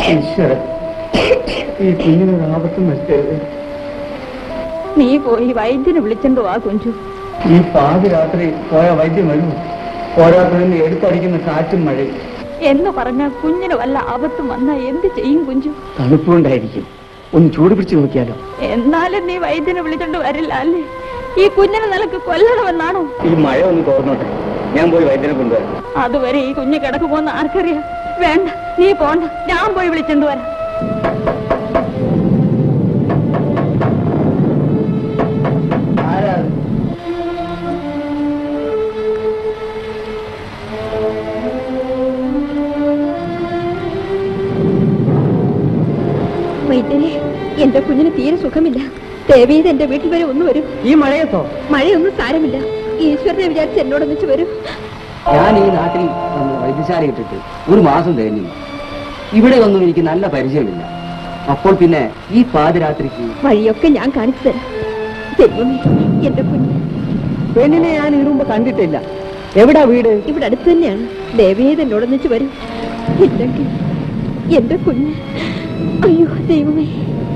ഈശ്വരൻ ഈ കുഞ്ഞിനൊരു ആപത്തും വരുത്തരുത് നീ പോയി വൈദ്യനെ വിളിച്ചോണ്ട് വാ കുഞ്ചു ഈ പാതിരാത്രി പോയ വൈദ്യം വരൂ പോരാത്തതിന് എടുത്തടിക്കുന്ന കാറ്റും മഴയും എന്ന് പറഞ്ഞ കുഞ്ഞിന് വല്ല ആപത്തും വന്നാ എന്ത് ചെയ്യും കുഞ്ചു തണുപ്പുണ്ടായിരിക്കും ഒന്ന് ചൂട് പിടിച്ചു നോക്കിയാലോ എന്നാലും നീ വൈദ്യനെ വിളിച്ചോണ്ട് വരില്ല അല്ലേ ഈ കുഞ്ഞിനെ നിനക്ക് കൊല്ലണമെന്നാണോ ഈ മഴ ഒന്ന് തോർന്നോട്ടെ ഞാൻ പോയി വൈദ്യനെ കൊണ്ടുവരാം അതുവരെ ഈ കുഞ്ഞ് കിടക്കുമോന്ന് ആർക്കറിയാം വേണ്ട നീ പോണ്ട ഞാൻ പോയി വിളിച്ചോണ്ട് വരാം ആരാ വൈദ്യനെ എന്റെ കുഞ്ഞിന് തീരെ സുഖമില്ല ദേവീത് എന്റെ വീട്ടിൽ വരെ ഒന്ന് വരും ഈ മഴയത്തോ മഴയൊന്നും സാരമില്ല ഈശ്വരനെ വിചാരിച്ച് എന്നോടൊന്നിച്ച് വരും ഞാൻ ഈ നാട്ടിൽ നമ്മൾ വൈദ്യശാല ഇട്ടിട്ട് ഒരു മാസം കഴിഞ്ഞു ഇവിടെ ഒന്നും എനിക്ക് നല്ല പരിചയമില്ല അപ്പോൾ പിന്നെ ഈ പാതിരാത്രിക്ക് വഴിയൊക്കെ ഞാൻ കാണിച്ചു തരാം ദൈവമേ എന്റെ കുഞ്ഞ് പെണ്ണിനെ ഞാൻ ഇതിനു മുമ്പ് കണ്ടിട്ടില്ല എവിടാ വീട് ഇവിടെ അടുത്ത് തന്നെയാണ് ദേവീത് എന്നോടൊന്നിച്ച് വരും ഇല്ലെങ്കിൽ എന്റെ കുഞ്ഞ് അയ്യോ ദൈവമേ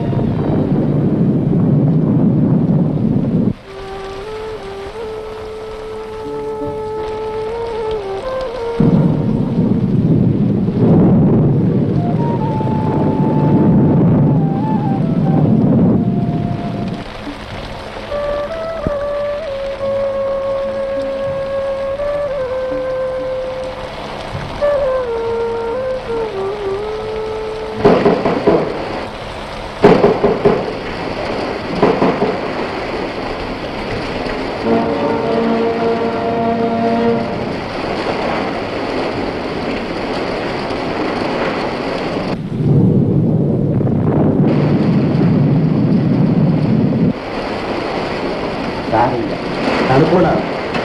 സാരമില്ല തണുപ്പോടാണ്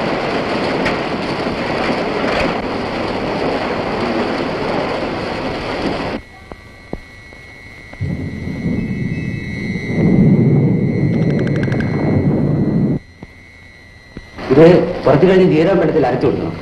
ഇത് കുറച്ചു കഴിഞ്ഞ് ജീരകം വെള്ളത്തിൽ അരച്ചു കൊടുക്കണം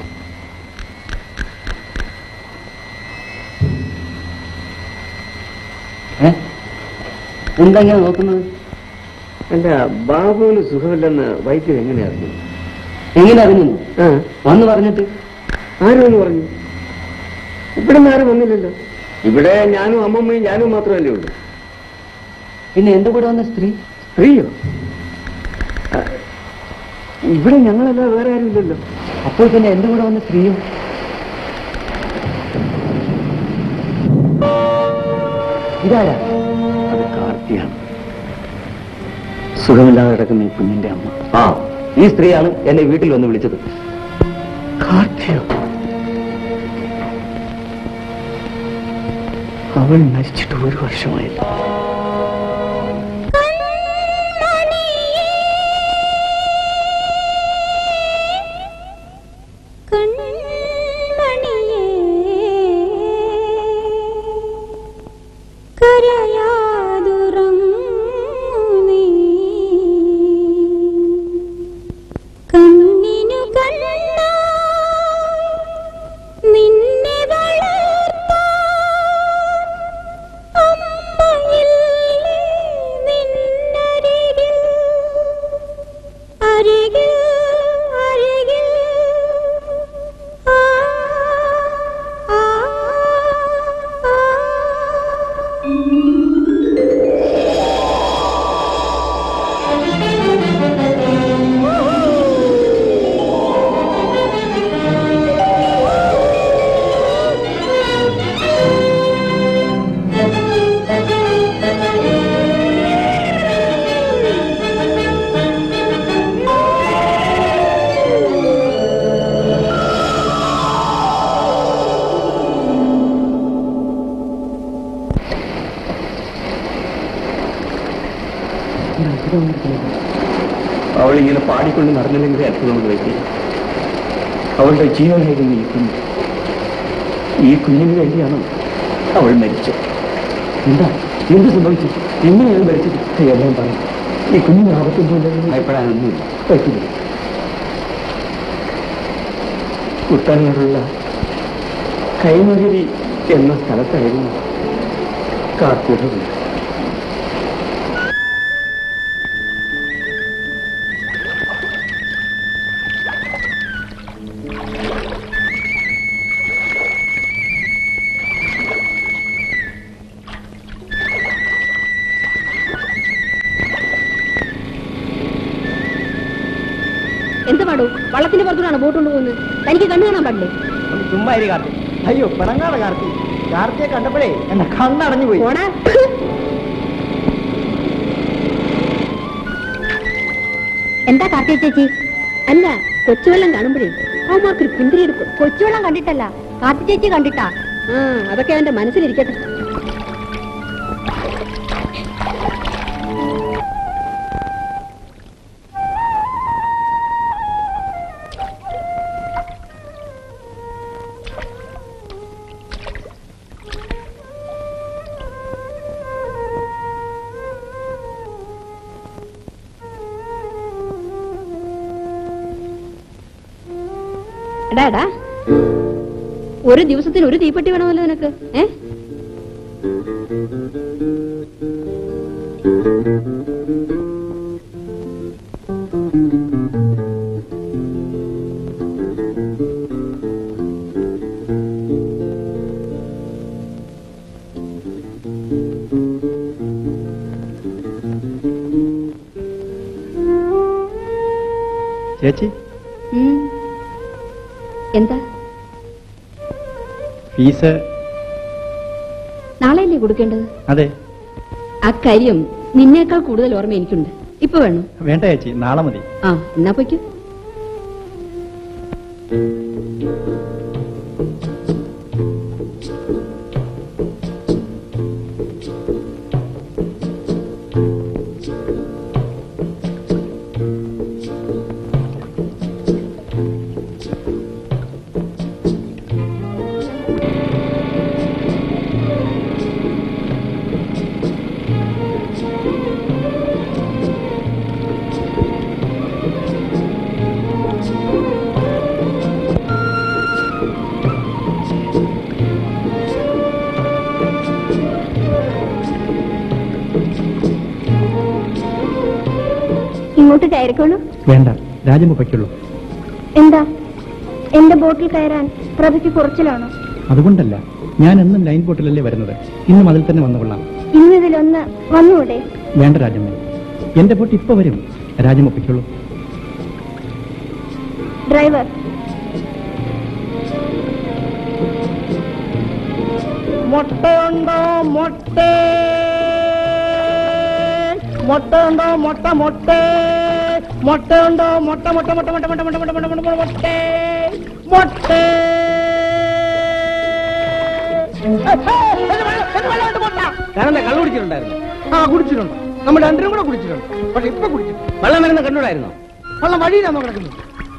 ഏ? എന്താ ഇങ്ങനെ നോക്കുന്നത് അല്ല ബാബുവിന് സുഖമില്ലെന്ന് വൈദ്യൻ എങ്ങനെ അറിഞ്ഞു എങ്ങനെ അറിഞ്ഞു ആ വന്ന് പറഞ്ഞിട്ട് ആരും പറഞ്ഞു ഇവിടെ നിന്ന് ആരും വന്നില്ലല്ലോ ഇവിടെ ഞാനും അമ്മമ്മയും ഞാനും മാത്രമല്ലേ ഉള്ളൂ പിന്നെ എന്റെ കൂടെ വന്ന സ്ത്രീ സ്ത്രീയോ ആ, ഇവിടെ ഞങ്ങളല്ല വേറെ ആരും ഇല്ലല്ലോ അപ്പോൾ പിന്നെ എന്റെ കൂടെ വന്ന സ്ത്രീയോ ഇതാരാ അത് കാർത്തിയാണ് സുഖമില്ലാതെ കിടക്കുന്ന ഈ കുഞ്ഞിന്റെ അമ്മ ആ ഈ സ്ത്രീയാണ് എന്നെ വീട്ടിൽ വന്ന് വിളിച്ചത് കാർത്തിയോ അവൾ മരിച്ചിട്ട് ഒരു വർഷമായില്ല കണ്ണിനു കണ്ണ നിന്നെ വളർത്താൻ അമ്മയില്ലേ നിന്നരികിൽ അരികിൽ അരികിൽ ആ ആ ആ അവൾ ഇങ്ങനെ പാടിക്കൊണ്ട് നടന്നില്ലെങ്കിൽ അത്ഭുതം വയ്ക്കുക അവളുടെ ജീവനായിരുന്നു ഈ കുഞ്ഞ് ഈ കുഞ്ഞിന് വേണ്ടിയാണ് അവൾ മരിച്ചത് എന്താ എന്ത് സംഭവിച്ചു എങ്ങനെയാണ് മരിച്ചത് എല്ലാം പറഞ്ഞു ഈ കുഞ്ഞിന് ആപത്തൊന്നുമില്ല ഭയപ്പെടാനൊന്നുമില്ല പറ്റില്ല കുട്ടനാടുള്ള കൈമകരി എന്ന സ്ഥലത്തായിരുന്നു കാർത്തിയുടെ വീട് എന്ത് പാടൂ വള്ളത്തിന്റെ പുറത്തുനിന്നാണ് ബോട്ട് കൊണ്ടുപോകുന്നത് തനിക്ക് കണ്ണു കാണാൻ പാടില്ലേ ഒന്ന് ചുമ്മാ ഇരി കാർത്തി അയ്യോ പിണങ്ങാതെ കാർത്തി കാർത്തിയെ കണ്ടപ്പോഴേ എന്റെ കണ്ണടഞ്ഞു പോയി പോടാ എന്താ കാർത്തിക ചേച്ചി അല്ല കൊച്ചുവെള്ളം കാണുമ്പോഴേ അവന്മാർക്കൊരു പിന്തിരി എടുക്കും കൊച്ചുവെള്ളം കണ്ടിട്ടല്ല കാർത്തി ചേച്ചി കണ്ടിട്ടാ ആ അതൊക്കെ എന്റെ മനസ്സിലിരിക്കട്ടെ എടാ എടാ ഒരു ദിവസത്തിന് ഒരു തീപ്പെട്ടി വേണമല്ലോ നിനക്ക് ഏ ചേച്ചി ഉം. എന്താ ഫീസ് നാളെയല്ലേ കൊടുക്കേണ്ടത് അതെ അക്കാര്യം നിന്നേക്കാൾ കൂടുതൽ ഓർമ്മ എനിക്കുണ്ട് ഇപ്പൊ വേണം വേണ്ട ചേച്ചി നാളെ മതി ആ എന്നാ പൊയ്ക്കോ ഇങ്ങോട്ട് കയറിക്കോളൂ വേണ്ട രാജമ്മ പൊയ്ക്കുള്ളൂ എന്താ എന്റെ ബോട്ടിൽ കയറാൻ പ്രഭയ്ക്ക് കുറച്ചിലാണോ അതുകൊണ്ടല്ല ഞാൻ എന്നും ലൈൻ ബോട്ടിലല്ലേ വരുന്നത് ഇന്നും അതിൽ തന്നെ വന്നുകൊള്ളാം ഇന്നിതിലൊന്ന് വന്നൂടെ വേണ്ട രാജമ്മ എന്റെ ബോട്ട് ഇപ്പൊ വരും രാജമ്മ പൊയ്ക്കുള്ളൂ ഡ്രൈവർ മുട്ടയുണ്ടോ മുട്ട മുട്ടയുണ്ടോ മുട്ട മുട്ട മുട്ടയുണ്ടോ മുട്ട മുട്ട മുട്ട മുട്ട മുട്ട മുട്ട മുട്ട മുട്ട മുട്ട മുട്ട മുട്ട ഞാനെന്താ കള്ളു കുടിച്ചിട്ടുണ്ടായിരുന്നു ആ കുടിച്ചിട്ടുണ്ട് നമ്മൾ രണ്ടിനും കൂടെ കുടിച്ചിട്ടുണ്ട് പക്ഷെ ഇപ്പൊ കുടിച്ചിട്ടുണ്ട് വെള്ളം വരുന്ന കണ്ടുകൂടായിരുന്നോ വെള്ളം വഴിയിലാണോ കിടക്കുന്നത്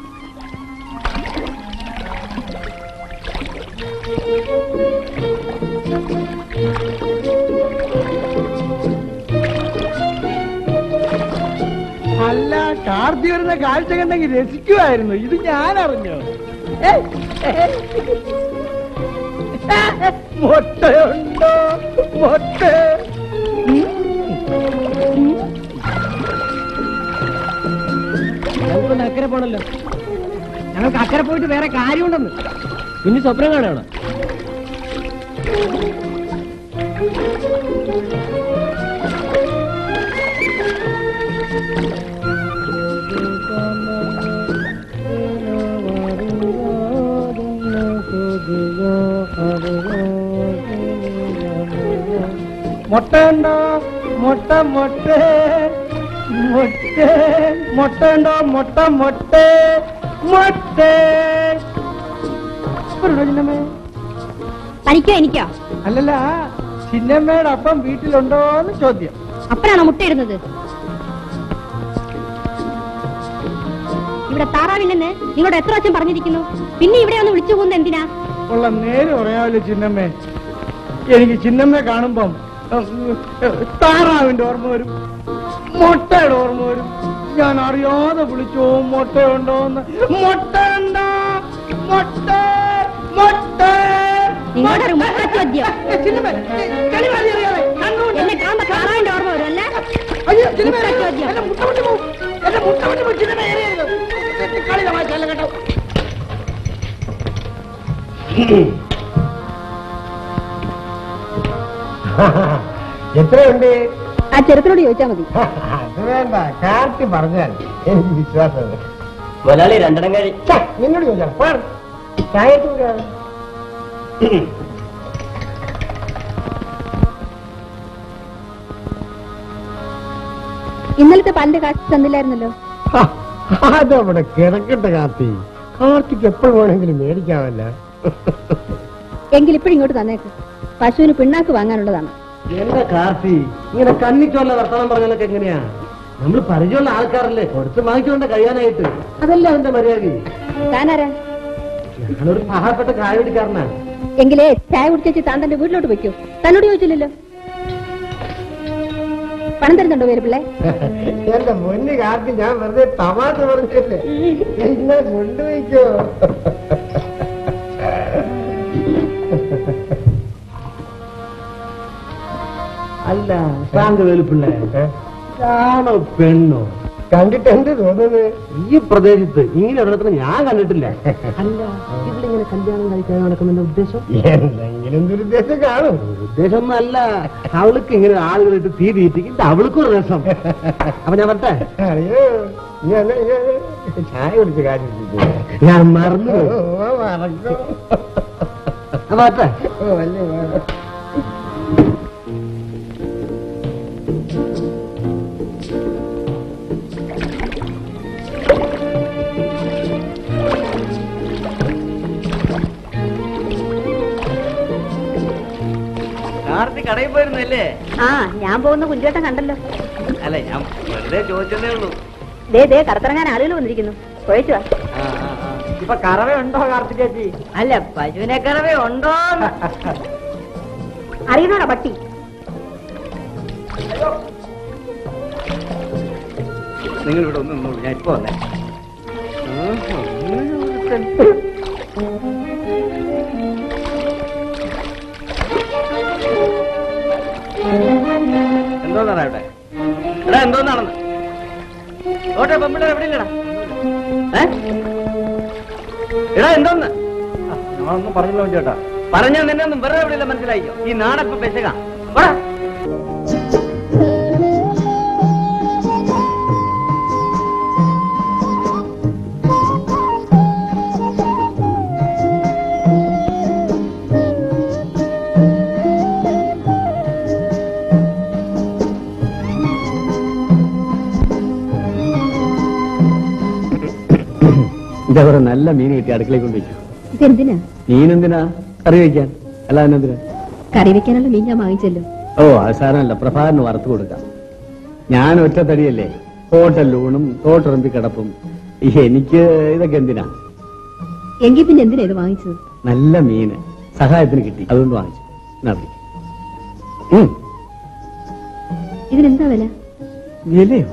അല്ല കാർത്തി വരുന്ന കാഴ്ച കണ്ടെങ്കിൽ രസിക്കുമായിരുന്നു ഇത് ഞാൻ അറിഞ്ഞോ മുട്ടയുണ്ടോ മുട്ട ഞങ്ങൾക്കൊന്ന് അക്കരെ പോണല്ലോ ഞങ്ങൾക്ക് അക്കരെ പോയിട്ട് വേറെ കാര്യമുണ്ടെന്ന് കുഞ്ഞു സ്വപ്നം കാണുകയാണ് മുട്ടയുണ്ടോ മുട്ട മുട്ട മുട്ട മുട്ടയുണ്ടോ മുട്ട മുട്ട മുട്ട ഇപ്പോഴുണ്ടോ ചിന്നമ്മേ തനിക്കോ എനിക്കോ അല്ലല്ല ചിന്നമ്മയുടെ അപ്പം വീട്ടിലുണ്ടോ എന്ന് ചോദ്യം അപ്പനാണോ മുട്ടയിടുന്നത് ഇവിടെ താറാവില്ലെന്ന് നിങ്ങളോട് എത്ര വച്ചം പറഞ്ഞിരിക്കുന്നു പിന്നെ ഇവിടെ ഒന്ന് വിളിച്ചു പോകുന്നത് എന്തിനാ ഉള്ള നേര് പറയാമല്ലോ ചിന്നമ്മേ എനിക്ക് ചിന്നമ്മയെ കാണുമ്പം ഉം, താറാവിന്റെ ഓർമ്മ വരും മുട്ടയുടെ ഓർമ്മ വരും ഞാൻ അറിയാതെ വിളിച്ചോ മുട്ടയുണ്ടോന്ന് മുട്ടയുണ്ടോ മുട്ട മുട്ട നിങ്ങളുടെ ഒരു മുട്ട ചോദ്യം ചിന്നമ്മേ, കളി മാറി അറിയാതെ അയ്യോ, സിനിമ മുട്ട ഏറിയത്. ചോദ്യം. എന്റെ മുട്ട പൊട്ടി പോവും. എന്റെ മുട്ട പൊട്ടി പോവും. സിനിമ ഏറിയത്. കളി തമാശയല്ല കേട്ടോ എത്രയുണ്ട് ആ ചെറുക്കനോട് ചോദിച്ചാ മതി അത് വേണ്ട കാർത്തി പറഞ്ഞാൽ എനിക്ക് വിശ്വാസമുണ്ട് മുതലാളി രണ്ടെണ്ണം കഴി ഛെ, നിന്നോട് ചോദിച്ചാൽ പാർ. ചായക്ക് കൊടുക്കാം. ഇന്നലത്തെ പാലിന്റെ കാശ് തന്നില്ലായിരുന്നല്ലോ ആ, അതവിടെ കിടക്കട്ടെ കാർത്തി കാർത്തിക്ക് എപ്പോൾ വേണമെങ്കിലും മേടിക്കാമല്ല എങ്കിൽ ഇപ്പോഴും ഇങ്ങോട്ട് തന്നേക്ക് പശുവിന് പിണ്ണാക്ക് വാങ്ങാനുള്ളതാണ് എന്താ കാർത്തി ഇങ്ങനെ കണ്ണിച്ചുള്ള വർത്തമാനം പറഞ്ഞാലൊക്കെ എങ്ങനെയാ നമ്മൾ പരിചയമുള്ള ആൾക്കാരല്ലേ കൊടുത്ത് വാങ്ങിച്ചുകൊണ്ട് കഴിയാനായിട്ട് അതല്ല അവന്റെ മര്യാദ താനാരാ ഞാനൊരു പാവപ്പെട്ട കായവടിക്കാരനാ എങ്കിലേ ചായ കുടിച്ചേച്ച് താൻ തന്റെ വീട്ടിലോട്ട് വെക്കൂ തന്നോട് ചോദിച്ചില്ലല്ലോ പണം തരുന്നുണ്ടോ പേര് പിള്ളേ എന്റെ മുന്നിൽ കാർത്തി ഞാൻ വെറുതെ തമാശ പറഞ്ഞല്ലേ എന്നെ കൊണ്ടുപോയിക്കോ അല്ല ശാന്ത വേലുപ്പിള്ള ആണോ പെണ്ണോ കണ്ടിട്ട് എന്ത് തോന്നുന്നത് ഈ പ്രദേശത്ത് ഇങ്ങനെ ഒരിടത്തിന് ഞാൻ കണ്ടിട്ടില്ല അല്ല ഇവിടെ ഇങ്ങനെ കല്യാണം കഴിക്കാൻ നടക്കുന്നതിന്റെ ഉദ്ദേശം എന്തെങ്കിലും ദുരുദ്ദേശം കാണും ഉദ്ദേശം ഒന്നും അല്ല അവൾക്ക് ഇങ്ങനെ ആളുകളിട്ട് തീ തീറ്റിക്കിട്ട് അവൾക്കും ഒരു രസം അപ്പൊ ഞാൻ പറഞ്ഞേ അയ്യോ ചായ കുടിച്ച കാര്യം ഞാൻ മറന്നു മറക്കും പറ്റേ കാർത്തി കടയിൽ പോയിരുന്നല്ലേ ആ ഞാൻ പോകുന്ന കുഞ്ചേട്ടൻ കണ്ടല്ലോ അല്ല ഞാൻ വെറുതെ ചോദിച്ചതേ ഉള്ളൂ ദേ ദേ കടത്തിറങ്ങാൻ ആളുകൾ വന്നിരിക്കുന്നു കുഴച്ചു ഇപ്പൊ കറവയുണ്ടോ കാർത്തി ചേച്ചി അല്ല പശുവിനെ കറവേ ഉണ്ടോ അറിയണോടാ പട്ടി നിങ്ങൾ ഇവിടെ ഒന്ന് നിന്നോളൂ ഞാൻ ഇപ്പൊ വന്നേ എന്തോന്നാണ് ഇവിടെ എടാ എന്തോന്നാണെന്ന് ഓട്ടെ പെമ്പിള്ളേർ എവിടെ ഇല്ലടാ ഏ? എടാ എന്തോന്ന് ഞാനൊന്നും പറഞ്ഞില്ല ചേട്ടാ പറഞ്ഞാ നിന്നെ ഒന്നും വെറുതെ എവിടെ ഇല്ല മനസ്സിലായിക്കോ ഈ നാടൊക്കെ പെശക പോടാ ഇതവരെ നല്ല മീൻ കിട്ടി അടുക്കളയിൽ കൊണ്ട് വെച്ചു ഇതെന്തിനാ മീനെന്തിനാ കറി വയ്ക്കാൻ അല്ല എന്നെന്തിനാ കറി വെക്കാനുള്ള മീൻ ഞാൻ വാങ്ങിച്ചല്ലോ ഓ അത് സാരമല്ല പ്രഭാകരന് വറുത്ത് കൊടുക്കാം ഞാൻ ഒറ്റത്തടിയല്ലേ ഹോട്ടലൂണും തോട്ടിറമ്പി കിടപ്പും എനിക്ക് ഇതൊക്കെ എന്തിനാ എങ്കിൽ പിന്നെ എന്തിനാ ഇത് വാങ്ങിച്ചത് നല്ല മീന് സഹായത്തിന് കിട്ടി അതുകൊണ്ട് വാങ്ങിച്ചു എന്നാ പിടി. ഉം, ഇതിനെന്താ വില വിലയോ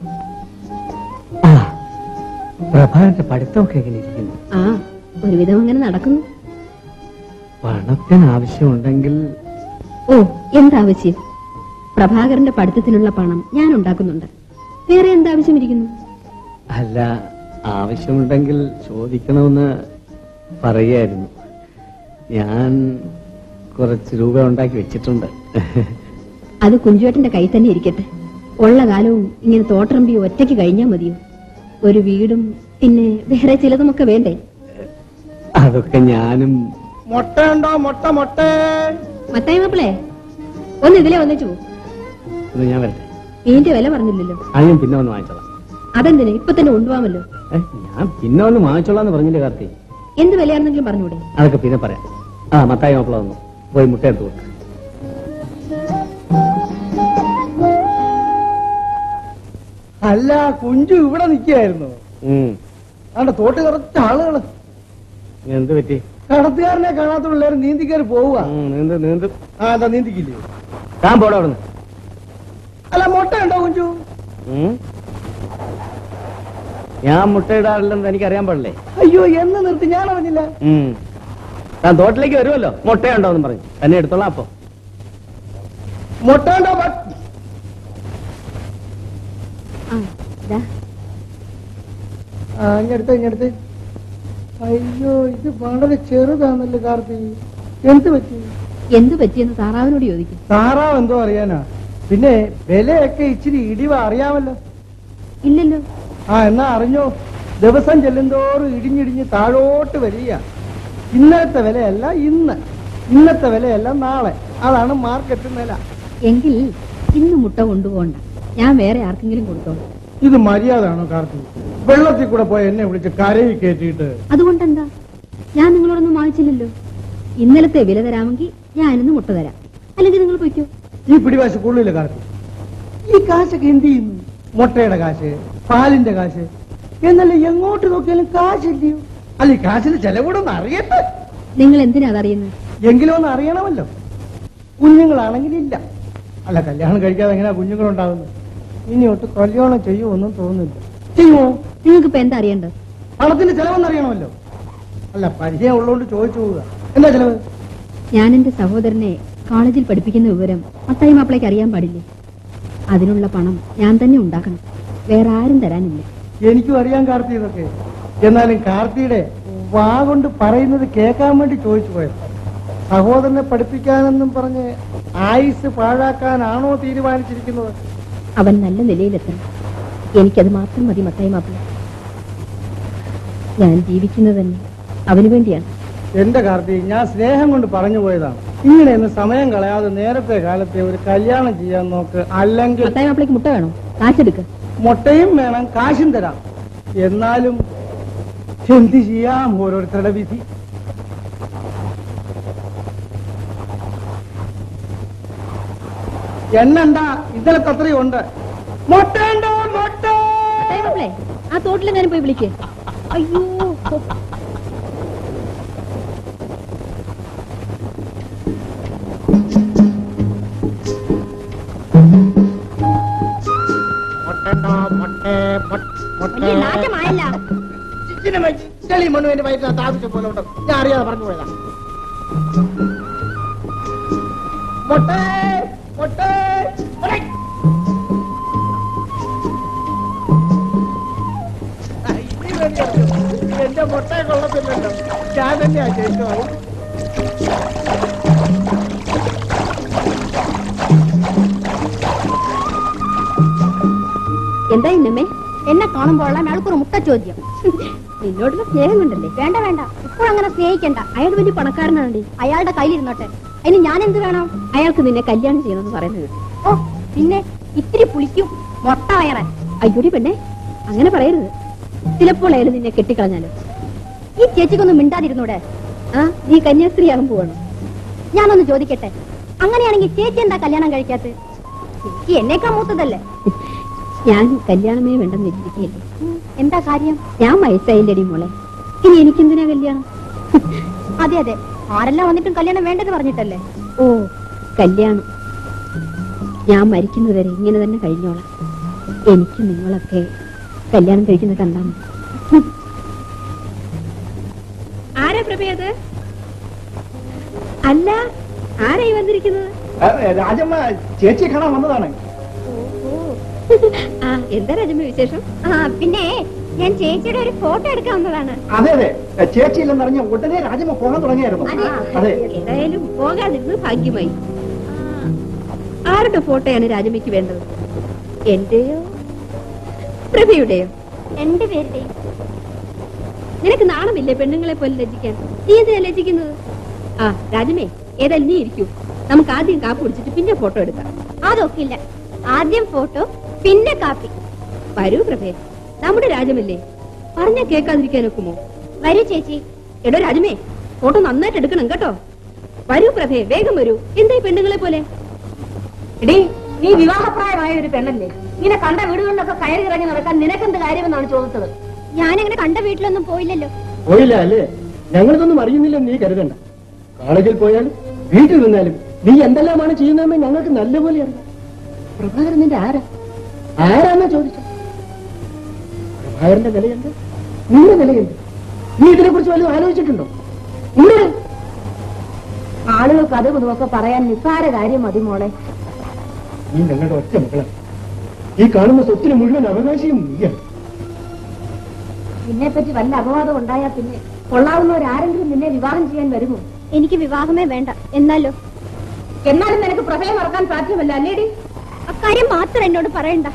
ആ പ്രഭാകരന്റെ പഠിത്തമൊക്കെ എങ്ങനെ ഇരിക്കുന്നു ആ ഒരുവിധം അങ്ങനെ നടക്കുന്നു പണത്തിന് ആവശ്യമുണ്ടെങ്കിൽ ഓ എന്താവശ്യം പ്രഭാകരന്റെ പഠിത്തത്തിനുള്ള പണം ഞാൻ ഉണ്ടാക്കുന്നുണ്ട് വേറെ എന്താവശ്യം ഇരിക്കുന്നു അല്ല ആവശ്യമുണ്ടെങ്കിൽ ചോദിക്കണമെന്ന് പറയായിരുന്നു ഞാൻ കുറച്ച് രൂപ ഉണ്ടാക്കി വെച്ചിട്ടുണ്ട് അത് കുഞ്ചുവേട്ടന്റെ കൈ തന്നെ ഇരിക്കട്ടെ ഉള്ള കാലവും ഇങ്ങനെ തോട്ടറമ്പി ഒറ്റയ്ക്ക് കഴിഞ്ഞാൽ മതിയോ ഒരു വീടും പിന്നെ വേറെ ചിലതുമൊക്കെ വേണ്ടേ അതൊക്കെ ഞാനും മുട്ട ഉണ്ടോ മുട്ട മുട്ട മത്തായി മാപ്പിളേ ഒന്ന് ഇതിലെ വന്നിച്ചു പോ ഇത് ഞാൻ വരട്ടെ മീനിന്റെ വില പറഞ്ഞില്ലല്ലോ അത് ഞാൻ പിന്നെ വന്ന് വാങ്ങിച്ചോളാം അതെന്തിനാ ഇപ്പൊ തന്നെ കൊണ്ടുപോകാമല്ലോ ഏ, ഞാൻ പിന്നെ വന്ന് വാങ്ങിച്ചോളാന്ന് പറഞ്ഞില്ലേ കാർത്തി എന്ത് വിലയാണെന്നെങ്കിലും പറഞ്ഞൂടെ അതൊക്കെ പിന്നെ പറയാം ആ മത്തായി മാപ്പിള വന്നു പോയി മുട്ട എടുത്ത് കൊടുക്ക അല്ല കുഞ്ചു ഇവിടെ നിൽക്കുകയായിരുന്നു അവിടെ തോട്ട് കുറച്ച് ആളുകള് എന്ത് പറ്റി കടത്തുകാരനെ കാണാത്ത പിള്ളേർ നീന്തിക്കാർ പോവുക ഉം, നീന്ത് നീന്ത് ആ എന്താ നീന്തിക്കില്ലേ താൻ പോടാ അവിടുന്ന് അല്ല മുട്ട ഉണ്ടോ കുഞ്ചു ഉം? ഞാൻ മുട്ടയിടാറില്ലെന്ന് എനിക്ക് അറിയാൻ പാടില്ലേ അയ്യോ എന്ന് നിർത്തി ഞാൻ അറിഞ്ഞില്ല ഉം. താൻ തോട്ടിലേക്ക് വരുമല്ലോ മുട്ടയുണ്ടോന്ന് പറഞ്ഞു തന്നെ എടുത്തോളാം അപ്പൊ മുട്ട ഉണ്ടോ ബ- ആ ദാ ആ ഇങ്ങടുത്ത് ഇങ്ങടുത്ത് അയ്യോ ഇത് വളരെ ചെറുതാണല്ലോ കാർത്തി എന്ത് പറ്റി എന്തു പറ്റിയെന്ന് താറാവിനോട് ചോദിക്കും താറാവ് എന്തോ അറിയാനാ പിന്നെ വിലയൊക്കെ ഇച്ചിരി ഇടിവ അറിയാമല്ലോ ഇല്ലല്ലോ ആ എന്നാ അറിഞ്ഞോ ദിവസം ചെല്ലുന്തോറും ഇടിഞ്ഞിടിഞ്ഞ് താഴോട്ട് വരിക ഇന്നലത്തെ വിലയല്ല ഇന്ന് ഇന്നത്തെ വിലയല്ല നാളെ അതാണ് മാർക്കറ്റ് നില എങ്കിൽ ഇന്ന് മുട്ട കൊണ്ടുപോകണ്ട ഞാൻ വേറെ ആർക്കെങ്കിലും കൊടുത്തോളാം ഇത് മര്യാദയാണോ കാർത്തി വെള്ളത്തിൽ കൂടെ പോയി എന്നെ വിളിച്ച് കരയിൽ കയറ്റിയിട്ട് അതുകൊണ്ടെന്താ ഞാൻ നിങ്ങളോടൊന്നും വാങ്ങിച്ചില്ലല്ലോ ഇന്നലത്തെ വില തരാമെങ്കിൽ ഞാൻ ഇന്ന് മുട്ട തരാം അല്ലെങ്കിൽ നിങ്ങൾ പൊയ്ക്കോ ഈ പിടിവാശി കൊള്ളില്ല കാർത്തി ഈ കാശൊക്കെ എന്ത് ചെയ്യുന്നു മുട്ടയുടെ കാശ് പാലിന്റെ കാശ് എന്നല്ല എങ്ങോട്ട് നോക്കിയാലും കാശില്ലയോ അല്ല ഈ കാശിന് ചെലവൂടെ ഒന്ന് അറിയട്ടെ നിങ്ങൾ എന്തിനാ അതറിയുന്നത് എങ്കിലും ഒന്ന് അറിയണമല്ലോ കുഞ്ഞുങ്ങളാണെങ്കിൽ ഇല്ല അല്ല കല്യാണം കഴിക്കാതെ എങ്ങനെയാ കുഞ്ഞുങ്ങളുണ്ടാകുന്നത് ഇനി ഒട്ട് കല്യാണം ചെയ്യുമൊന്നും തോന്നുന്നില്ല ചെയ്യുമോ നിങ്ങൾക്ക് ഇപ്പൊ എന്താ അറിയേണ്ടത് പണത്തിന്റെ ചെലവെന്ന് അറിയണമല്ലോ അല്ല പരിചയം ഉള്ളതുകൊണ്ട് ചോദിച്ചു പോവുക എന്താ ചെലവ് ഞാൻ എന്റെ സഹോദരനെ കോളേജിൽ പഠിപ്പിക്കുന്ന വിവരം മത്തായി മാപ്പിളയ്ക്ക് അറിയാൻ പാടില്ലേ അതിനുള്ള പണം ഞാൻ തന്നെ ഉണ്ടാക്കണം വേറെ ആരും തരാനില്ല എനിക്കും അറിയാൻ കാർത്തി ഇതൊക്കെ എന്നാലും കാർത്തിയുടെ വാ കൊണ്ട് പറയുന്നത് കേൾക്കാൻ വേണ്ടി ചോദിച്ചു പോയത് സഹോദരനെ പഠിപ്പിക്കാനെന്നും പറഞ്ഞ് ആയുസ് പാഴാക്കാനാണോ തീരുമാനിച്ചിരിക്കുന്നത് അവൻ നല്ല നിലയിലെത്തണം എനിക്കത് മാത്രം മതി മത്തായി മാപ്പിള ഞാൻ ജീവിക്കുന്നത് തന്നെ അവന് വേണ്ടിയാണ് എന്റെ കാർത്തി ഞാൻ സ്നേഹം കൊണ്ട് പറഞ്ഞു പോയതാണ് ഇങ്ങനെയൊന്ന് സമയം കളയാതെ നേരത്തെ കാലത്തെ ഒരു കല്യാണം ചെയ്യാൻ നോക്ക് അല്ലെങ്കിൽ മത്തായി മാപ്പിളയ്ക്ക് മുട്ട വേണോ കാശെടുക്ക മുട്ടയും വേണം കാശും തരാം എന്നാലും എന്ത് ചെയ്യാം ഓരോരുത്തരുടെ വിധി എണ്ണണ്ട ഇന്നലത്തെ അത്രയും ഉണ്ട് മുട്ടയുണ്ടോ മുട്ട മത്തായി മാപ്പിളെ ആ തോട്ടിലെങ്ങാനും പോയി വിളിക്കേ അയ്യോ ഹോ. വലിയ നാശമായല്ല ചെളി മണ്ണു എന്റെ വയറ്റിനകത്ത് ആവശ്യം പോലെ ഉണ്ട് ഞാൻ അറിയാതെ പറഞ്ഞു പോയതാ മുട്ടേ മുട്ടേ മുട്ടേ. ആ, ഇനി വേണ്ടിയല്ലോ. എന്റെ മുട്ട കൊള്ളത്തില്ലല്ലോ ഞാൻ തന്നെയാ ജയിച്ചോ എന്താ ഇന്നമ്മേ എന്നെ കാണുമ്പോഴുള്ള അയാൾക്കൊരു മുട്ട ചോദ്യം നിന്നോടുള്ള സ്നേഹം കൊണ്ടല്ലേ വേണ്ട വേണ്ട ഇപ്പോഴങ്ങനെ സ്നേഹിക്കണ്ട അയാൾ വലിയ പണക്കാരനാണ് അയാളുടെ കയ്യിലിരുന്നോട്ടെ അതിന് ഞാൻ എന്ത് വേണം അയാൾക്ക് നിന്നെ കല്യാണം ചെയ്യണമെന്ന് പറയുന്നത് ഓ പിന്നെ ഇത്തിരി പുളിക്കും മൊട്ട വയറ അയ്യോടി പെണ്ണെ അങ്ങനെ പറയരുത് ചിലപ്പോൾ അയാൾ നിന്നെ കെട്ടിക്കളഞ്ഞാലോ ഈ ചേച്ചിക്കൊന്നും മിണ്ടാതിരുന്നൂടെ ആ നീ കന്യാസ്ത്രീ ആകും പോവാണ് ഞാനൊന്ന് ചോദിക്കട്ടെ അങ്ങനെയാണെങ്കിൽ ചേച്ചി എന്താ കല്യാണം കഴിക്കാത്ത ചേച്ചി എന്നേക്കാ മൂത്തതല്ലേ ഞാൻ കല്യാണമേ വേണ്ടെന്ന് വെച്ചിരിക്കുകയല്ലേ എന്താ കാര്യം ഞാൻ വയസ്സായില്ലടി മോളെ ഇനി എനിക്കെന്തിനാ കല്യാണം അതെ അതെ ആരെല്ലാം വന്നിട്ടും കല്യാണം വേണ്ടെന്ന് പറഞ്ഞിട്ടല്ലേ ഓ കല്യാണം ഞാൻ മരിക്കുന്നതുവരെ ഇങ്ങനെ തന്നെ കഴിഞ്ഞോളാം എനിക്ക് നിങ്ങളൊക്കെ കല്യാണം കഴിക്കുന്നത് കണ്ടാ മതി ആരാ പ്രഭയത് അല്ല ആരായി വന്നിരിക്കുന്നത് രാജമ്മ ചേച്ചി കാണാൻ വന്നതാണ് ആ എന്താ രജമ വിശേഷം ആ പിന്നെ ഞാൻ ചേച്ചിയുടെ ഒരു ഫോട്ടോ എടുക്കാൻ വന്നതാണ് അതെ അതെ ചേച്ചി ഇല്ലെന്ന് അറിഞ്ഞ ഉടനെ രാജമ്മ പോകാൻ തുടങ്ങിയായിരുന്നു അതെ എന്തായാലും പോകാതിരുന്ന് ഭാഗ്യമായി ആരുടെ ഫോട്ടോയാണ് രാജമ്മയ്ക്ക് വേണ്ടത് എന്റെയോ പ്രഭയുടെയോ രണ്ടുപേരുടെയും നിനക്ക് നാണമില്ലേ പെണ്ണുങ്ങളെ പോലെ ലജ്ജിക്കാൻ നീ എന്തിനാ ലജ്ജിക്കുന്നത് ആ രാജമേ ഏതായാലും നീ ഇരിക്കൂ നമുക്ക് ആദ്യം കാപ്പ് കുടിച്ചിട്ട് പിന്നെ ഫോട്ടോ എടുക്കാം അതൊക്കില്ല ആദ്യം ഫോട്ടോ പിന്നെ കാപ്പി വരൂ പ്രഭേ നമ്മുടെ രാജമല്ലേ പറഞ്ഞ കേൾക്കാതിരിക്കാൻ ഒക്കുമോ വരൂ ചേച്ചി എടോ രാജമേ ഫോട്ടോ നന്നായിട്ട് എടുക്കണം കേട്ടോ വരൂ പ്രഭേ വേഗം വരൂ എന്തായി പെണ്ണുങ്ങളെ പോലെ എടീ നീ വിവാഹപ്രായമായ ഒരു പെണ്ണല്ലേ ഇങ്ങനെ കണ്ട വീടുകളിലൊക്കെ കയറി ഇറങ്ങി നടക്കാൻ നിനക്കെന്ത് കാര്യമെന്നാണ് ചോദിച്ചത് ഞാനങ്ങനെ കണ്ട വീട്ടിലൊന്നും പോയില്ലല്ലോ പോയില്ല അല്ലേ ഞങ്ങളിതൊന്നും അറിയുന്നില്ല നീ കരുതണ്ട കോളേജിൽ പോയാലും വീട്ടിൽ നിന്നാലും നീ എന്തെല്ലാമാണ് ചെയ്യുന്നതെന്ന് ഞങ്ങൾക്ക് നല്ലപോലെ അറിയാം പ്രഭാകരൻ നിന്റെ ആരാ ആരാന്നാ ചോദിച്ചു പ്രഭാകരന്റെ നിലയുണ്ട് നിന്റെ നിലയുണ്ട് നീ ഇതിനെ കുറിച്ച് വല്ലതും ആലോചിച്ചിട്ടുണ്ടോ ഉണ്ട് ആളുകൾക്ക് അത് ഇതുമൊക്കെ പറയാൻ നിസ്സാര കാര്യം മതി മോളെ നീ ഞങ്ങളുടെ ഒറ്റ മകളാണ് ഈ കാണുന്ന സ്വത്തിന് മുഴുവൻ അവകാശിയും നീയാണ് നിന്നെ പറ്റി വല്ല അപവാദം ഉണ്ടായാൽ പിന്നെ കൊള്ളാവുന്നവരാരെങ്കിലും നിന്നെ വിവാഹം ചെയ്യാൻ വരുമോ എനിക്ക് വിവാഹമേ വേണ്ട എന്നാലോ എന്നാലും നിനക്ക് പ്രഭയം മറക്കാൻ സാധ്യമല്ല അല്ലേടി അക്കാര്യം മാത്രം എന്നോട് പറയണ്ട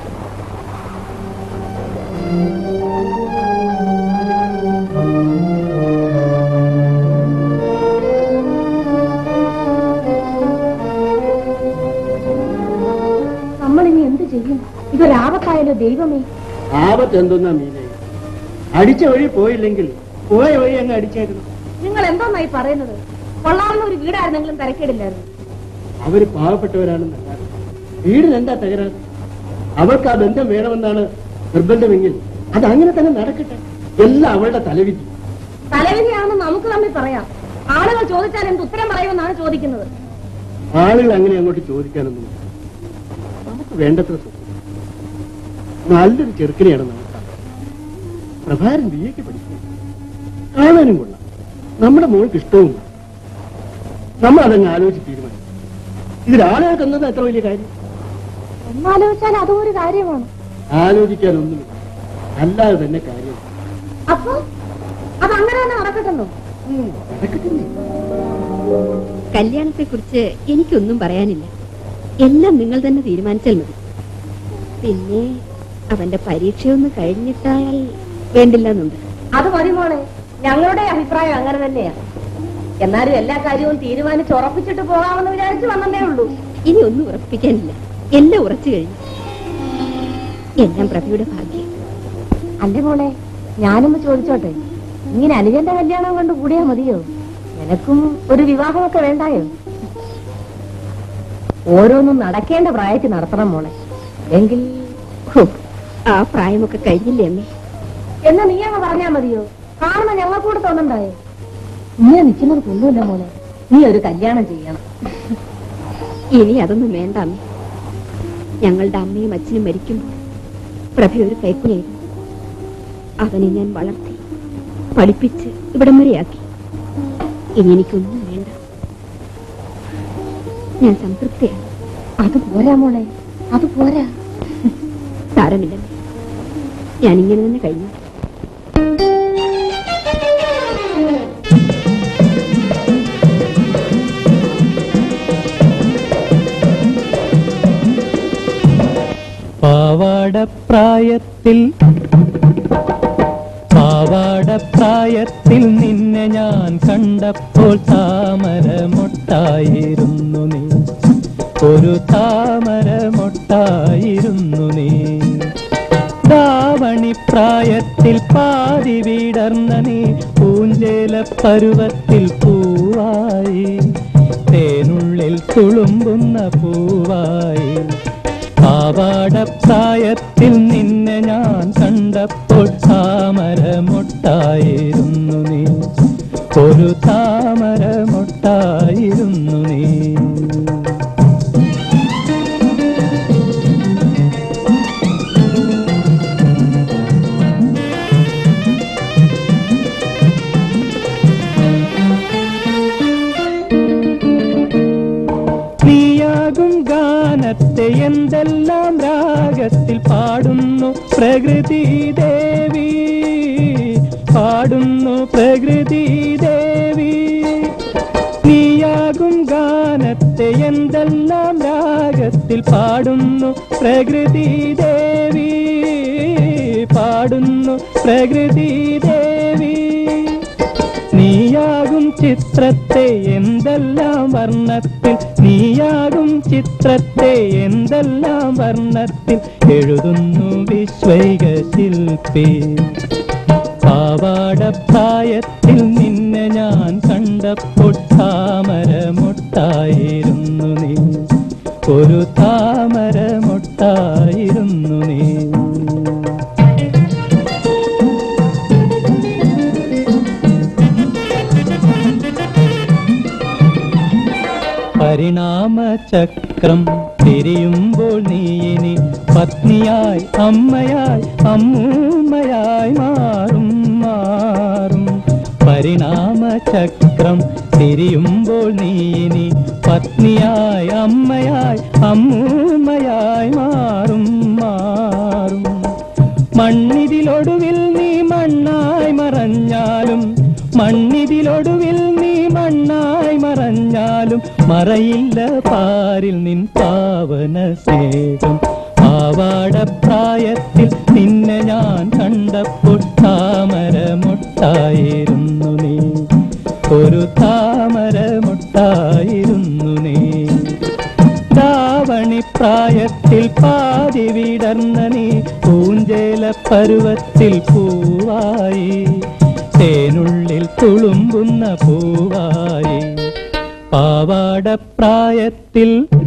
നമ്മൾ ഇനി എന്ത് ചെയ്യും ഇതൊരാപത്തായാലോ ദൈവമേ ആപത്ത് എന്തെന്നാ മീനെ അടിച്ച വഴി പോയില്ലെങ്കിൽ പോയ വഴി അങ്ങ് അടിച്ചേക്കണം നിങ്ങൾ എന്തോന്നായി പറയുന്നത് കൊള്ളാവുന്ന ഒരു വീടായിരുന്നെങ്കിലും തിരക്കേടില്ലായിരുന്നു അവര് പാവപ്പെട്ടവരാണെന്നല്ല വീടിന് എന്താ തകരാറ് അവൾക്ക് ആ ബന്ധം വേണമെന്നാണ് നിർബന്ധമെങ്കിൽ അത് അങ്ങനെ തന്നെ നടക്കട്ടെ എല്ലാം അവളുടെ തലവിധി തലവിധിയാണെന്ന് നമുക്ക് തമ്മിൽ പറയാം ആളുകൾ ചോദിച്ചാൽ എന്ത് ഉത്തരം പറയുമെന്നാണ് ചോദിക്കുന്നത് ആളുകൾ അങ്ങനെ അങ്ങോട്ട് ചോദിക്കാനൊന്നും ഇല്ല. നമുക്ക് വേണ്ടത്ര സ്വത്ത് നല്ലൊരു ചെറുക്കനെയാണ് നമുക്ക് പ്രഭാരം ബി എക്ക് പഠിക്കുന്നത് കാണാനും കൊള്ളാം നമ്മുടെ മോൾക്ക് ഇഷ്ടവും നമ്മൾ അതങ്ങ് ആലോചിച്ച് തീരുമാനിക്കും ഇതിലാളുകൾക്ക് എന്നത് എത്ര വലിയ കാര്യം ഒന്നാലോചിച്ചാൽ അതും ഒരു കാര്യമാണ് ആലോചിക്കാനൊന്നുമില്ല അല്ലാതെ തന്നെ കാര്യം അപ്പൊ അതങ്ങനെ തന്നെ നടക്കട്ടെന്നോ നടക്കത്തില്ലേ കല്യാണത്തെ കുറിച്ച് എനിക്കൊന്നും പറയാനില്ല എല്ലാം നിങ്ങൾ തന്നെ തീരുമാനിച്ചാൽ മതി പിന്നെ അവന്റെ പരീക്ഷയൊന്ന് കഴിഞ്ഞിട്ടാൽ വേണ്ടില്ലെന്നുണ്ട് അത് മതി മോളെ ഞങ്ങളുടെ അഭിപ്രായം അങ്ങനെ തന്നെയാ എന്നാലും എല്ലാ കാര്യവും തീരുമാനിച്ച് ഉറപ്പിച്ചിട്ട് പോകാമെന്ന് വിചാരിച്ചു വന്നതേ ഉള്ളൂ ഇനി ഒന്നും ഉറപ്പിക്കാനില്ല എല്ലാം ഉറച്ചു കഴിഞ്ഞു എല്ലാം പ്രഭയുടെ ഭാഗ്യം അല്ലേ മോളെ ഞാനൊന്ന് ചോദിച്ചോട്ടെ ഇങ്ങനെ അനുജന്റെ കല്യാണം കൊണ്ട് കൂടിയാ മതിയോ നിനക്കും ഒരു വിവാഹമൊക്കെ വേണ്ടായോ ഓരോന്നും നടക്കേണ്ട പ്രായത്തിൽ നടത്തണം മോളെ എങ്കിൽ ഹോ, ആ പ്രായമൊക്കെ കഴിഞ്ഞില്ലേ അമ്മേ എന്നാ നീ അങ്ങ് പറഞ്ഞാ മതിയോ കാണുന്ന ഞങ്ങൾക്കൂടെ തോന്നണ്ടായോ ഇങ്ങനെ നിൽക്കുന്നത് കൊള്ളുമല്ല മോളെ നീ ഒരു കല്യാണം ചെയ്യണം ഇനി അതൊന്നും വേണ്ട അമ്മേ ഞങ്ങളുടെ അമ്മയും അച്ഛനും മരിക്കുമ്പോൾ പ്രഭ ഒരു കൈക്കുഞ്ഞായിരുന്നു അവനെ ഞാൻ വളർത്തി പഠിപ്പിച്ച് ഇവിടം വരെയാക്കി ഇനി എനിക്കൊന്നും വേണ്ട ഞാൻ സംതൃപ്തിയാണ് അത് പോരാ മോളെ അത് പോരാ സാരമില്ലമ്മേ ഞാൻ ഇങ്ങനെ തന്നെ കഴിഞ്ഞു പാവാടപ്രായത്തിൽ പാവാടപ്രായത്തിൽ നിന്നെ ഞാൻ കണ്ടപ്പോൾ താമരമൊട്ടായിരുന്നു നീ ഒരു താമരമൊട്ടായിരുന്നു നീ ദാവണിപ്രായത്തിൽ പാതി വിടർന്ന നീ പൂഞ്ചേല പരുവത്തിൽ പൂവായി തേനുള്ളിൽ തുളുമ്പുന്ന പൂവായി പാവാടപ്രായത്തിൽ നിന്നെ ഞാൻ കണ്ടപ്പോൾ താമരമൊട്ടായിരുന്നു നീ ഒരു താമരമൊട്ടായിരുന്നു നീ നീയാകും ഗാനത്തെ എന്തെല്ലാം രാഗത്തിൽ പാടുന്നു പ്രകൃതി ദേവി പാടുന്നു പ്രകൃതി ദേവി നീയാകും ഗാനത്തെ എന്തെല്ലാം രാഗത്തിൽ പാടുന്നു പ്രകൃതി ദേവി പാടുന്നു പ്രകൃതി ദേവി നീയാകും ചിത്രത്തെ എന്തെല്ലാം വർണ്ണത്തിൽ നീയാകും ചിത്രത്തെ എന്തെല്ലാം വർണ്ണത്തിൽ എഴുതുന്നു വിശ്വൈക ശില്പി പാവാടപ്രായത്തിൽ നിന്നെ ഞാൻ കണ്ടപ്പോൾ താമരമൊട്ടായിരുന്നു നീ ഒരു താമരമൊട്ടായിരുന്നു നീ പരിണാമചക്രം തിരിയുമ്പോൾ നീ ഇനി പത്നിയായി അമ്മയായി അമ്മൂമ്മയായി മാറും മാറും പരിണാമചക്രം തിരിയുമ്പോൾ നീ ഇനി പത്നിയായി അമ്മയായി അമ്മൂമ്മയായി മാറും മാറും മണ്ണിതിലൊടുവിൽ നീ മണ്ണായി മറഞ്ഞാലും മണ്ണിതിലൊടുവിൽ നീ മണ്ണായി മറഞ്ഞാലും മറയില്ല പാരിൽ നിൻ പാവന സ്നേഹം ആവാടപ്രായത്തിൽ നിന്നെ ഞാൻ കണ്ടപ്പോൾ താമരമൊട്ടായിരുന്നു നീ ഒരു താമരമൊട്ടായിരുന്നു നീ പ്രായത്തിൽ പാതി വിടർന്ന നീ പൂഞ്ചേല പരുവത്തിൽ പൂവായി തേനുള്ളിൽ തുളുമ്പുന്ന പൂവായി പാവാടപ്രായത്തിൽ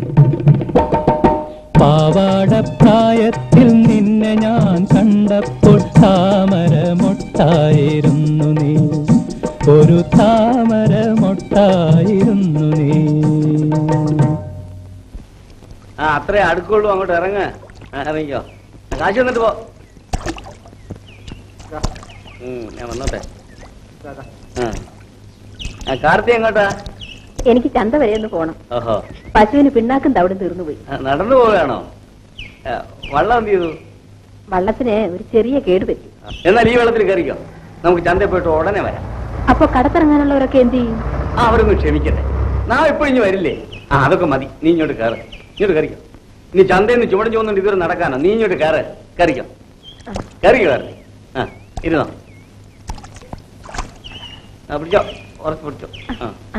പാവാടപ്രായത്തിൽ നിന്നെ ഞാൻ കണ്ടപ്പോൾ താമരമൊട്ടായിരുന്നു നീ ഒരു താമരമൊട്ടായിരുന്നു നീ ആ അത്രേ അടുക്കുള്ളൂ അങ്ങോട്ട് ഇറങ്ങ ഇറങ്ങിക്കോ കാശ് വന്നിട്ട് പോ ഉം, ഞാൻ വന്നോട്ടെ ആ. ആ കാർത്തി എങ്ങോട്ടാ എനിക്ക് ചന്ത വരെ ഒന്ന് പോണം ഓഹോ പശുവിന് പിണ്ണാക്കും തവിടും തീർന്നു പോയി ആ, നടന്നു പോവുകയാണോ ആ, വള്ളം എന്ത് ചെയ്തു വള്ളത്തിന് ഒരു ചെറിയ കേട് പറ്റി എന്നാൽ ഈ വെള്ളത്തിൽ കയറിക്കോ നമുക്ക് ചന്തയിൽ പോയിട്ട് ഉടനെ വരാം അപ്പൊ കടത്തിറങ്ങാനുള്ളവരൊക്കെ എന്ത് ചെയ്യും ആ അവരൊന്ന് ക്ഷമിക്കട്ടെ നാളെ എപ്പോഴും ഇനി വരില്ലേ ആ അതൊക്കെ മതി നീ ഇങ്ങോട്ട് കയറ് ഇങ്ങോട്ട് കയറിക്കോ നീ ചന്തയിൽ നിന്ന് ചുവടും ചോന്നുണ്ട് ഇതുവരെ നടക്കാനോ നീ ഇങ്ങോട്ട് കയറ് കയറിക്കോ കയറിക്കോ കയറി ആ ഇരുന്നോ ആ പിടിച്ചോ ഉറച്ച് പിടിച്ചോ ആ ആ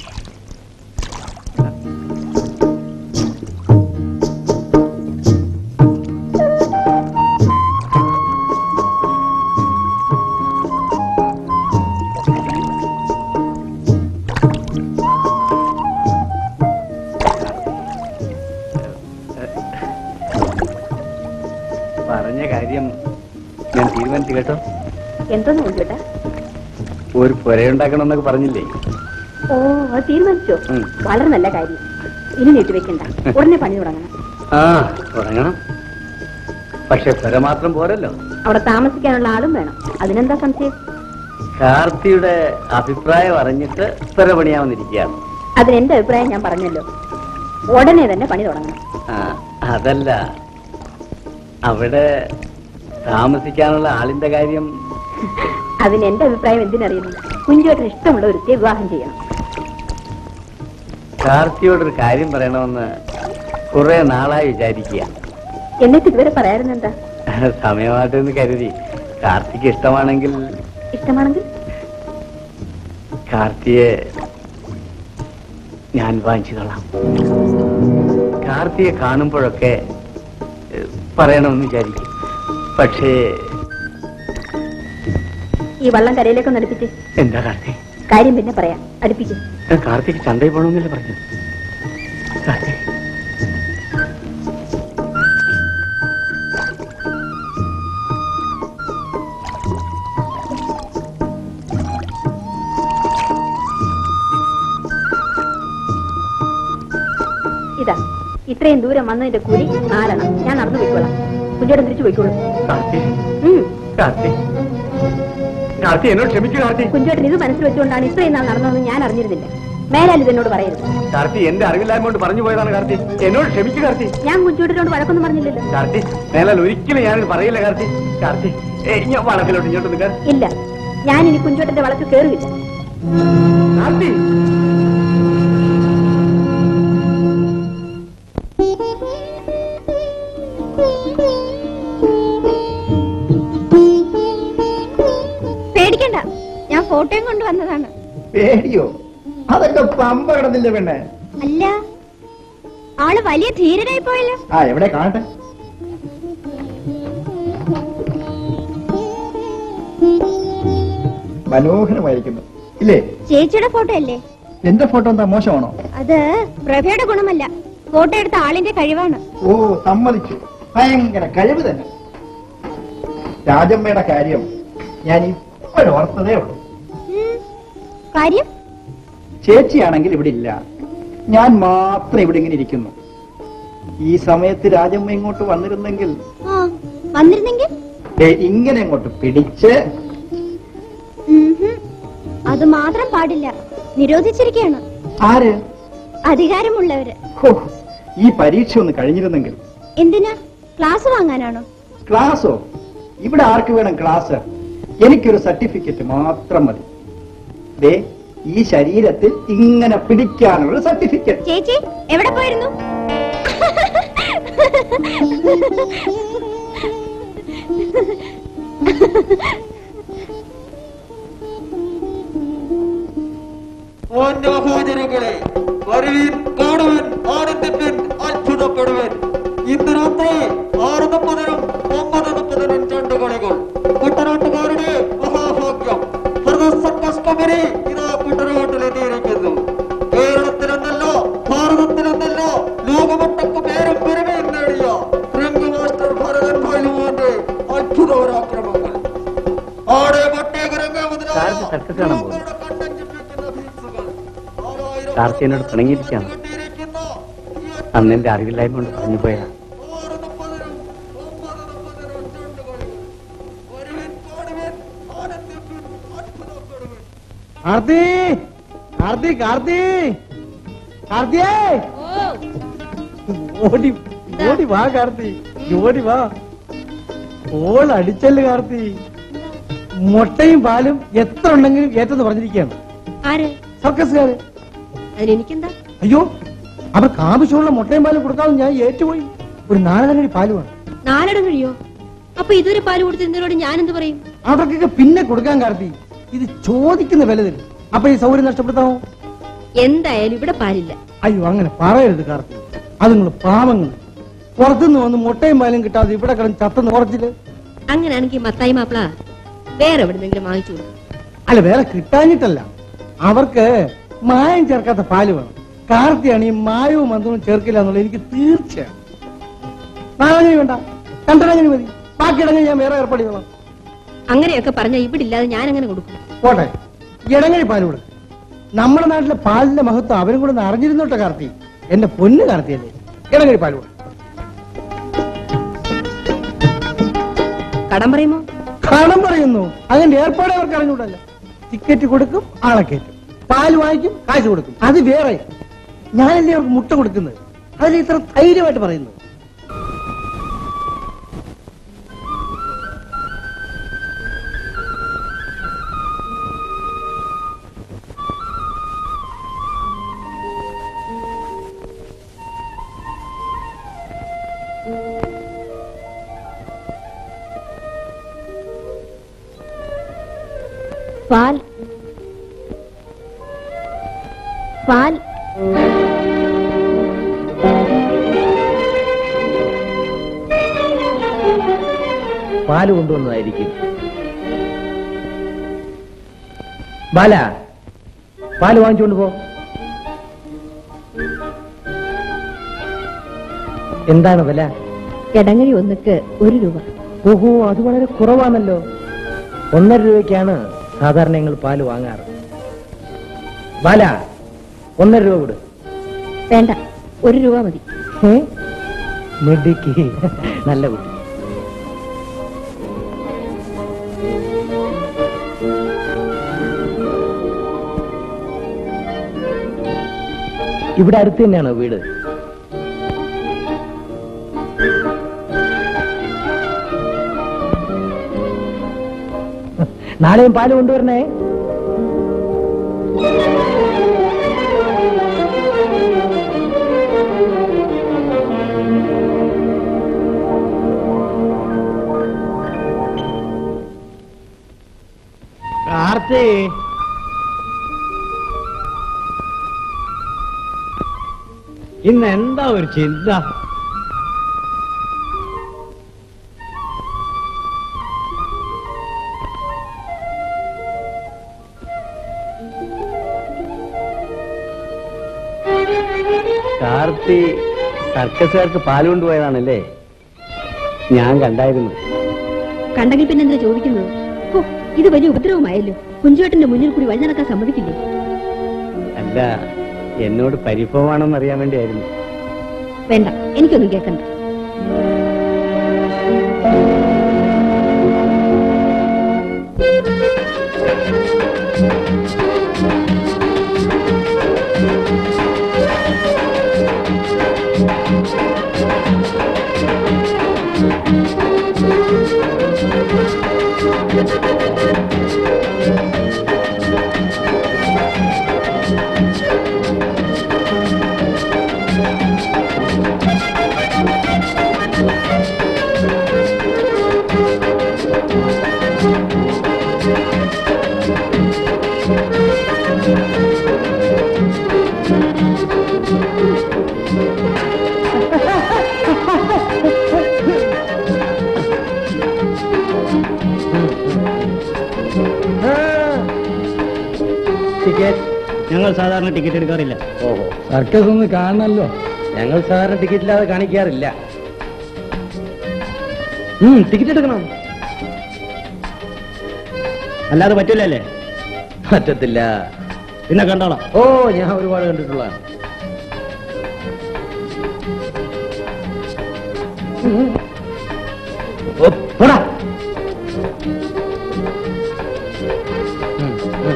പറഞ്ഞ കാര്യം ഞാൻ തീരുമാനിച്ചു കേട്ടോ എന്തോന്ന് കൊണ്ടുവിട്ടാ ഒരു പുരയുണ്ടാക്കണമെന്നൊക്കെ പറഞ്ഞില്ലേ ഓ അത് തീരുമാനിച്ചോ ഉം. വളരെ നല്ല കാര്യം ഇനി നീട്ടി വെക്കണ്ട ഉടനെ പണി തുടങ്ങണം ആ തുടങ്ങണം പക്ഷെ പുര മാത്രം പോരല്ലോ അവിടെ താമസിക്കാനുള്ള ആളും വേണം അതിനെന്താ സംശയം കാർത്തിയുടെ അഭിപ്രായം അറിഞ്ഞിട്ട് പുര പണിയാവുന്നിരിക്കുകയാണ് അതിന് എന്റെ അഭിപ്രായം ഞാൻ പറഞ്ഞല്ലോ ഉടനെ തന്നെ പണി തുടങ്ങണം ആ, അതല്ല അവിടെ താമസിക്കാനുള്ള ആളിന്റെ കാര്യം അതിന് എന്റെ അഭിപ്രായം എന്തിനറിയുന്നു കുഞ്ചുവേട്ടന് ഇഷ്ടമുള്ള ഒരുത്തിയെ വിവാഹം ചെയ്യണം കാർത്തിയോടൊരു കാര്യം പറയണമെന്ന് കുറെ നാളായി വിചാരിക്കുക എന്നിട്ട് ഇതുവരെ പറയാറുണ്ട് എന്താ സമയമായിട്ടെന്ന് കരുതി കാർത്തിക്ക് ഇഷ്ടമാണെങ്കിൽ ഇഷ്ടമാണെങ്കിൽ കാർത്തിയെ ഞാൻ വാങ്ങിച്ചോളാം കാർത്തിയെ കാണുമ്പോഴൊക്കെ ഏഹ്, പറയണമെന്ന് വിചാരിക്കും പക്ഷേ ഈ വള്ളം കരയിലേക്കൊന്ന് അടുപ്പിച്ച് എന്താ കാർത്തി കാര്യം പിന്നെ പറയാം അടുപ്പിക്കും ഏഹ്, കാർത്തിക്ക് ചന്തയിൽ പോകണമെന്നല്ലേ പറഞ്ഞു കാർത്തി ഇതാ ഇത്രയും ദൂരം വന്നതിന്റെ കൂലി നാലെണ്ണം ഞാൻ നടന്നു പോയിക്കോളാം കുഞ്ചോടൻ തിരിച്ചു പോയിക്കോളൂ കാർത്തി ഉം. കാർത്തി കാർത്തി എന്നോട് ക്ഷമിക്കൂ കാർത്തി കുഞ്ചോട്ടൻ ഇത് മനസ്സിൽ വെച്ചുകൊണ്ടാണ് ഇത്രയും നാൾ നടന്നതെന്ന് ഞാൻ അറിഞ്ഞിരുന്നില്ല മേലാൽ ഇതെന്നോട് പറയരുത് കാർത്തി എന്റെ അറിവില്ലായ്മ കൊണ്ട് പറഞ്ഞു പോയതാണ് കാർത്തി എന്നോട് ക്ഷമിക്കൂ കാർത്തി ഞാൻ കുഞ്ചോട്ടിനോട് വഴക്കൊന്നും പറഞ്ഞില്ലല്ലോ കാർത്തി മേലാൽ ഒരിക്കലും ഞാനിത് പറയില്ല കാർത്തി കാർത്തി ഏ, ഞാൻ വളത്തിലോട്ട് ഇങ്ങോട്ട് നിൽക്കാൻ ഇല്ല ഞാൻ ഇനി കുഞ്ചോട്ടന്റെ വളത്തിൽ കയറില്ല കാർത്തി പേടിക്കണ്ട ഞാൻ ഫോട്ടോയും കൊണ്ടുവന്നതാണ് പേടിയോ അതൊക്കെ പമ്പ കിടന്നില്ല പെണ്ണെ അല്ല ആള് വലിയ ധീരനായി പോയല്ലോ ആ എവിടെ കാണട്ടെ മനോഹരമായിരിക്കുന്നു ഇല്ലേ ചേച്ചിയുടെ ഫോട്ടോ അല്ലേ എന്റെ ഫോട്ടോ എന്താ മോശമാണോ അത് പ്രഭയുടെ ഗുണമല്ല ഫോട്ടോ എടുത്ത ആളിന്റെ കഴിവാണ് ഓ സമ്മതിച്ചു ഭയങ്കര കഴിവ് തന്നെ രാജമ്മയുടെ കാര്യം ഞാൻ ഇപ്പോഴോർത്തതേ ഉള്ളൂ ഉം. കാര്യം ചേച്ചിയാണെങ്കിൽ ഇവിടെ ഇല്ല ഞാൻ മാത്രം ഇവിടെ ഇങ്ങനെ ഇരിക്കുന്നു ഈ സമയത്ത് രാജമ്മ ഇങ്ങോട്ട് വന്നിരുന്നെങ്കിൽ ആ വന്നിരുന്നെങ്കിൽ ദേ ഇങ്ങനെ അങ്ങോട്ട് പിടിച്ച് ഉം ഹും. അത് മാത്രം പാടില്ല നിരോധിച്ചിരിക്കുകയാണ് ആര് അധികാരമുള്ളവര് ഹോ, ഈ പരീക്ഷ ഒന്ന് കഴിഞ്ഞിരുന്നെങ്കിൽ എന്തിനാ ക്ലാസ് വാങ്ങാനാണോ ക്ലാസ്സോ ഇവിടെ ആർക്ക് വേണം ക്ലാസ് എനിക്കൊരു സർട്ടിഫിക്കറ്റ് മാത്രം മതി ദേ ഈ ശരീരത്തിൽ ഇങ്ങനെ പിടിക്കാനുള്ള സർട്ടിഫിക്കറ്റ് ചേച്ചി എവിടെ പോയിരുന്നു സഹോദരങ്ങളെ വരുവിൻ കാണുവിൻ ആനന്ദിപ്പിൻ അത്ഭുതപ്പെടുവിൻ ഇന്ന് രാത്രി ആറ് മുപ്പതിനും ഒമ്പത് മുപ്പതിനും രണ്ട് കളികൾ കുട്ടനാട്ടുകാരുടെ മഹാഭാഗ്യം ഹൃദയ സർക്കസ് കമ്പനി ഇതാ കുട്ടനാട്ടിൽ എത്തിയിരിക്കുന്നു കേരളത്തിലെന്നല്ല ഭാരതത്തിലെന്നല്ല ലോകമൊട്ടക്ക് പേരും പെരുമയും നേടിയ രംഗ മാസ്റ്റർ ഭരതൻ ഭൈലുവാന്റെ അത്ഭുത പരാക്രമങ്ങൾ ആടെ പട്ടേക രംഗാവതിനായ കാലത്ത് സർക്കസ് കാണാൻ പോകുന്നു കാർത്തി എന്നോട് പിണങ്ങിയിരിക്കുകയാണ് അന്ന് എന്റെ അറിവില്ലായ്മ കൊണ്ട് പറഞ്ഞു പോയാ കാർത്തി കാർത്തി കാർത്തി കാർത്തിയേ ഓടി ഓടി വാ കാർത്തി ഓടി വാ ഓൾ അടിച്ചല്ലേ കാർത്തി മുട്ടയും പാലും എത്ര ഉണ്ടെങ്കിലും ഏറ്റെന്ന് പറഞ്ഞിരിക്കുകയാണ് ആര് സർക്കസുകാര് അതിനെനിക്കെന്താ അയ്യോ അവർക്ക് ആവശ്യമുള്ള മുട്ടയും പാലും കൊടുക്കാതെ ഞാൻ ഏറ്റുപോയി ഒരു നാലരങ്ങടി പാലുമാണ് നാലടം കഴിയോ അപ്പൊ ഇതുവരെ പാല് കൊടുത്ത് എന്തിനോട് ഞാൻ എന്ത് പറയും അവർക്കൊക്കെ പിന്നെ കൊടുക്കാൻ കാർത്തി ഇത് ചോദിക്കുന്ന വില തരും അപ്പൊ ഈ സൗകര്യം നഷ്ടപ്പെടുത്താമോ എന്തായാലും ഇവിടെ പാലില്ല അയ്യോ അങ്ങനെ പറയരുത് കാർത്തി അത് നിങ്ങൾ പാവങ്ങൾ പുറത്തുനിന്ന് വന്ന് മുട്ടയും പാലും കിട്ടാതെ ഇവിടെ കിടന്ന് ചത്തെന്ന് ഉറച്ചില് അങ്ങനെയാണെങ്കിൽ മത്തായി മാപ്പിള വേറെ എവിടെന്നെങ്കിലും വാങ്ങിച്ചു കൊടുക്കും അല്ല വേറെ കിട്ടാഞ്ഞിട്ടല്ല അവർക്ക് മായം ചേർക്കാത്ത പാല് വേണം കാർത്തിയാണ് ഈ മായവും മന്ത്രവും ചേർക്കില്ല എന്നുള്ളത് എനിക്ക് തീർച്ചയാണ് നാലങ്ങനെ വേണ്ട രണ്ടരങ്ങനെ മതി ബാക്കിയിടങ്ങളിൽ ഞാൻ വേറെ ഏർപ്പാട് ചെയ്യണം അങ്ങനെയൊക്കെ പറഞ്ഞാൽ ഇവിടെ ഇല്ലാതെ ഞാൻ അങ്ങനെ കൊടുക്കും പോട്ടെ ഇടങ്ങഴി പാല് കൊടുക്കും നമ്മുടെ നാട്ടിലെ പാലിന്റെ മഹത്വം അവരും കൂടെ ഒന്ന് അറിഞ്ഞിരുന്നോട്ടെ കാർത്തി എന്റെ പൊന്ന് കാർത്തിയല്ലേ ഇടങ്ങഴി പാല് കൊടുക്കും കടം പറയുമോ കടം പറയുന്നു അതിന്റെ ഏർപ്പാട് അവർക്ക് അറിഞ്ഞൂടല്ല ടിക്കറ്റ് കൊടുക്കും ആളെ കയറ്റും പാല് വാങ്ങിക്കും കാശ് കൊടുക്കും അത് വേറെ ഞാനല്ലേ അവർക്ക് മുട്ട കൊടുക്കുന്നത് അതിൽ ഇത്ര ധൈര്യമായിട്ട് പറയുന്നത് പാൽ പാൽ പാല് കൊണ്ടുവന്നതായിരിക്കും ബാല പാല് വാങ്ങിച്ചുകൊണ്ട് പോ എന്താണ് വില ഇടങ്ങഴി ഒന്നിക്ക് ഒരു രൂപ ഓഹോ അത് വളരെ കുറവാണല്ലോ ഒന്നര രൂപയ്ക്കാണ് സാധാരണ ഞങ്ങൾ പാല് വാങ്ങാറ് ബാല ഒന്നര രൂപ കൊടു വേണ്ട ഒരു രൂപ മതി ഏ? മിടുക്കി നല്ല കുട്ടി ഇവിടെ അടുത്ത് തന്നെയാണോ വീട് നാളെയും പാല് കൊണ്ടുവരണേ കാർത്തി ഇന്ന് എന്താ ഒരു ചിന്ത കാർത്തി സർക്കസുകാർക്ക് പാല് കൊണ്ടുപോയതാണല്ലേ ഞാൻ കണ്ടായിരുന്നു കണ്ടെങ്കിൽ പിന്നെ എന്താ ചോദിക്കുന്നത് ഹോ, ഇത് വലിയ ഉപദ്രവമായല്ലോ കുഞ്ചുവേട്ടന്റെ മുന്നിൽ കൂടി വഴി നടക്കാൻ സമ്മതിക്കില്ലേ അല്ല എന്നോട് പരിഭവമാണെന്ന് അറിയാൻ വേണ്ടിയായിരുന്നു വേണ്ട എനിക്കൊന്നും കേൾക്കണ്ട Thank you. ടിക്കറ്റ് ഞങ്ങൾ സാധാരണ ടിക്കറ്റ് എടുക്കാറില്ല ഓഹോ സർക്കസ് ഒന്ന് കാണണല്ലോ ഞങ്ങൾ സാധാരണ ടിക്കറ്റ് ഇല്ലാതെ കാണിക്കാറില്ല ടിക്കറ്റ് എടുക്കണം അല്ലാതെ പറ്റില്ലല്ലേ പറ്റത്തില്ല പിന്നെ കണ്ടോളാം ഓ ഞാൻ ഒരുപാട് കണ്ടിട്ടുള്ളതാണ് ഓ, പോടാ. ഉം, ഉം.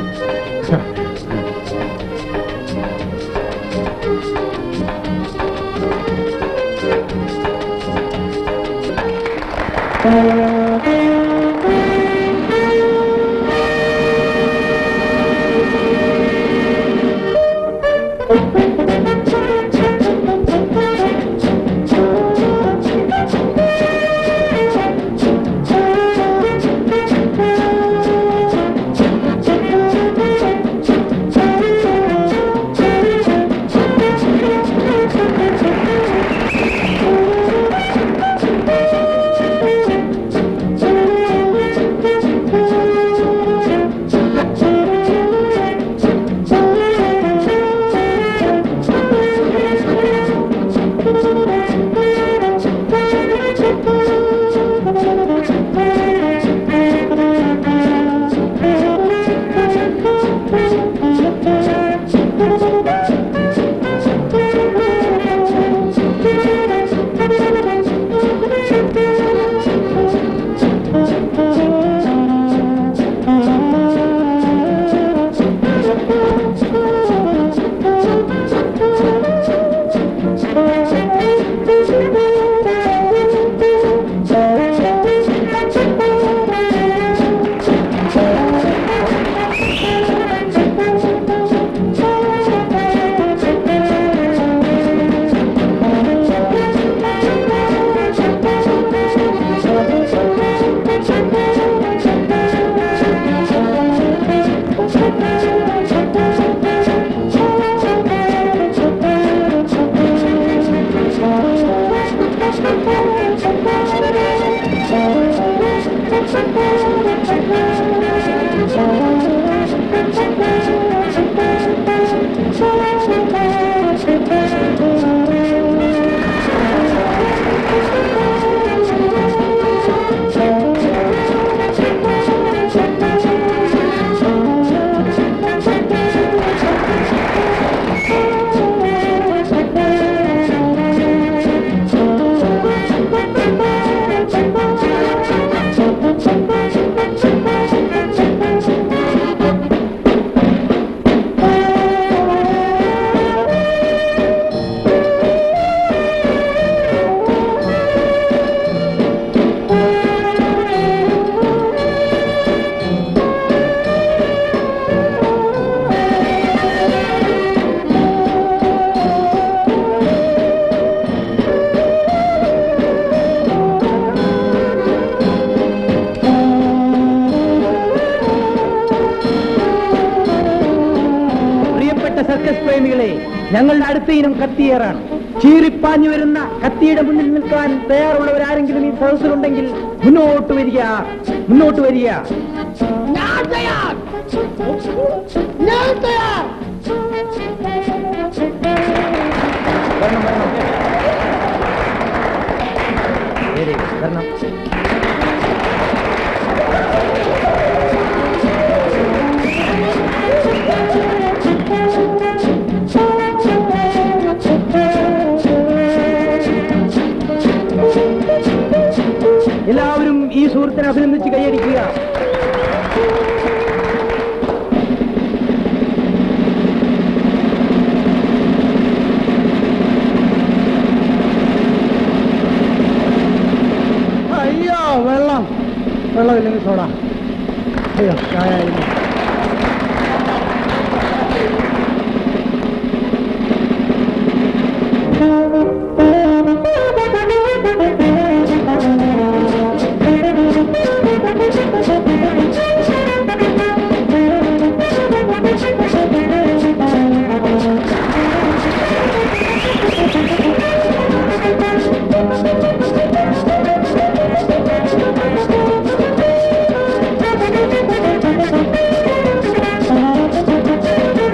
പ്രിയപ്പെട്ട സർക്കസ് പ്രേമികളെ ഞങ്ങളുടെ അടുത്ത ഇനം കത്തിയേറാണ് ചീറിപ്പാഞ്ഞു വരുന്ന കത്തിയുടെ മുന്നിൽ നിൽക്കാൻ തയ്യാറുള്ളവരാരെങ്കിലും ഈ സദസ്സിലുണ്ടെങ്കിൽ മുന്നോട്ട് വരിക മുന്നോട്ട് വരിക ശരി, വരണം. എല്ലാവരും ഈ സുഹൃത്തിനെ അഭിനന്ദിച്ച് കൈയടിക്കുക അയ്യോ വെള്ളം വെള്ളമില്ലെങ്കിൽ സോഡ അയ്യോ ചായ ഇല്ല. Thank you.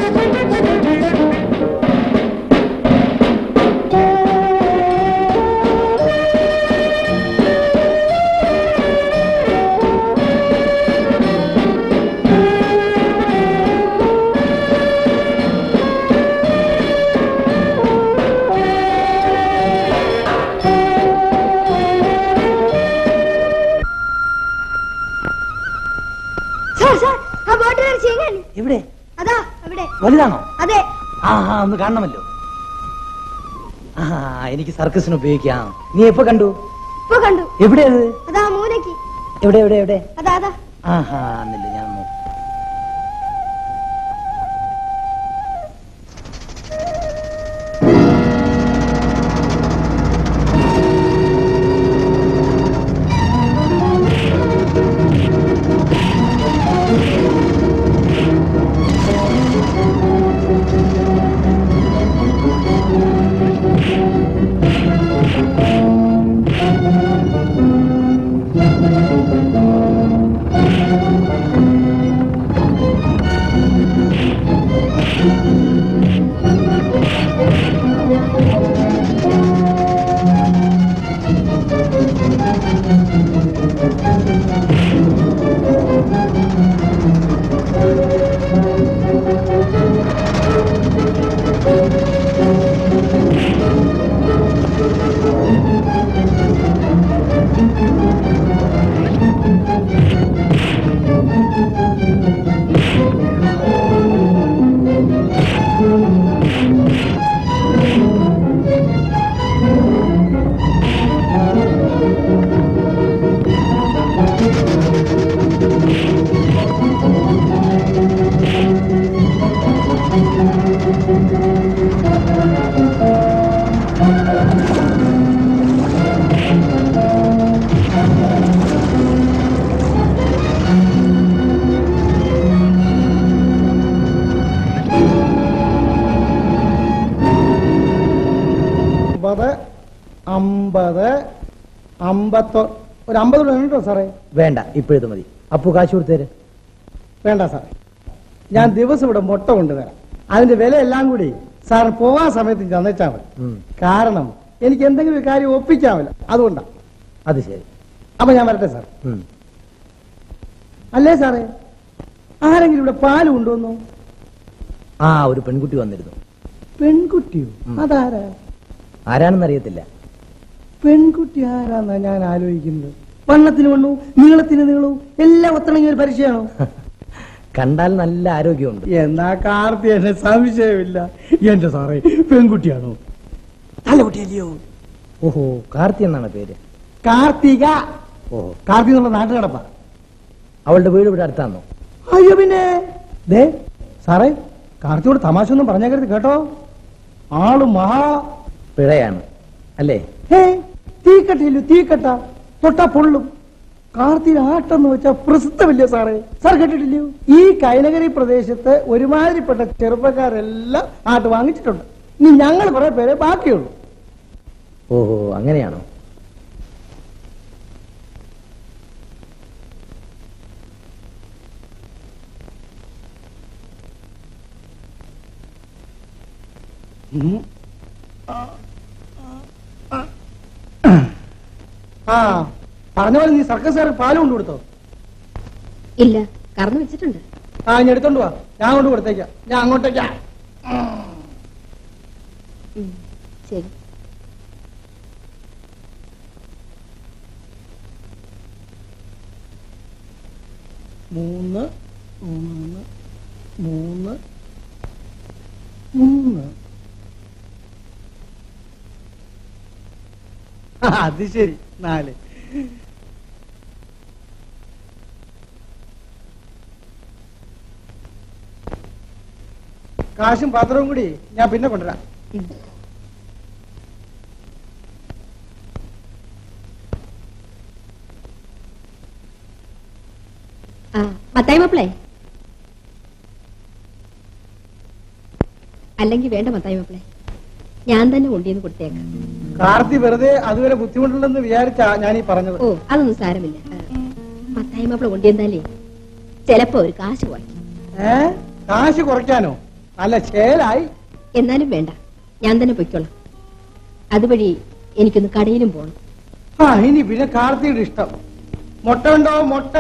ഒന്ന് കാണണമല്ലോ ആ എനിക്ക് സർക്കസിന് ഉപയോഗിക്കാം നീ എപ്പോ കണ്ടു ഇപ്പൊ കണ്ടു എവിടെയത് അതാ മൂലയ്ക്ക് എവിടെ എവിടെ എവിടെ അതാ അതാ ആഹാ എന്നില്ല ഞാൻ നോക്കാം അമ്പത് അമ്പത് അമ്പത്തോ ഒരു അമ്പത് രൂപ ഉണ്ടോ സാറേ വേണ്ട ഇപ്പോഴത്തെ മതി അപ്പു കാശ് കൊടുത്തേര് വേണ്ട സാറേ ഞാൻ ദിവസം ഇവിടെ മുട്ട കൊണ്ടുവരാം അതിന്റെ വില എല്ലാം കൂടി സാർ പോകാൻ സമയത്ത് തന്നേച്ചാ മതി ഉം, കാരണം എനിക്ക് എന്തെങ്കിലും ഒരു കാര്യം ഒപ്പിക്കാമല്ലോ അതുകൊണ്ടാ അത് ശരി അപ്പൊ ഞാൻ വരട്ടെ സാർ ഉം. അല്ലേ സാറേ ആരെങ്കിലും ഇവിടെ പാല് കൊണ്ടുവന്നു ആ ഒരു പെൺകുട്ടി വന്നിരുന്നു പെൺകുട്ടിയോ ഉം. അതാരാ ആരാണെന്ന് അറിയത്തില്ല പെൺകുട്ടി ആരാന്നാ ഞാൻ ആലോചിക്കുന്നത് വണ്ണത്തിന് വണ്ണു നീളത്തിന് നീളവും എല്ലാം ഒത്തണങ്ങിയ ഒരു പരിചയമാണോ കണ്ടാൽ നല്ല ആരോഗ്യമുണ്ട് എന്നാ കാർത്തി എന്നെ സംശയമില്ല എന്റെ സാറേ പെൺകുട്ടിയാണോ നല്ല കുട്ടിയല്ലയോ ഓഹോ കാർത്തി എന്നാണ് പേര് കാർത്തിക ഓഹോ കാർത്തിക എന്നുള്ള നാട്ടിൽ കിടപ്പാ അവളുടെ വീട് ഇവിടെ അടുത്താണോ അയ്യോ പിന്നെ ദേ സാറേ കാർത്തിയോട് തമാശ ഒന്നും പറഞ്ഞേക്കരുത് കേട്ടോ ആള് മഹാ പിഴയാണ് അല്ലേ ഹേ തീക്കട്ടയില്ലു തീക്കട്ട തൊട്ടാ പൊള്ളും കാർത്തിക ആട്ടെന്ന് വെച്ചാ പ്രസിദ്ധമില്ലേ സാറേ സാർ കേട്ടിട്ടില്ലയോ ഈ കൈനഗരി പ്രദേശത്ത് ഒരുമാതിരിപ്പെട്ട ചെറുപ്പക്കാരെല്ലാം ആട്ട് വാങ്ങിച്ചിട്ടുണ്ട് ഇനി ഞങ്ങൾ കുറെ പേരെ ബാക്കിയുള്ളൂ ഓഹോ അങ്ങനെയാണോ ആ പറഞ്ഞ പോലെ നീ സർക്കസ് സാറ് പാല് കൊണ്ടു കൊടുത്തോ ഇല്ല കറന്നു വെച്ചിട്ടുണ്ട് ആ ഇനി എടുത്തോണ്ട് വാ ഞാൻ കൊണ്ട് കൊടുത്തേക്കാം ഞാൻ അങ്ങോട്ടേക്കാ ഉം, ശരി മൂന്ന് മൂന്ന് മൂന്ന് മൂന്ന് ആ, അത് ശരി നാല് കാശും പാത്രവും കൂടി ഞാൻ പിന്നെ കൊണ്ടുവരാം ആ മത്തായി മാപ്പിളേ അല്ലെങ്കിൽ വേണ്ട മത്തായി മാപ്പിളേ ഞാൻ തന്നെ കൊണ്ടുവന്ന് കൊടുത്തേക്കാം കാർത്തി വെറുതെ അതുവരെ ബുദ്ധിമുട്ടുണ്ടെന്ന് വിചാരിച്ചാ ഞാൻ ഈ പറഞ്ഞത് ഓ അതൊന്നും സാരമില്ല ആ, മത്തായി മാപ്പിള കൊണ്ടുവന്നാലേ ചിലപ്പോ ഒരു കാശ് കുറയ്ക്കും ഏ കാശ് കുറയ്ക്കാനോ നല്ല ചേലായി എന്നാലും വേണ്ട ഞാൻ തന്നെ പൊയ്ക്കോളാം അതുവഴി എനിക്കൊന്ന് കടയിലും പോകണം ആ ഇനി പിന്നെ കാർത്തിയുടെ ഇഷ്ടം മുട്ട ഉണ്ടോ മുട്ട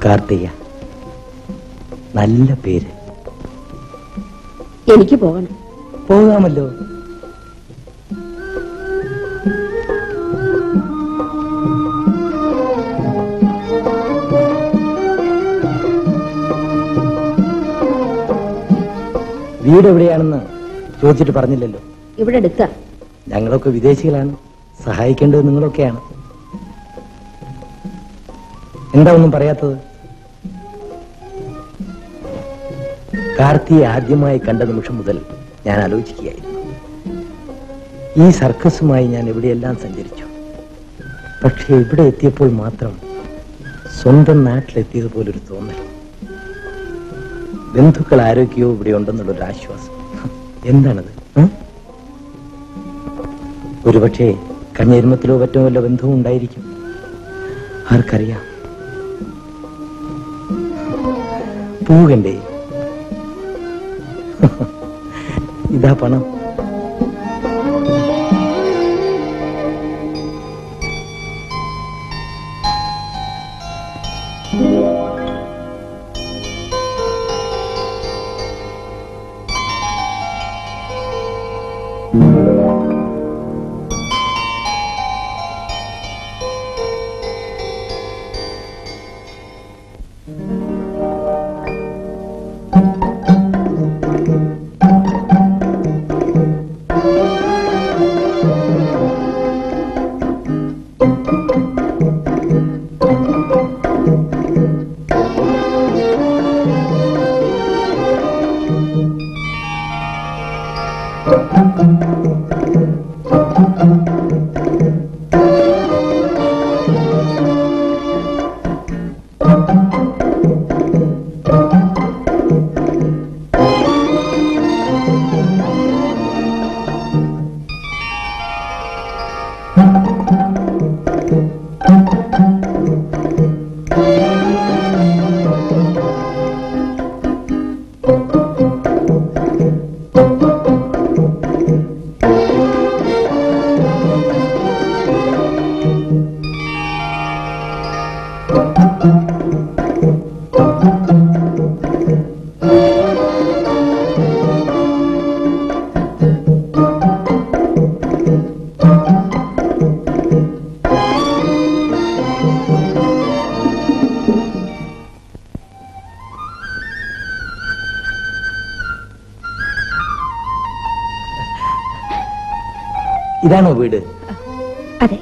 കാർത്തിക നല്ല പേര് എനിക്ക് പോകണം പോകാമല്ലോ വീട് എവിടെയാണെന്ന് ചോദിച്ചിട്ട് പറഞ്ഞില്ലല്ലോ ഇവിടെ എടുക്ക ഞങ്ങളൊക്കെ വിദേശികളാണ് സഹായിക്കേണ്ടത് നിങ്ങളൊക്കെയാണ് എന്താ ഒന്നും പറയാത്തത് കാർത്തിയെ ആദ്യമായി കണ്ട നിമിഷം മുതൽ ഞാൻ ആലോചിക്കുകയായിരുന്നു ഈ സർക്കസുമായി ഞാൻ എവിടെയെല്ലാം സഞ്ചരിച്ചു പക്ഷെ ഇവിടെ എത്തിയപ്പോൾ മാത്രം സ്വന്തം നാട്ടിലെത്തിയതുപോലൊരു തോന്നൽ ബന്ധുക്കൾ ആരോഗ്യവും ഇവിടെ ഉണ്ടെന്നുള്ളൊരു ആശ്വാസം എന്താണത് ഉം? ഒരുപക്ഷെ കഞ്ഞെരുമത്തിലോ മറ്റോ വല്ല ബന്ധവും ഉണ്ടായിരിക്കും ആർക്കറിയാം പോകണ്ടേ ഇതാ പണം ഇതാണോ വീട് അതെ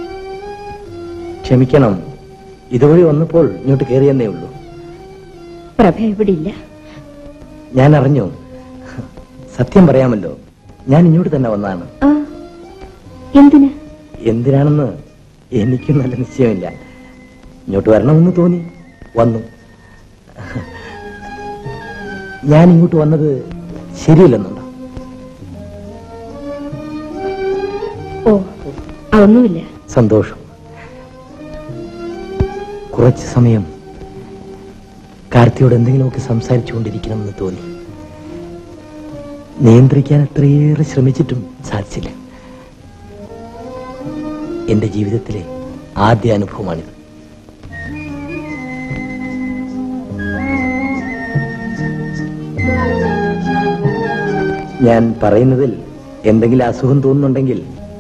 ക്ഷമിക്കണം ഇതുവഴി വന്നപ്പോൾ ഇങ്ങോട്ട് കയറിയെന്നേ ഉള്ളൂ പ്രഭ ഇവിടെ ഇല്ല ഞാൻ അറിഞ്ഞു സത്യം പറയാമല്ലോ ഞാൻ ഇങ്ങോട്ട് തന്നെ വന്നതാണ് ആ എന്തിന് എന്തിനാണെന്ന് എനിക്കും നല്ല നിശ്ചയമില്ല ഇങ്ങോട്ട് വരണമെന്ന് തോന്നി വന്നു ഞാൻ ഇങ്ങോട്ട് വന്നത് ശരിയല്ലെന്നുണ്ടോ ഓ അതൊന്നുമില്ല സന്തോഷം കുറച്ച് സമയം കാർത്തിയോട് എന്തെങ്കിലുമൊക്കെ സംസാരിച്ചുകൊണ്ടിരിക്കണമെന്ന് തോന്നി നിയന്ത്രിക്കാൻ അത്രയേറെ ശ്രമിച്ചിട്ടും സാധിച്ചില്ല എന്റെ ജീവിതത്തിലെ ആദ്യ അനുഭവമാണിത് ഞാൻ പറയുന്നതിൽ എന്തെങ്കിലും അസുഖം തോന്നുന്നുണ്ടെങ്കിൽ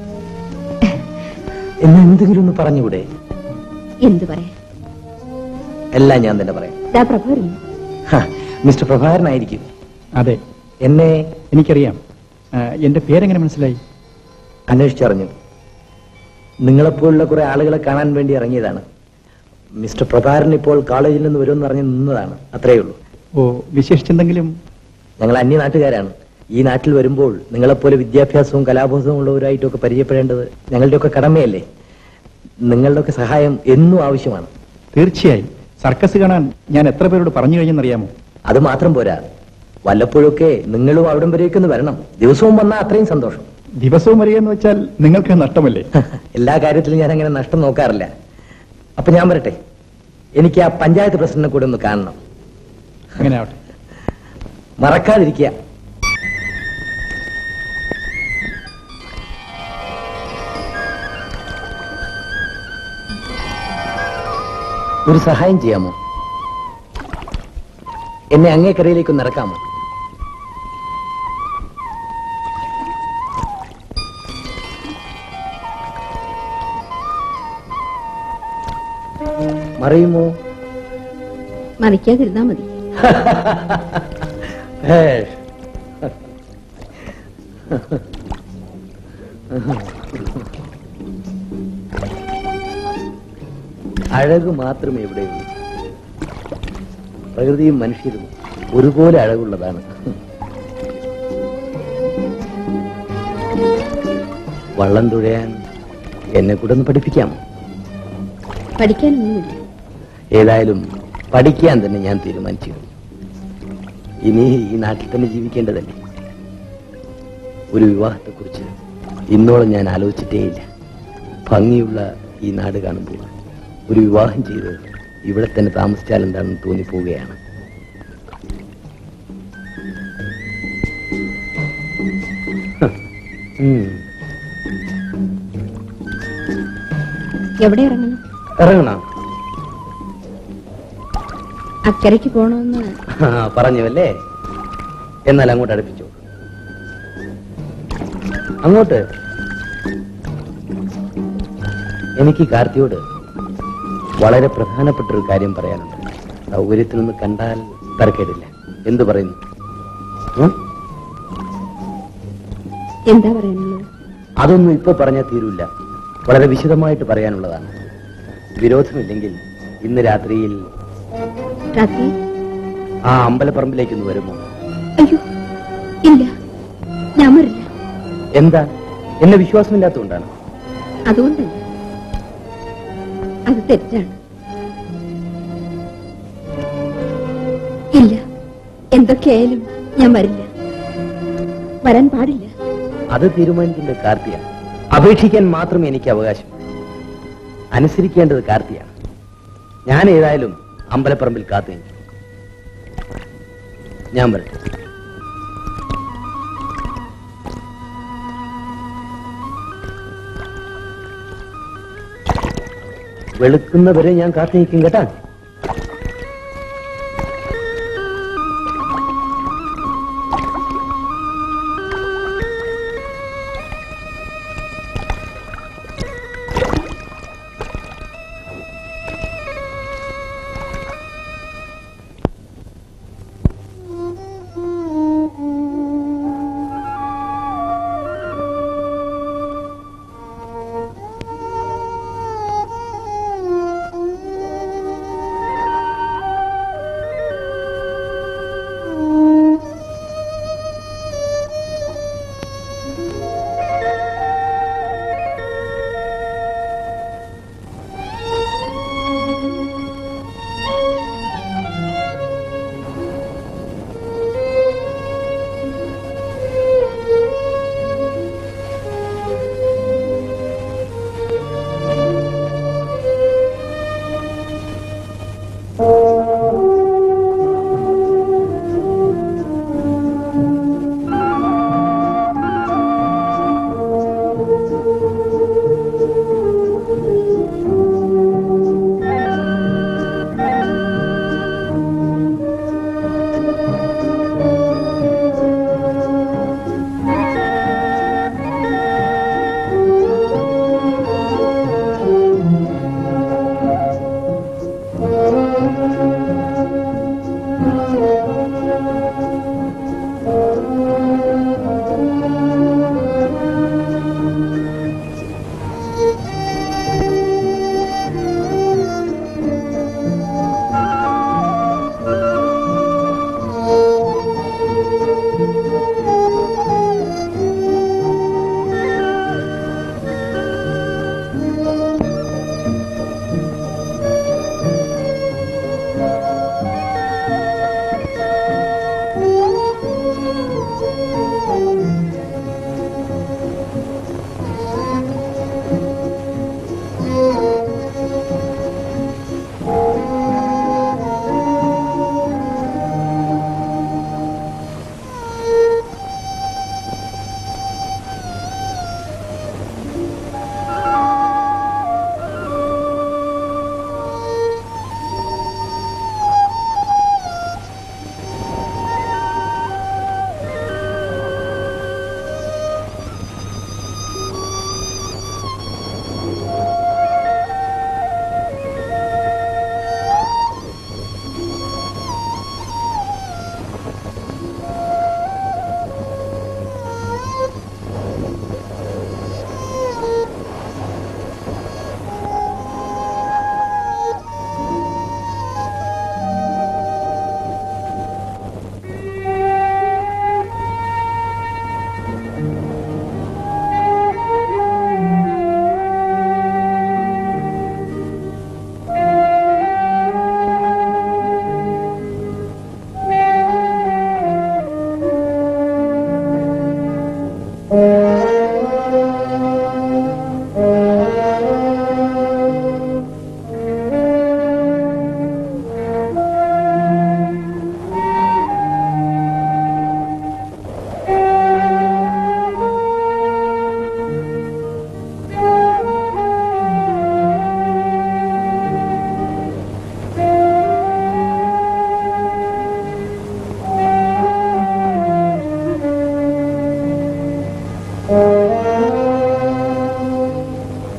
എന്നെ എന്തെങ്കിലും ഒന്ന് പറഞ്ഞുകൂടെ എന്തു പറയാ എല്ലാം ഞാൻ തന്നെ പറയാം ദാ പ്രഭ വരുന്നു ഹ, മിസ്റ്റർ പ്രഭാകരനായിരിക്കും അതെ എന്നെ എനിക്കറിയാം ആ, എന്റെ പേരെങ്ങനെ മനസ്സിലായി അന്വേഷിച്ചറിഞ്ഞു നിങ്ങളെപ്പോലുള്ള കുറെ ആളുകളെ കാണാൻ വേണ്ടി ഇറങ്ങിയതാണ് മിസ്റ്റർ പ്രഭാകരൻ ഇപ്പോൾ കോളേജിൽ നിന്ന് വരുമെന്ന് പറഞ്ഞ് നിന്നതാണ് അത്രയേ ഉള്ളൂ ഓ വിശേഷിച്ചെന്തെങ്കിലും ഞങ്ങൾ അന്യ നാട്ടുകാരാണ് ഈ നാട്ടിൽ വരുമ്പോൾ നിങ്ങളെപ്പോലെ വിദ്യാഭ്യാസവും കലാബോധവും ഉള്ളവരായിട്ടൊക്കെ പരിചയപ്പെടേണ്ടത് ഞങ്ങളുടെയൊക്കെ കടമയല്ലേ നിങ്ങളുടെയൊക്കെ സഹായം എന്നും ആവശ്യമാണ് തീർച്ചയായും സർക്കസ് കാണാൻ ഞാൻ എത്ര പേരോട് പറഞ്ഞു കഴിഞ്ഞെന്നറിയാമോ അത് മാത്രം പോരാ വല്ലപ്പോഴൊക്കെ നിങ്ങളും അവിടം വരേക്ക് ഒന്ന് വരണം ദിവസവും വന്നാൽ അത്രയും സന്തോഷം ദിവസവും വരികയെന്ന് വെച്ചാൽ നിങ്ങൾക്ക് നഷ്ടമല്ലേ എല്ലാ കാര്യത്തിലും ഞാൻ അങ്ങനെ നഷ്ടം നോക്കാറില്ല അപ്പൊ ഞാൻ വരട്ടെ എനിക്ക് ആ പഞ്ചായത്ത് പ്രസിഡന്റിനെ കൂടെ ഒന്ന് കാണണം അങ്ങനെ ആവട്ടെ മറക്കാതിരിക്കുക ഒരു സഹായം ചെയ്യാമോ എന്നെ അങ്ങേക്കരയിലേക്കൊന്ന് ഇറക്കാമോ മറിയുമോ മറിക്കാതിരുന്നാ മതി ഭേഷ്. അഴക് മാത്രമേ ഇവിടെയുള്ളൂ പ്രകൃതിയും മനുഷ്യരും ഒരുപോലെ അഴകുള്ളതാണ് വള്ളം തുഴയാൻ എന്നെ കൂടെ ഒന്ന് പഠിപ്പിക്കാമോ പഠിക്കാനൊന്നുമില്ല ഏതായാലും പഠിക്കാൻ തന്നെ ഞാൻ തീരുമാനിച്ചു കഴിഞ്ഞു. ഇനി ഈ നാട്ടിൽ തന്നെ ജീവിക്കേണ്ടതല്ലേ ഒരു വിവാഹത്തെക്കുറിച്ച് ഇന്നോളം ഞാൻ ആലോചിച്ചിട്ടേയില്ല ഭംഗിയുള്ള ഈ നാട് കാണുമ്പോൾ ഒരു വിവാഹം ചെയ്ത് ഇവിടെ തന്നെ താമസിച്ചാൽ എന്താണെന്ന് തോന്നിപ്പോവുകയാണ് ഉം. എവിടെ ഇറങ്ങണം ഇറങ്ങണം അക്കരയ്ക്ക് പോണമെന്ന് ആ, പറഞ്ഞുവല്ലേ എന്നാൽ അങ്ങോട്ട് അടുപ്പിച്ചു അങ്ങോട്ട് എനിക്ക് കാർത്തിയോട് വളരെ പ്രധാനപ്പെട്ട ഒരു കാര്യം പറയാനുണ്ട് സൗകര്യത്തിൽ നിന്ന് കണ്ടാൽ തരക്കേടില്ല എന്തു പറയുന്നു ഉം? എന്താ പറയാനുള്ളത് അതൊന്നും ഇപ്പൊ പറഞ്ഞാൽ തീരൂല വളരെ വിശദമായിട്ട് പറയാനുള്ളതാണ് വിരോധമില്ലെങ്കിൽ ഇന്ന് രാത്രിയിൽ രാത്രി ആ അമ്പലപ്പറമ്പിലേക്കൊന്ന് വരുമോ അയ്യോ ഇല്ല ഞാൻ വരില്ല എന്താ എന്നെ വിശ്വാസമില്ലാത്തതുകൊണ്ടാണ് അതുകൊണ്ടല്ല അത് തെറ്റാണ് ഇല്ല എന്തൊക്കെയായാലും ഞാൻ വരില്ല വരാൻ പാടില്ല അത് തീരുമാനിക്കേണ്ടത് കാർത്തിയാണ് അപേക്ഷിക്കാൻ മാത്രമേ എനിക്ക് അവകാശം അനുസരിക്കേണ്ടത് കാർത്തിയാണ് ഞാൻ ഏതായാലും അമ്പലപ്പറമ്പിൽ കാത്തു നിൽക്കും ഞാൻ വരട്ടെ വെളുക്കുന്നവരെ ഞാൻ കാത്തു നിൽക്കും കേട്ടാ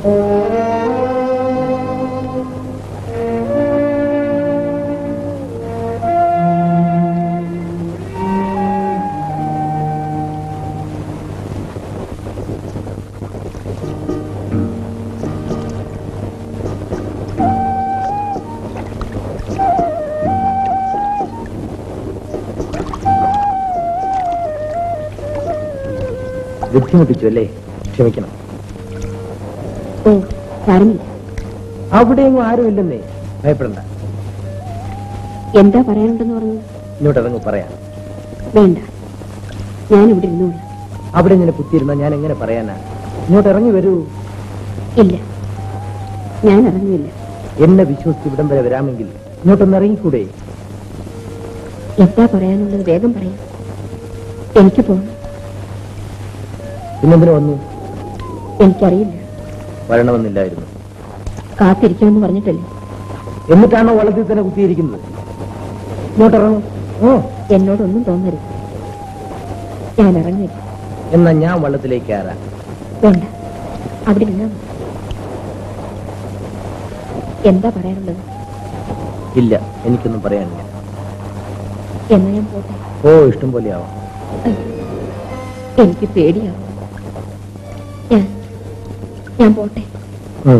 ബുദ്ധിമുട്ടിച്ചു അല്ലേ ക്ഷമിക്കണം ഓ സാരമില്ല അവിടെയെങ്ങും ആരുമില്ലെന്നേ ഭയപ്പെടണ്ട എന്താ പറയാനുണ്ടെന്ന് പറഞ്ഞു ഇങ്ങോട്ട് ഇറങ്ങി പറയാം വേണ്ട ഞാനിവിടെ ഇരുന്നോളാം അവിടെ ഇങ്ങനെ കുത്തിയിരുന്ന ഞാൻ എങ്ങനെ പറയാനാ ഇങ്ങോട്ട് ഇറങ്ങി വരൂ ഇല്ല ഞാൻ ഇറങ്ങുന്നില്ല എന്നെ വിശ്വസിച്ച് ഇവിടം വരെ വരാമെങ്കിൽ ഇങ്ങോട്ടൊന്ന് ഇറങ്ങിക്കൂടെ എന്താ പറയാനുള്ളത് വേഗം പറയാം എനിക്ക് പോകണം പിന്നെന്തിനു വന്നു എനിക്കറിയില്ല വരണമെന്നില്ലായിരുന്നു കാത്തിരിക്കുമെന്ന് പറഞ്ഞിട്ടല്ലേ എന്നിട്ടാണോ വള്ളത്തിൽ തന്നെ കുത്തിയിരിക്കുന്നത് ഇങ്ങോട്ട് ഇറങ്ങും ഓ എന്നോടൊന്നും തോന്നരുത് ഞാൻ ഇറങ്ങില്ല എന്നാ ഞാൻ വള്ളത്തിലേക്ക് കയറാം വേണ്ട അവിടെ ഇരുന്നാ മതി. എന്താ പറയാനുള്ളത് ഇല്ല എനിക്കൊന്നും പറയാനില്ല എന്നാ ഞാൻ പോട്ടെ ഓ ഇഷ്ടം പോലെയാവാം എനിക്ക് പേടിയാവും ഞാൻ ഞാൻ പോട്ടെ ഉം.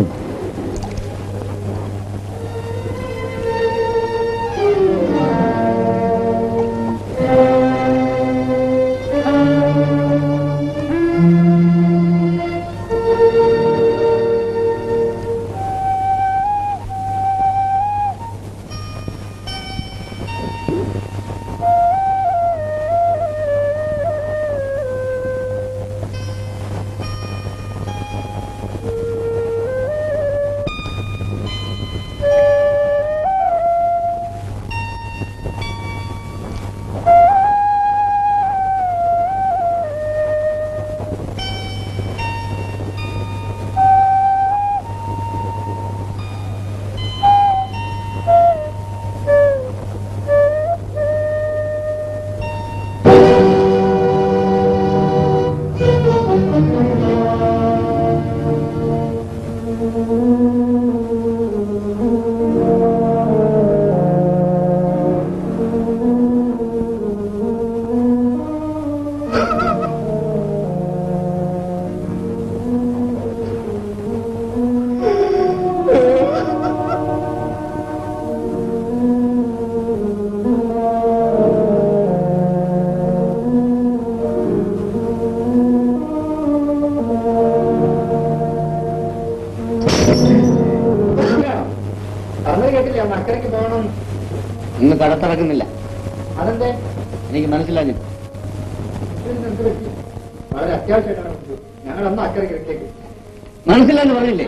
പറഞ്ഞത് കേട്ടില്ല ഒന്ന് അക്കരയ്ക്ക് പോകണം ഇന്ന് കടത്തിറക്കുന്നില്ല അതെന്തേ എനിക്ക് മനസ്സിലാഞ്ഞു ഇതിന് എന്ത് പറ്റി വളരെ അത്യാവശ്യമായിട്ടാണ് വിളിച്ചത്. ഞങ്ങൾ അന്ന് അക്കരയ്ക്ക് വെച്ചേക്ക് മനസ്സിലാന്ന് പറഞ്ഞില്ലേ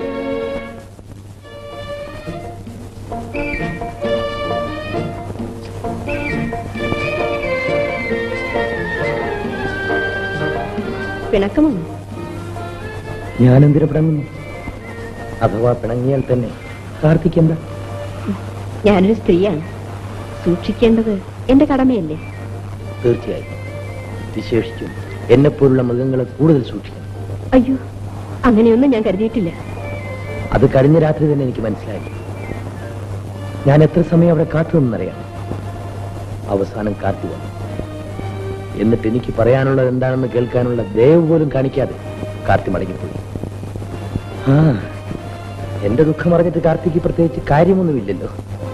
പിണക്കമോ ഞാനെന്തിനു പിണങ്ങുന്നു അഥവാ പിണങ്ങിയാൽ തന്നെ കാർത്തിക് ഞാനൊരു സ്ത്രീയാണ് സൂക്ഷിക്കേണ്ടത് എന്റെ കടമയല്ലേ തീർച്ചയായും വിശേഷിച്ചും എന്നെപ്പോലുള്ള മൃഗങ്ങളെ കൂടുതൽ സൂക്ഷിക്കണം അയ്യോ അങ്ങനെയൊന്നും ഞാൻ കരുതിയിട്ടില്ല അത് കഴിഞ്ഞ രാത്രി തന്നെ എനിക്ക് മനസ്സിലായി ഞാൻ എത്ര സമയം അവിടെ കാത്തുനിന്നറിയാം അവസാനം കാത്തു വന്നു എന്നിട്ട് എനിക്ക് പറയാനുള്ളത് എന്താണെന്ന് കേൾക്കാനുള്ള ദയവ് പോലും കാണിക്കാതെ കാർത്തി മടങ്ങിപ്പോയി ആ എന്റെ ദുഃഖം അറിഞ്ഞിട്ട് കാർത്തിക്ക് പ്രത്യേകിച്ച് കാര്യമൊന്നുമില്ലല്ലോ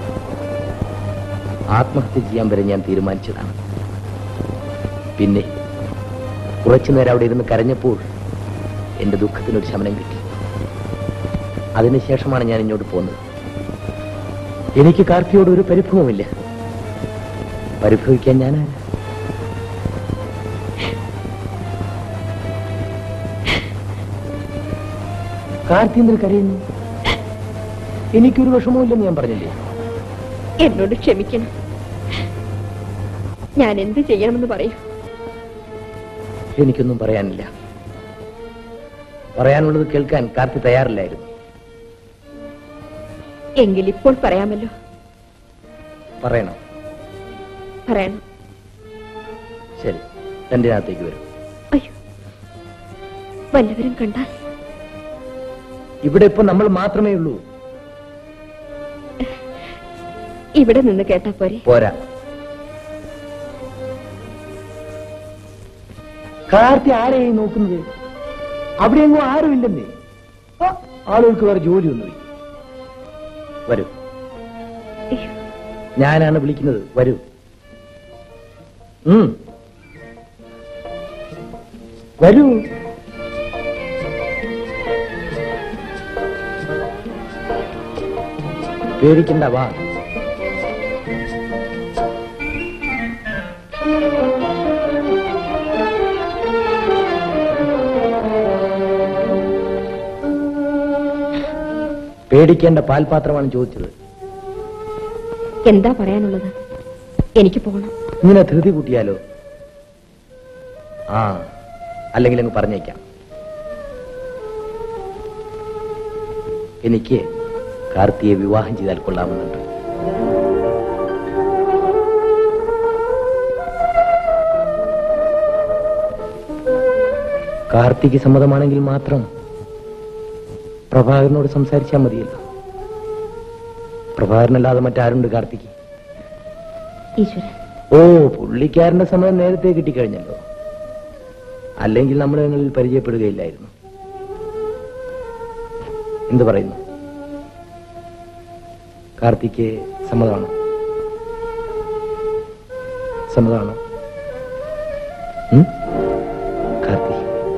ആത്മഹത്യ ചെയ്യാൻ വരെ ഞാൻ തീരുമാനിച്ചതാണ് പിന്നെ കുറച്ചു നേരം അവിടെ ഇരുന്ന് കരഞ്ഞപ്പോൾ എന്റെ ദുഃഖത്തിനൊരു ശമനം കിട്ടി അതിനുശേഷമാണ് ഞാൻ ഇങ്ങോട്ട് പോകുന്നത് എനിക്ക് കാർത്തിയോട് ഒരു പരിഭവമില്ല പരിഭവിക്കാൻ ഞാനാരാ കാർത്തി എന്തിൽ കരയുന്നു എനിക്കൊരു വിഷമവുമില്ലെന്ന് ഞാൻ പറഞ്ഞില്ലേ എന്നോട് ക്ഷമിക്കണം ഞാൻ എന്ത് ചെയ്യണമെന്ന് പറയൂ എനിക്കൊന്നും പറയാനില്ല പറയാനുള്ളത് കേൾക്കാൻ കാർത്തി തയ്യാറില്ലായിരുന്നു എങ്കിൽ ഇപ്പോൾ പറയാമല്ലോ പറയണം പറയണം ശരി എന്റെ അകത്തേക്ക് വരും അയ്യോ വല്ലവരും കണ്ടാൽ ഇവിടെ ഇപ്പൊ നമ്മൾ മാത്രമേ ഉള്ളൂ ഇവിടെ നിന്ന് കേട്ടാ പോരെ പോരാ കാർത്തി ആരെയും നോക്കുന്നത് അവിടെ എങ്ങും ആരും ഇല്ലെന്നേ ആ, ആളുകൾക്ക് വേറെ ജോലിയൊന്നുമില്ല വരൂ ഞാനാണ് വിളിക്കുന്നത് വരൂ ഉം. വരൂ പേടിക്കണ്ട വാ പേടിക്കേണ്ട പാൽപാത്രമാണ് ചോദിച്ചത് എന്താ പറയാനുള്ളത് എനിക്ക് പോകണം ഇങ്ങനെ ധൃതി കൂട്ടിയാലോ ആ അല്ലെങ്കിൽ അങ്ങ് പറഞ്ഞേക്കാം എനിക്ക് കാർത്തിയെ വിവാഹം ചെയ്താൽ കൊള്ളാമെന്നുണ്ട് കാർത്തിക്ക് സമ്മതമാണെങ്കിൽ മാത്രം പ്രഭാകരനോട് സംസാരിച്ചാൽ മതിയല്ലോ പ്രഭാകരനല്ലാതെ മറ്റാരുണ്ട് കാർത്തിക്ക് ഈശ്വരൻ ഓ പുള്ളിക്കാരന്റെ സമയം നേരത്തെ കിട്ടിക്കഴിഞ്ഞല്ലോ അല്ലെങ്കിൽ നമ്മൾ ഞങ്ങളിൽ പരിചയപ്പെടുകയില്ലായിരുന്നു എന്ത് പറയുന്നു കാർത്തിക്ക് സമ്മതമാണോ സമ്മതമാണോ ഉം? കാർത്തി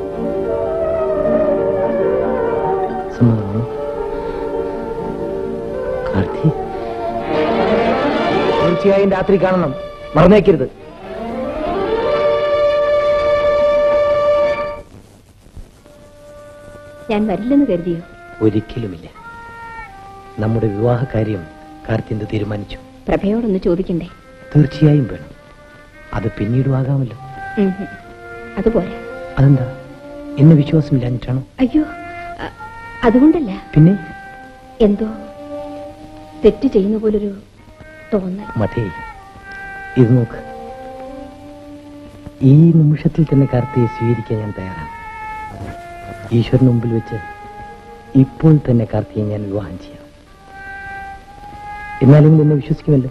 സമ്മതമാണോ കാർത്തി തീർച്ചയായും രാത്രി കാണണം മറന്നേക്കരുത് ഞാൻ വരില്ലെന്ന് കരുതിയോ ഒരിക്കലുമില്ല നമ്മുടെ വിവാഹ കാര്യം കാർത്തിന്ത് തീരുമാനിച്ചു പ്രഭയോടൊന്ന് ചോദിക്കണ്ടേ തീർച്ചയായും വേണം അത് പിന്നീടും ആകാമല്ലോ ഉം ഉം. അതുപോലെ അതെന്താ എന്നെ വിശ്വാസമില്ലാഞ്ഞിട്ടാണോ അയ്യോ അ- അതുകൊണ്ടല്ല പിന്നെ എന്തോ തെറ്റ് ചെയ്യുന്ന പോലൊരു തോന്നൽ മതേ ഇത് നോക്ക് ഈ നിമിഷത്തിൽ തന്നെ കാർത്തിയെ സ്വീകരിക്കാൻ ഞാൻ തയ്യാറാണ് ഈശ്വരന് മുമ്പിൽ വെച്ച് ഇപ്പോൾ തന്നെ കാർത്തിയെ ഞാൻ വിവാഹം ചെയ്യാം എന്നാലും എന്നെ വിശ്വസിക്കുമല്ലോ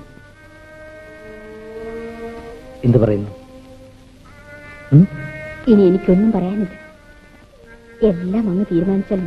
എന്ത് പറയുന്നു ഉം? ഇനി എനിക്കൊന്നും പറയാനില്ല എല്ലാം അങ്ങ് തീരുമാനിച്ചല്ലോ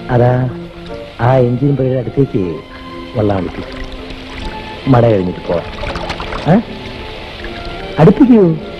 അതാ ആ എഞ്ചിൻ പഴയ അടുത്തേക്ക് വെള്ളം അടുപ്പിക്കും മട കഴിഞ്ഞിട്ട് പോവാം ഏ? അടുപ്പിക്കൂ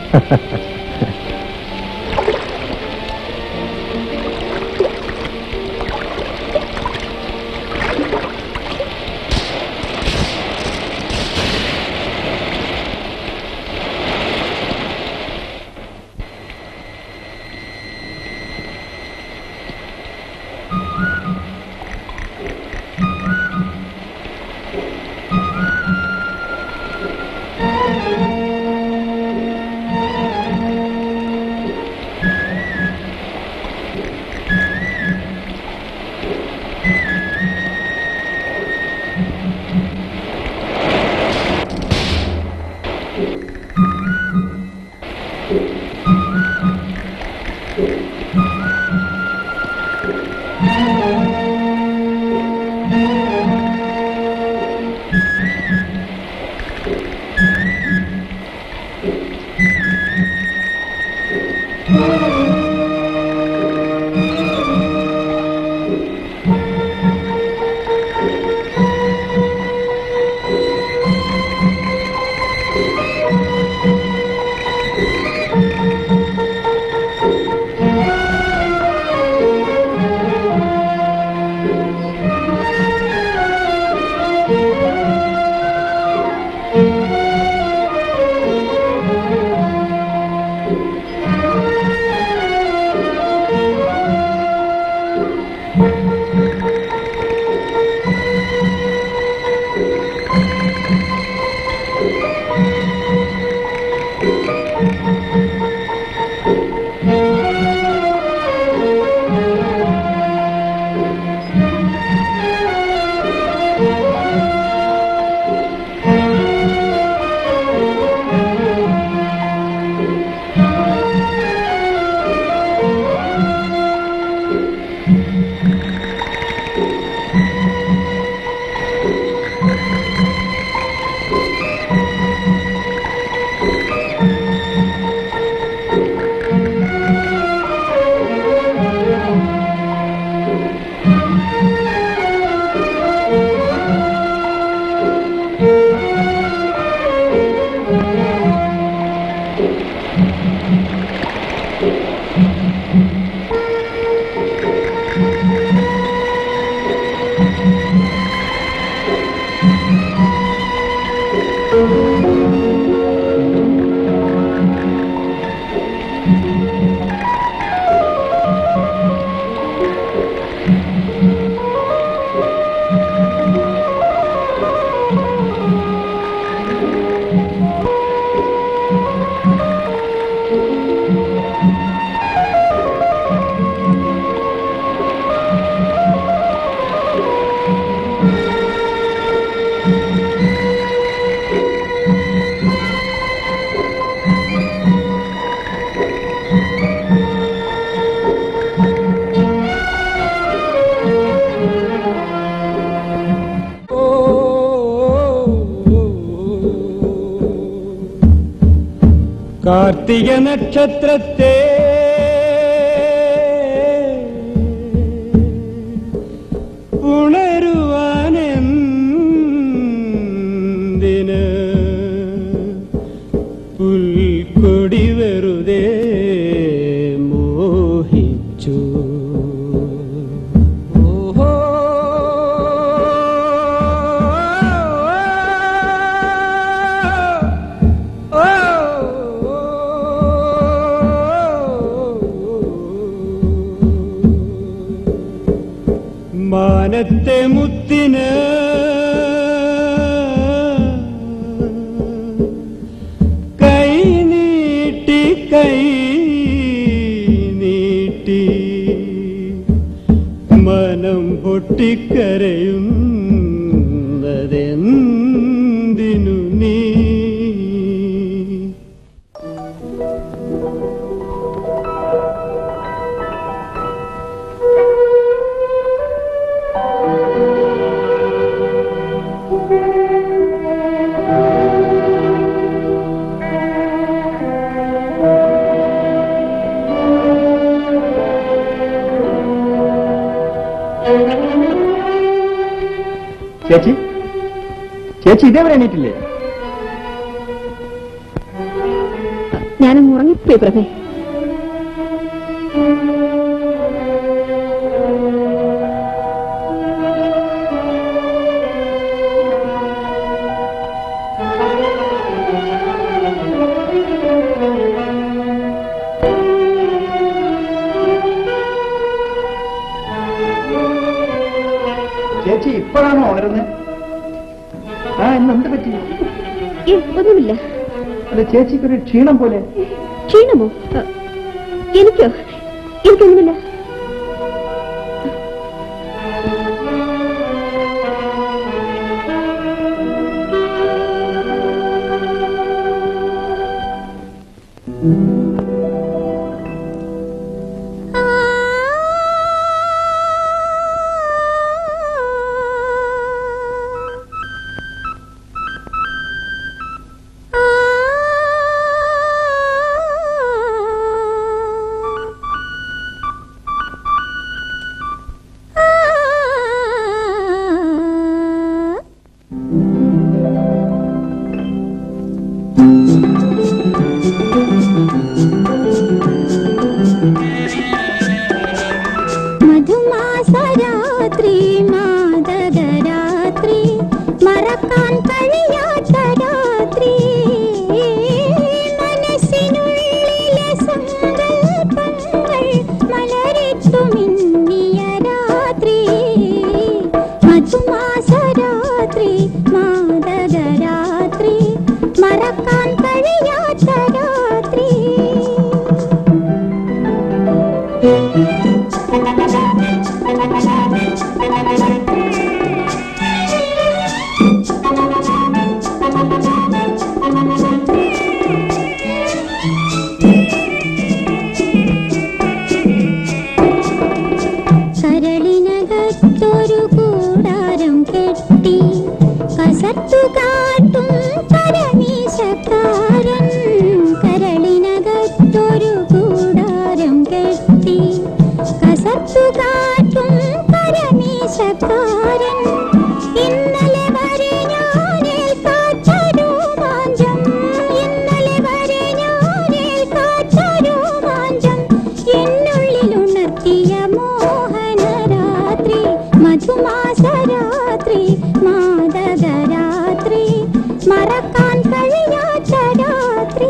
കാർത്തിക നക്ഷത്രത്തെ ഉണരുവാനെന്തിന് പുൽക്കൊടി വെറുതെ മോഹിച്ചു ഓഹോ മാനത്തെ മുത്തിന് കൈ നീട്ടി കൈ നീട്ടി മനം പൊട്ടിക്കരയുന്നതെന്തിനു നീ ചേച്ചി ചേച്ചി ഇതേവരെ എണീറ്റില്ലേ ഞാനങ്ങ് ഉറങ്ങിപ്പോയി പ്രഭേ ചേച്ചി ഇപ്പോഴാണോ ഉണരുന്നത് ആ ഇന്ന് എന്ത് പറ്റി ഏ, ഒന്നുമില്ല അല്ല ചേച്ചിക്കൊരു ക്ഷീണം പോലെ ക്ഷീണമോ അ, എനിക്കോ എനിക്കൊന്നുമില്ല മധുമാസരാത്രി മാതകരാത്രി മറക്കാൻ കഴിയാത്ത രാത്രി മനസ്സിനുള്ളിലെ സങ്കൽപ്പങ്ങൾ മലരിട്ടു മിന്നിയ രാത്രി മധുമാസരാത്രി മാതകരാത്രി മറക്കാൻ കഴിയാത്ത രാത്രി കരളിനകത്തൊരു കൂടാരം കെട്ടി കസർത്തു കാട്ടും പരമീശക്കാരൻ കരളിനകത്തൊരു കൂടാരം കെട്ടി കസർത്തു കാട്ടും പരമീശക്കാരൻ ഇന്നലെ വരെ ഞാനേൽക്കാത്ത രോമാഞ്ചം ഇന്നലെ വരെ ഞാനേൽക്കാത്ത രോമാഞ്ചം എന്നുള്ളിൽ ഉണർത്തിയ മോഹനരാത്രി മധുമാസരാത്രി മാതകരാത്രി മറക്കാൻ കഴിയാത്ത രാത്രി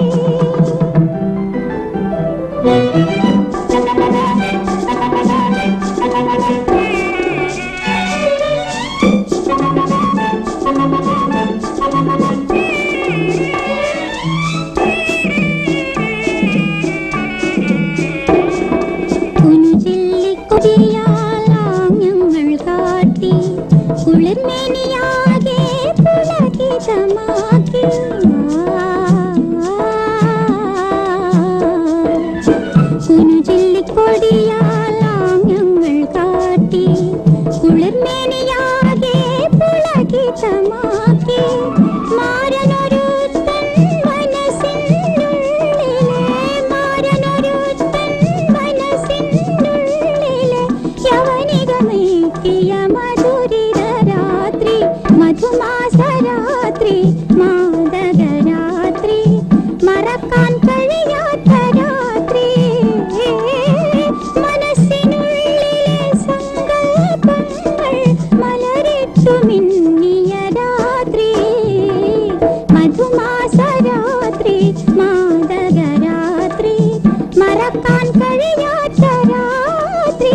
കുനുചില്ലിക്കൊടിയാലാഞ്ഞങ്ങൾ കാട്ടി കുളിർമേനിയാകെ പുളകിതമാക്കി കുനുചില്ലിക്കൊടിയാലാഞ്ഞങ്ങൾ കാട്ടി കുളിർമേനിയാകെ പുളകിതമാക്കി മാരനൊരുത്തൻ മനസ്സിനുള്ളിലെ മാരനൊരുത്തൻ മനസ്സിനുള്ളിലെ യവനികമേക്കിയ മധുരിത രാത്രി മധുമാസരാത്രി മാതകരാത്രി മറക്കാൻ കഴിയാത്ത രാത്രി മനസ്സിനുള്ളിലെ സങ്കൽപ്പങ്ങൾ മലരിട്ടു മിന്നിയ രാത്രി മധുമാസരാത്രി മാതകരാത്രി മറക്കാൻ കഴിയാത്ത രാത്രി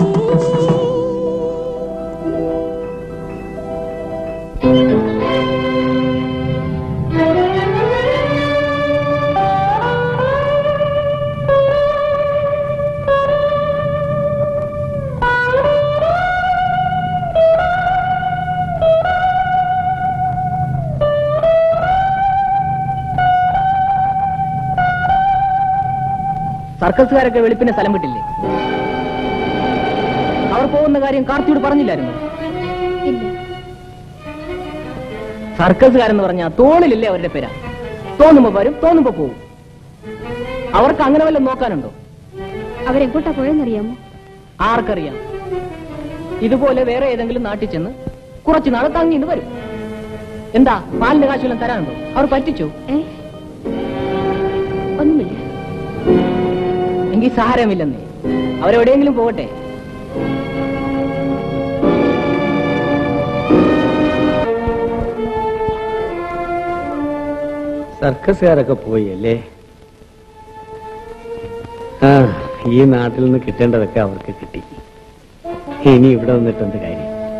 സർക്കസുകാരൊക്കെ വെളുപ്പിനെ സ്ഥലം വിട്ടില്ലേ അവർ പോകുന്ന കാര്യം കാർത്തിയോട് പറഞ്ഞില്ലായിരുന്നു സർക്കസുകാരെന്ന് പറഞ്ഞാൽ തോളിലില്ലേ അവരുടെ പേരാ തോന്നുമ്പോ വരും തോന്നുമ്പോ പോകും അവർക്ക് അങ്ങനെ വല്ലതും നോക്കാനുണ്ടോ അവരെങ്ങോട്ടാ പോയെന്നറിയാമോ ആർക്കറിയാം ഇതുപോലെ വേറെ ഏതെങ്കിലും നാട്ടിൽ ചെന്ന് കുറച്ചു നാൾ തങ്ങിന്ന് വരും എന്താ പാലിന്റെ കാശുവെല്ലാം തരാനുണ്ടോ അവർ പറ്റിച്ചു ഒന്നുമില്ല എങ്കിൽ സാരമില്ലെന്നേ അവരെവിടെയെങ്കിലും പോകട്ടെ സർക്കസുകാരൊക്കെ പോയി അല്ലേ ആ ഈ നാട്ടിൽ നിന്ന് കിട്ടേണ്ടതൊക്കെ അവർക്ക് കിട്ടി ഇനി ഇവിടെ വന്നിട്ട് എന്ത് കാര്യം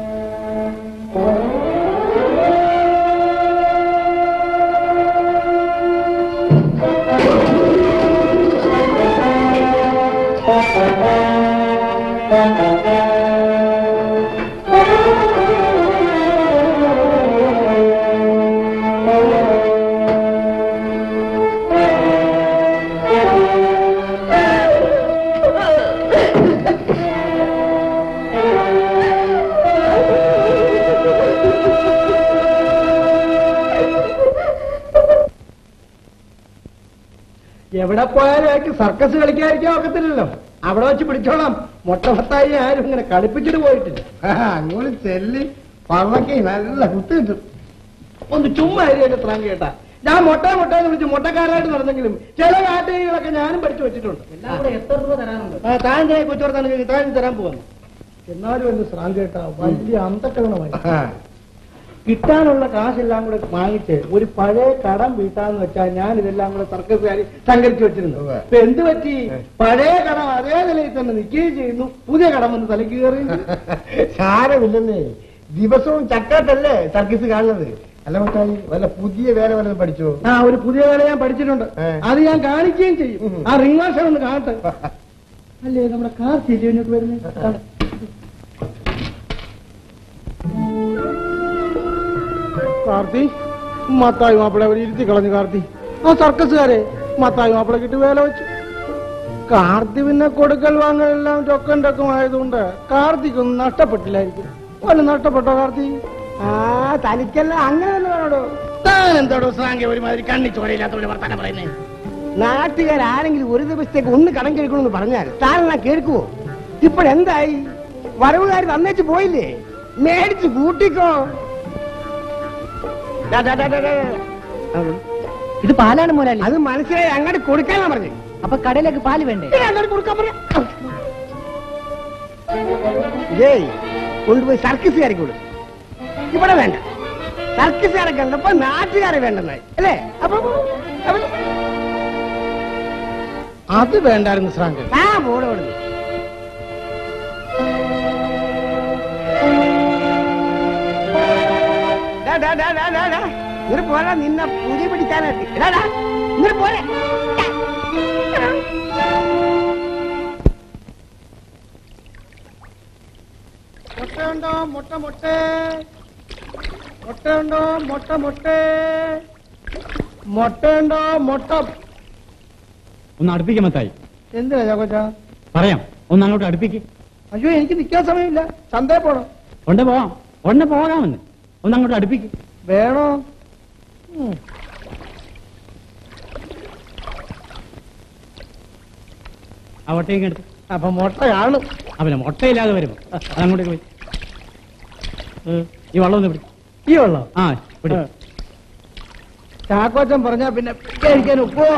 എവിടെ പോയാലും അയാൾക്ക് സർക്കസ് കളിക്കാതിരിക്കാൻ ഒക്കത്തില്ലല്ലോ അവിടെ വെച്ച് പിടിച്ചോളാം മൊട്ടമത്തായി ആരും ഇങ്ങനെ കളിപ്പിച്ചിട്ട് പോയിട്ടില്ല ആ, അങ്ങോട്ട് ചെല്ലി പള്ളക്ക് നല്ല കുത്ത് കിട്ടും ഒന്ന് ചുമ്മാ അരിയൊക്കെ ത്രാൻ കേട്ടാ ഞാൻ മൊട്ട മൊട്ട എന്ന് വിളിച്ച് മൊട്ടക്കാരായിട്ട് നടന്നെങ്കിലും ചില കാട്ടുകളൊക്കെ ഞാനും പഠിച്ചു വെച്ചിട്ടുണ്ട് എത്ര രൂപ തരാനുണ്ട് ആ, താൻ ചായ കൊച്ചോർത്താണ് താൻ തരാൻ പോവാന്ന് എന്നാലും എന്ന് സ്രാൻ കേട്ടാ വലിയ അന്തക്കരണമായി കിട്ടാനുള്ള കാശെല്ലാം കൂടെ വാങ്ങിച്ച് ഒരു പഴയ കടം വീട്ടാന്ന് വെച്ചാൽ ഞാൻ ഇതെല്ലാം കൂടെ സർക്കസുകാർ സംഘടിച്ചു വെച്ചിരുന്നു ഇപ്പൊ എന്ത് പറ്റി പഴയ കടം അതേ നിലയിൽ തന്നെ നിൽക്കുകയും ചെയ്യുന്നു പുതിയ കടം വന്ന് തലക്ക് കയറി സാരമില്ലെന്നേ ദിവസവും ചക്കാട്ടല്ലേ സർക്കസ് കാണുന്നത് അല്ല മത്തായി വല്ല പുതിയ വേല വല്ലതും പഠിച്ചോ ആ ഒരു പുതിയ വേല ഞാൻ പഠിച്ചിട്ടുണ്ട് അത് ഞാൻ കാണിക്കുകയും ചെയ്യും ആ റിംഗ് വാഷ ഒന്ന് കാണട്ടെ അല്ലേ നമ്മുടെ കാർ തിരിഞ്ഞിട്ട് വരുന്നത് കാർത്തി മത്തായി മാപ്പിള അവർ ഇരുത്തി കളഞ്ഞു കാർത്തി ആ സർക്കസുകാരെ മത്തായി മാപ്പിള കിട്ടി വേല വെച്ചു കാർത്തി പിന്നെ കൊടുക്കൽ വാങ്ങലെല്ലാം ചൊക്കം ചൊക്കം ആയതുകൊണ്ട് കാർത്തിക്കൊന്നും നഷ്ടപ്പെട്ടില്ലായിരിക്കും വല്ല നഷ്ടപ്പെട്ടോ കാർത്തി ആ തനിക്കല്ല അങ്ങനെ തന്നെ വേണോ താൻ എന്താടോ സാങ്ക ഒരുമാതിരി കണ്ണി ചോരയില്ലാത്തവര് വർത്താനം പറയുന്നേ നാട്ടുകാരാരെങ്കിലും ഒരു ദിവസത്തേക്ക് ഒന്ന് കടം കേൾക്കണമെന്ന് പറഞ്ഞാൽ താനെന്നാ കേൾക്കുവോ ഇപ്പോഴെന്തായി വരവുകാർ തന്നേച്ച് പോയില്ലേ മേടിച്ച് കൂട്ടിക്കോ ഡാ, ഡാ, ഡാ, ഡാ, ഡാ. ഇത് പാലാണ് മോലാലി അത് മനസ്സിലായി അങ്ങോട്ട് കൊടുക്കാനാ പറഞ്ഞു അപ്പൊ കടയിലേക്ക് പാല് വേണ്ടേ അങ്ങോട്ട് കൊടുക്കാൻ പറയാ ഇതേ കൊണ്ടുപോയി സർക്കസുകാരെ കൊടു ഇവിടെ വേണ്ട സർക്കസുകാരെ കണ്ടപ്പോ നാട്ടുകാരെ വേണ്ടെന്നായി അല്ലേ അപ്പൊ അപ്പൊ അത് വേണ്ടായിരുന്നു ശ്രാങ്ക ആ പോടെ വിടുന്നു ഇങ്ങനെ പോരാ നിന്നെ പുതിയ പിടിക്കാനായിട്ട് എടാടാ ഇങ്ങനെ പോരെ മുട്ടയുണ്ടോ മുട്ട മുട്ടേ മുട്ടയുണ്ടോ മുട്ട മുട്ടേ മുട്ടയുണ്ടോ മുട്ട ഒന്ന് അടുപ്പിക്കാം മത്തായി എന്തിനാ ചാക്കോച്ചാ പറയാം ഒന്ന് അങ്ങോട്ട് അടുപ്പിക്ക് അയ്യോ എനിക്ക് നിൽക്കാൻ സമയമില്ല ചന്തയിൽ പോണം ഉടനെ പോവാം ഉടനെ പോകാമെന്ന് ഒന്ന് അങ്ങോട്ട് അടുപ്പിക്ക് വേണോ ഉം. ആ മുട്ടയും എടുത്ത് അപ്പൊ മുട്ടയാണ് അവനെ മുട്ടയില്ലാതെ വരുമ്പോ അതങ്ങോട്ടേക്ക് പോയി ഉം. ഈ വെള്ളം ഒന്ന് പിടി ഈ വെള്ളം ആ പിടി ചാക്കോച്ചൻ പറഞ്ഞാ പിന്നെ കഴിക്കാൻ ഒപ്പോ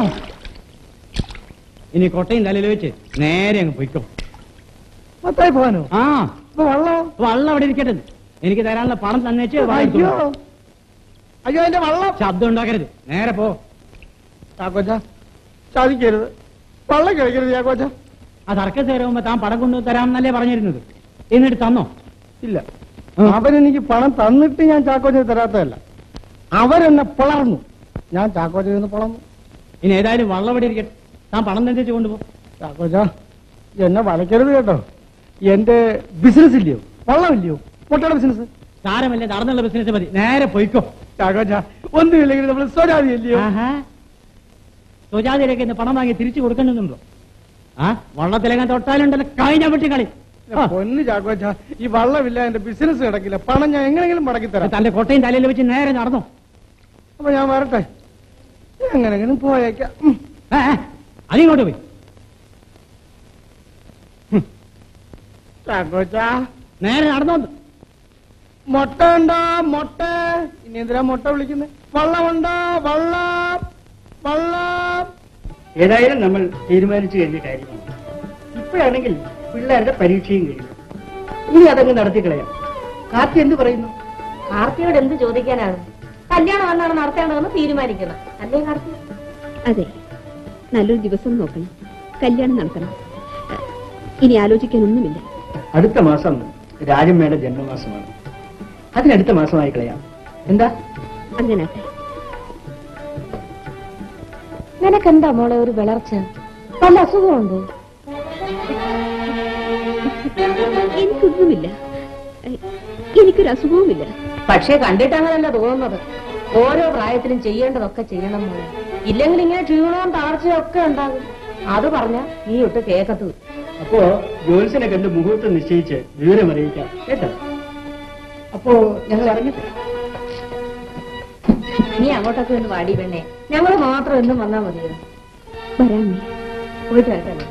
ഇനി കൊട്ടയും തലയിൽ വെച്ച് നേരെ അങ്ങ് പൊയ്ക്കോ മത്തായി പോകാനോ ആ ഇപ്പൊ വെള്ളം വെള്ളം അവിടെ ഇരിക്കട്ടെ എനിക്ക് തരാനുള്ള പണം തന്നേച്ച് വെള്ളം എടുത്തു അയ്യോ പോ. അയ്യോ എന്റെ വെള്ളം ശബ്ദം ഉണ്ടാക്കരുത് നേരെ പോ ചാക്കോച്ച ചതിക്കരുത് വെള്ളം കഴിക്കരുത് ചാക്കോച്ച ആ സർക്കസ് കയറുമ്പോ താൻ പണം കൊണ്ടു തരാമെന്നല്ലേ പറഞ്ഞിരുന്നത് എന്നിട്ട് തന്നോ ഇല്ല അവനെനിക്ക് പണം തന്നിട്ട് ഞാൻ ചാക്കോച്ചന് തരാത്തതല്ല അവരെന്നെ പിളർന്നു ഞാൻ ചാക്കോച്ചനിൽ നിന്ന് പിളർന്നു ഇനി ഏതായാലും വെള്ളം ഇവിടെ ഇരിക്കട്ടെ താൻ പണം തന്നേച്ച് കൊണ്ടുപോ ചാക്കോച്ച എന്നെ വലയ്ക്കരുത് കേട്ടോ എന്റെ ബിസിനസ് ഇല്ലയോ വള്ളമില്ലയോ മുട്ടയുടെ ബിസിനസ് സാരമല്ലേ നടന്നുള്ള ബിസിനസ് മതി നേരെ പൊയ്ക്കോ ചാക്കോച്ച ഒന്നുമില്ലെങ്കിൽ നമ്മൾ സ്വരാതി ഇല്ലയോ സ്വജാതിയിലേക്ക് ഇന്ന് പണം വാങ്ങി തിരിച്ചു കൊടുക്കണമെന്നുണ്ടോ ആ വള്ളത്തിലെങ്ങാൻ തൊട്ടാലുണ്ടല്ലോ കഴിഞ്ഞ വെട്ടി കളി ആ. പൊന്ന് ചാക്കോച്ച ഈ വള്ളമില്ല എന്റെ ബിസിനസ് കിടക്കില്ല പണം ഞാൻ എങ്ങനെങ്കിലും മടക്കി തരാം തന്റെ കൊട്ടയും തലയിൽ വെച്ച് നേരെ നടന്നോ അപ്പൊ ഞാൻ വരട്ടെ എങ്ങനെങ്കിലും പോയേക്കാം ഉം. ഏ, ഏ, അതിങ്ങോട്ട് പോയി ചാക്കോച്ച നേരെ നടന്നോണ്ട് മുട്ട ഉണ്ടോ മുട്ട ഇനി എന്തിനാ മുട്ട വിളിക്കുന്നത് വള്ളമുണ്ടോ വള്ളം വള്ളം ഏതായാലും നമ്മൾ തീരുമാനിച്ചു കഴിഞ്ഞ കാര്യമാണ് ഇപ്പോഴാണെങ്കിൽ പിള്ളേരുടെ പരീക്ഷയും കഴിഞ്ഞു ഇനി അതങ്ങ് നടത്തി കളയാം കാർത്തി എന്ത് പറയുന്നു കാർത്തിയോട് എന്ത് ചോദിക്കാനാണ് കല്യാണം എന്നാണ് നടത്തേണ്ടതെന്ന് തീരുമാനിക്കണം അല്ലേ കാർത്തി അതെ നല്ലൊരു ദിവസം നോക്കണം കല്യാണം നടത്തണം ഇനി ആലോചിക്കാനൊന്നുമില്ല അടുത്ത മാസം രാജമ്മയുടെ ജന്മമാസമാണ് അതിനടുത്ത മാസമായി കളയാം എന്താ അങ്ങനാട്ടെ നിനക്കെന്താ മോളെ ഒരു വിളർച്ച വല്ല അസുഖമുണ്ടോ എനിക്കൊന്നുമില്ല എ- എനിക്കൊരു അസുഖവുമില്ല പക്ഷേ കണ്ടിട്ട് അങ്ങനല്ല തോന്നുന്നത് ഓരോ പ്രായത്തിലും ചെയ്യേണ്ടതൊക്കെ ചെയ്യണം മോളെ ഇല്ലെങ്കിൽ ഇങ്ങനെ ക്ഷീണവും താഴ്ചയും ഒക്കെ ഉണ്ടാകും അത് പറഞ്ഞ നീ ഒട്ട് കേക്കത്തു അപ്പോ ജോത്സ്യനെ കണ്ട് മുഹൂർത്തം നിശ്ചയിച്ച് വിവരം അറിയിക്കാം കേട്ടോ അപ്പോ ഞങ്ങൾ ഇറങ്ങട്ടെ നീ അങ്ങോട്ടൊക്കെ ഒന്ന് വാടി പെണ്ണേ ഞങ്ങൾ മാത്രം എന്നും വന്നാ മതിയോ വരാമേ പോയിട്ട് വരട്ടെ മോളെ.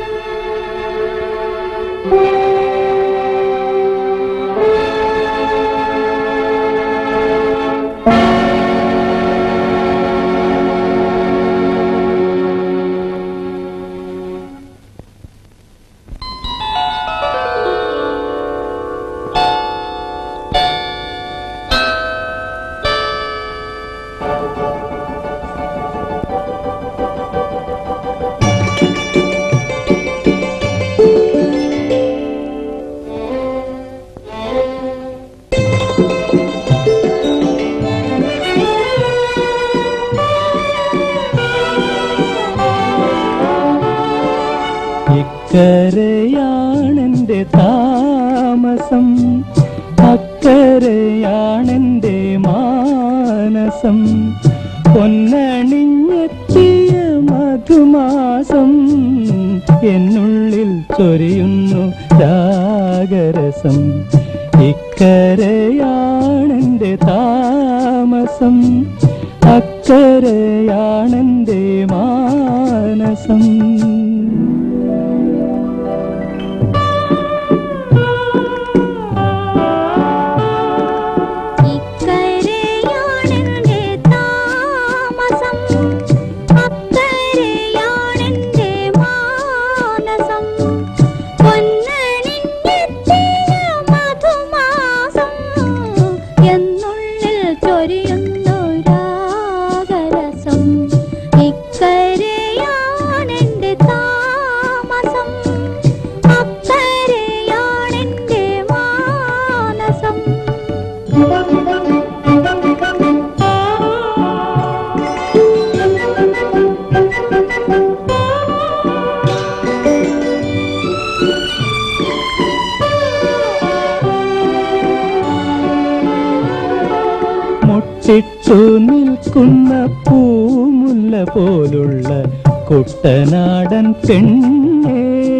ഇക്കരയാണെന്റെ താമസം അക്കരയാണെന്റെ മാനസം പൊന്നണിഞ്ഞെത്തിയ മധുമാസം എന്നുള്ളിൽ ചൊരിയുന്നു രാഗരസം ഇക്കരയാണെന്റെ താമസം അക്കരയാണെന്റെ മാനസം ഇക്കരയാണെന്റെ താമസം അക്കരയാണെന്റെ മാനസം പൊന്നണിഞ്ഞെത്തിയ മധുമാസം എന്നുള്ളിൽ ചൊരിയുന്നു രാഗരസം ഇക്കരയാണെന്റെ താമസം അക്കരയാണെന്റെ മാനസം മുട്ടിട്ടു നിൽക്കുന്ന പൂമുല്ല പോലുള്ള കുട്ടനാടൻ പെണ്ണേ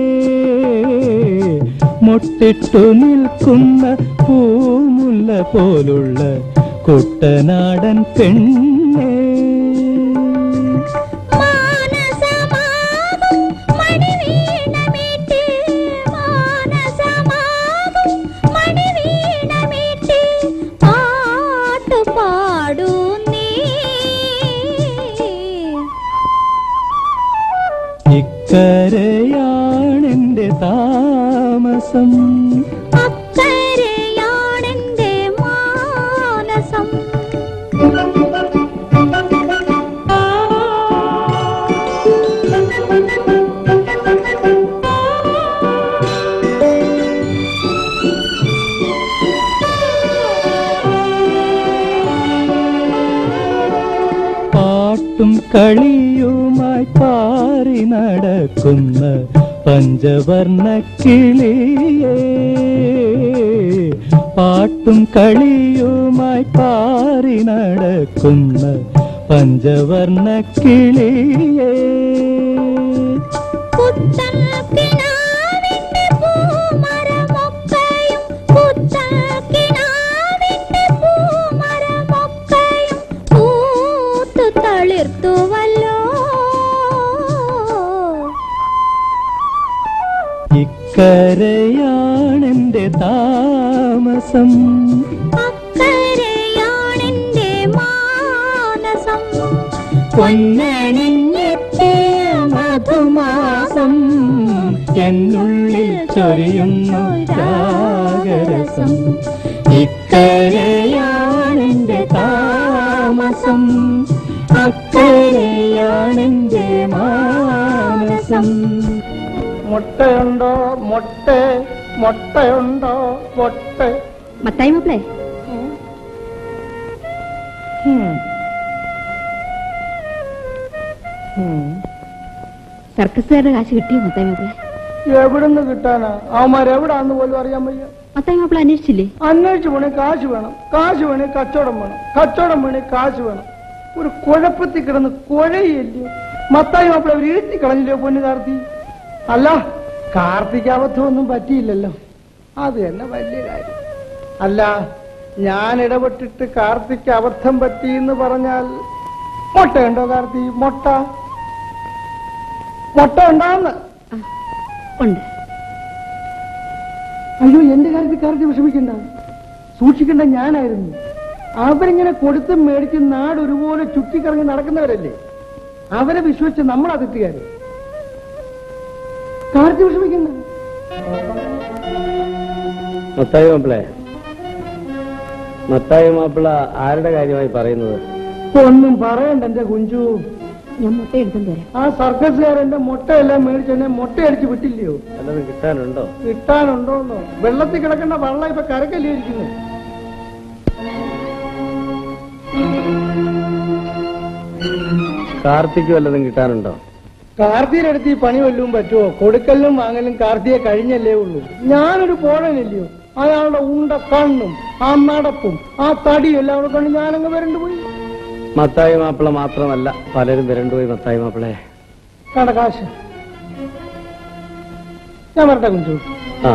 മുട്ടിട്ടു നിൽക്കുന്ന പൂമുല്ല പോലുള്ള കുട്ടനാടൻ പെണ്ണേ മാനസമാകും മണിവീണമീട്ടി മാനസമാകും മണിവീണമീട്ടി പാട്ടു പാടൂ നീ ഇക്കരയാണെന്റെ താമസം അക്കരയാണെന്റെ മാനസം പാട്ടും കളിയുമായി പാറി നടക്കുന്ന പഞ്ചവർണ്ണ കിളിയേ പാട്ടും കളിയുമായി പാറി നടക്കുന്ന പഞ്ചവർണ്ണ കിളിയേ പുത്തൻ കിനാവിന്റെ പൂമരമൊക്കെയും പുത്തൻ കിനാവിന്റെ പൂമരമൊക്കെയും പൂത്തു തളിർത്തുവല്ലോ ഇക്ക ഇക്കരയാണെന്റെ താമസം അക്കരയാണെന്റെ മാനസം പൊന്നണിഞ്ഞെത്തിയ മധുമാസം എന്നുള്ളിൽ ചൊരിയുന്നു രാഗരസം ഇക്കരയാണെന്റെ താമസം അക്കരയാണെന്റെ മാനസം മുട്ടയുണ്ടോ മുട്ട മുട്ടയുണ്ടോ മുട്ട മത്തായി മാപ്പിളെ സർക്കസുകാരുടെ കാശ് കിട്ടിയോ മത്തായി മാപ്പിളെ എവിടുന്ന് കിട്ടാനാ അവന്മാരെവിടാന്ന് പോലും അറിയാൻ വയ്യ മത്തായി മാപ്പിള അന്വേഷിച്ചില്ലേ അന്വേഷിച്ച് വേണേ കാശ് വേണം കാശ് വേണേ കച്ചവടം വേണം കച്ചവടം വേണേ കാശ് വേണം ഒരു കുഴപ്പത്തിൽ കിടന്ന് കുഴയില്ലയോ മത്തായി മാപ്പിള അവർ ഇരുത്തി കളഞ്ഞില്ലയോ പൊന്നു കാർത്തി അല്ല കാർത്തിക്ക് അബദ്ധമൊന്നും പറ്റിയില്ലല്ലോ അത് തന്നെ വലിയ കാര്യം അല്ല ഞാൻ ഇടപെട്ടിട്ട് കാർത്തിക്ക് അബദ്ധം പറ്റി എന്ന് പറഞ്ഞാൽ മുട്ടയുണ്ടോ കാർത്തി മുട്ട മുട്ട ഉണ്ടാന്ന് ഉണ്ട് അയ്യോ എന്റെ കാര്യത്തിൽ കാർത്തി വിഷമിക്കണ്ട സൂക്ഷിക്കേണ്ട ഞാനായിരുന്നു അവരിങ്ങനെ കൊടുത്തും മേടിച്ചും നാട് ഒരുപോലെ ചുറ്റിക്കറങ്ങി നടക്കുന്നവരല്ലേ അവരെ വിശ്വസിച്ച് നമ്മളാ തെറ്റുകാര് കാർത്തി വിഷമിക്കണ്ട മത്തായി മാപ്പിള മത്തായി മാപ്പിള ആരുടെ കാര്യമായി പറയുന്നത് ഒന്നും പറയണ്ട എന്റെ കുഞ്ചു ഞാൻ മുട്ട എടുത്തോണ്ട് വരാം ആ സർക്കസുകാരന്റെ മുട്ടയെല്ലാം മേടിച്ചെന്നെ മുട്ടയടിച്ച് വിട്ടില്ലയോ വല്ലതും കിട്ടാനുണ്ടോ കിട്ടാനുണ്ടോന്നോ വെള്ളത്തിൽ കിടക്കേണ്ട വെള്ളം ഇപ്പൊ കരക്കല്ലേ ഇരിക്കുന്നത് കാർത്തിക്ക് വല്ലതും കിട്ടാനുണ്ടോ കാർത്തിയുടെ അടുത്ത് ഈ പണി വല്ലതും പറ്റുമോ കൊടുക്കലും വാങ്ങലും കാർത്തിയെ കഴിഞ്ഞല്ലേ ഉള്ളൂ ഞാനൊരു പോഴനില്ലയോ അയാളുടെ ഉണ്ട കണ്ണും ആ നടപ്പും ആ തടിയും എല്ലാം കൂടെ കണ്ട് ഞാനങ്ങ് വരണ്ടു പോയി മത്തായി മാപ്പിള മാത്രമല്ല പലരും വരണ്ടുപോയി മത്തായി മാപ്പിളെ കണ്ട കാശ് ഞാൻ വരട്ടെ കുഞ്ചു ആ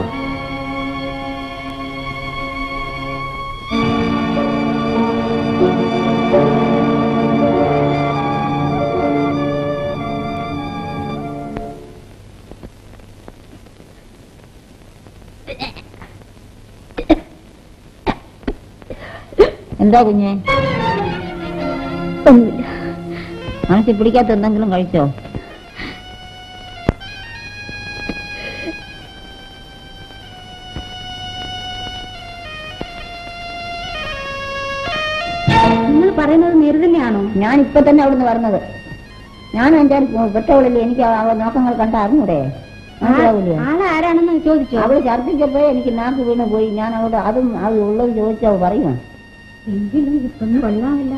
എന്താ കുഞ്ഞെ ഒന്നുമില്ല മനസ്സിൽ പിടിക്കാത്ത എന്തെങ്കിലും കഴിച്ചോ നിങ്ങൾ പറയുന്നത് നേര് തന്നെയാണോ ഞാൻ ഇപ്പൊ തന്നെ അവിടുന്ന് പറഞ്ഞത് ഞാൻ അഞ്ചാറ് പെട്ടവളില്ലേ എനിക്ക് അവളെ നോക്കങ്ങൾ കണ്ട അറിഞ്ഞൂടെ മനസ്സിലാവൂലേ ആളാരാണെന്ന് ചോദിച്ചോ അവള് ഛർദ്ദിച്ചപ്പോ എനിക്ക് നാക്ക് വീണ് പോയി ഞാൻ അവളോട് അതും അവൾ ഉള്ളത് ചോദിച്ചോ പറയും എങ്കിലും ഇപ്പൊന്നും കൊള്ളാമില്ല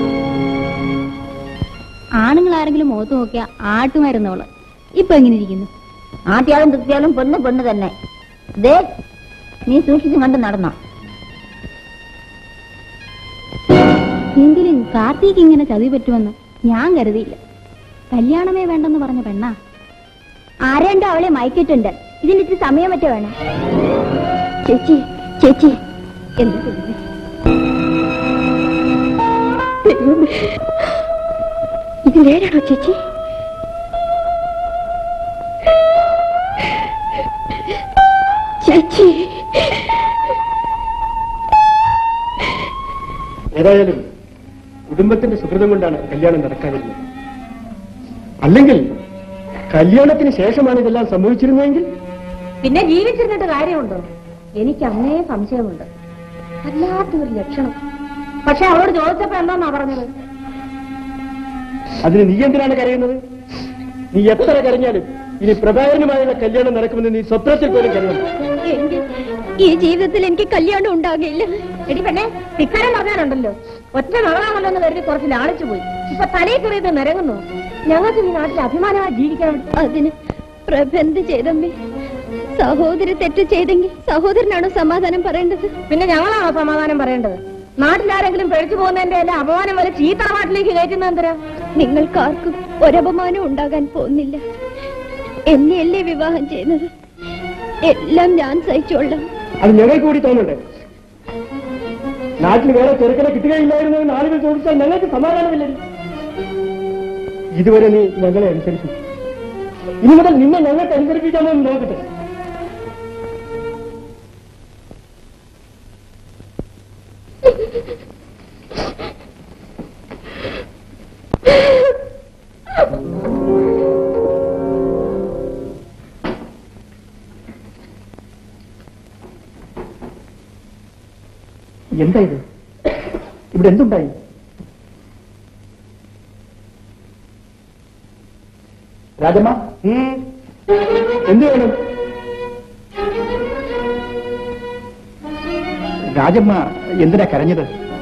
ആണുങ്ങൾ ആരെങ്കിലും മുഖത്ത് നോക്കിയാ ആട്ടുമായിരുന്നവള് ഇപ്പൊ എങ്ങനെ ഇരിക്കുന്നു ആട്ടിയാലും തൃപ്തിയാലും പെണ്ണ് പെണ്ണ് തന്നെ ദേ നീ സൂക്ഷിച്ച് കണ്ട് നടന്നോ എങ്കിലും കാർത്തിക്ക് ഇങ്ങനെ ചതി പറ്റുമെന്ന് ഞാൻ കരുതിയില്ല കല്യാണമേ വേണ്ടെന്ന് പറഞ്ഞ പെണ്ണാ ആരണ്ടോ അവളെ മയക്കിയിട്ടുണ്ട് ഇതിനിട്ട് സമയം മറ്റോ വേണം ചേച്ചി ചേച്ചി എന്താ ദൈവമേ. ദൈവമേ. ഇത് നേരാണോ ചേച്ചി ചേച്ചി ഏതായാലും കുടുംബത്തിന്റെ സുഹൃതം കൊണ്ടാണ് കല്യാണം നടക്കാതിരുന്നത് അല്ലെങ്കിൽ കല്യാണത്തിന് ശേഷമാണ് ഇതെല്ലാം സംഭവിച്ചിരുന്നതെങ്കിൽ പിന്നെ ജീവിച്ചിരുന്നിട്ട് കാര്യമുണ്ടോ എനിക്ക് അന്നേ സംശയമുണ്ട് വല്ലാത്തൊരു ലക്ഷണം പക്ഷെ അവളോട് ചോദിച്ചപ്പോ എന്താന്നാ പറഞ്ഞത് അതിന് നീ എന്തിനാണ് കരയുന്നത് നീ എത്ര കരഞ്ഞാലും ഇനി പ്രഭാകരനുമായുള്ള കല്യാണം നടക്കുമെന്ന് നീ സ്വപ്നത്തിൽ പോലും കരുതണം എങ്കിൽ ഈ ജീവിതത്തിൽ എനിക്ക് കല്യാണം ഉണ്ടാകില്ല എടി പെണ്ണെ തിക്കാരം പറഞ്ഞാലുണ്ടല്ലോ ഒറ്റ മകളാണല്ലോ എന്ന് കരുതി കുറച്ച് ലാളിച്ചു പോയി ഇപ്പൊ തലയിൽ കയറിയത് നിരങ്ങുന്നു ഞങ്ങൾക്ക് ഈ നാട്ടിൽ അഭിമാനമായി ജീവിക്കാൻ വേണ്ടി അതിന് പ്രബന്ധ ചെയ്തമ്മേ സഹോദരി തെറ്റ് ചെയ്തെങ്കിൽ സഹോദരനാണോ സമാധാനം പറയേണ്ടത് പിന്നെ ഞങ്ങളാണോ സമാധാനം പറയേണ്ടത് നാട്ടിലാരെങ്കിലും പേടിച്ചു പോകുന്നതിന്റെ എല്ലാം അപമാനം വരെ ചീത്ത നാട്ടിലേക്ക് കയറ്റുന്ന എന്തിനാ നിങ്ങൾക്കാർക്കും ഒരപമാനം ഉണ്ടാകാൻ പോകുന്നില്ല എന്നെയല്ലേ വിവാഹം ചെയ്യുന്നത് എല്ലാം ഞാൻ സഹിച്ചോളാം അത് ഞങ്ങൾക്ക് കൂടി തോന്നണ്ടേ നാട്ടിൽ വേറെ ചെറുക്കനെ കിട്ടുകയില്ലായിരുന്നു എന്ന് ആളുകൾ ചോദിച്ചാൽ ഞങ്ങൾക്ക് സമാധാനമില്ല ഇതുവരെ നീ ഞങ്ങളെ അനുസരിച്ചു ഇനി മുതൽ നിന്നെ ഞങ്ങൾക്ക് അനുസരിപ്പിക്കാമെന്ന് നോക്കട്ടെ എന്താ ഇത് ഇവിടെ എന്തുണ്ടായി രാജമ്മ എന്ത് വേണം രാജമ്മ എന്തിനാ കരഞ്ഞത്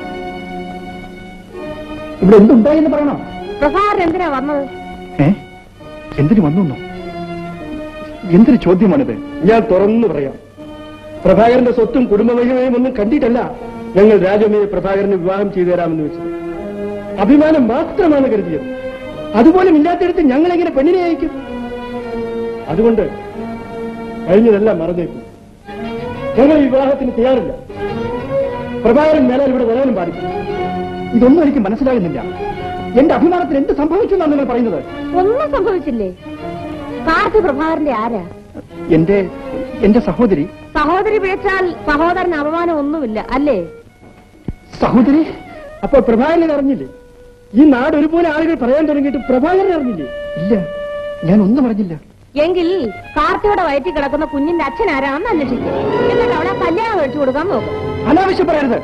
ഇവിടെ എന്തുണ്ടായി എന്ന് പറയണം പ്രഭാകരൻ എന്തിനാ വന്നത് ഏ എന്തിനു വന്നു എന്തൊരു ചോദ്യമാണിത് ഞാൻ തുറന്നു പറയാം പ്രഭാകരന്റെ സ്വത്തും കുടുംബമഹിമയും ഒന്നും കണ്ടിട്ടല്ല ഞങ്ങൾ രാജമ്മയെ പ്രഭാകരന് വിവാഹം ചെയ്തു തരാമെന്ന് വെച്ചത് അഭിമാനം മാത്രമാണ് കരുതിയത് അതുപോലും ഇല്ലാത്തിടത്ത് ഞങ്ങൾ എങ്ങനെ പെണ്ണിനെ അയക്കും അതുകൊണ്ട് കഴിഞ്ഞതെല്ലാം മറന്നേക്കും ഞങ്ങൾ ഈ വിവാഹത്തിന് തയ്യാറില്ല പ്രഭാകരൻ മേലാൽ ഇവിടെ വരാനും പാടില്ല ഇതൊന്നും എനിക്ക് മനസ്സിലാകുന്നില്ല എന്റെ അഭിമാനത്തിന് എന്ത് സംഭവിച്ചു എന്നാണ് നിങ്ങൾ പറയുന്നത് ഒന്നും സംഭവിച്ചില്ലേ കാർത്തി പ്രഭാകരന്റെ ആരാ എന്റെ എന്റെ സഹോദരി സഹോദരി പിഴച്ചാൽ സഹോദരന് അപമാനം ഒന്നുമില്ല അല്ലേ സഹോദരി അപ്പോൾ പ്രഭാകരൻ അറിഞ്ഞില്ലേ ഈ നാട് ഒരുപോലെ ആളുകൾ പറയാൻ തുടങ്ങിയിട്ട് പ്രഭാകരൻ അറിഞ്ഞില്ലേ ഇല്ല ഞാൻ ഒന്നും അറിഞ്ഞില്ല എങ്കിൽ കാർത്തിയുടെ വയറ്റിൽ കിടക്കുന്ന കുഞ്ഞിന്റെ അച്ഛൻ ആരാണെന്ന് അന്വേഷിക്കും എന്നിട്ട് അവളെ കല്യാണം കഴിച്ചു കൊടുക്കാൻ നോക്കും അനാവശ്യം പറയരുത്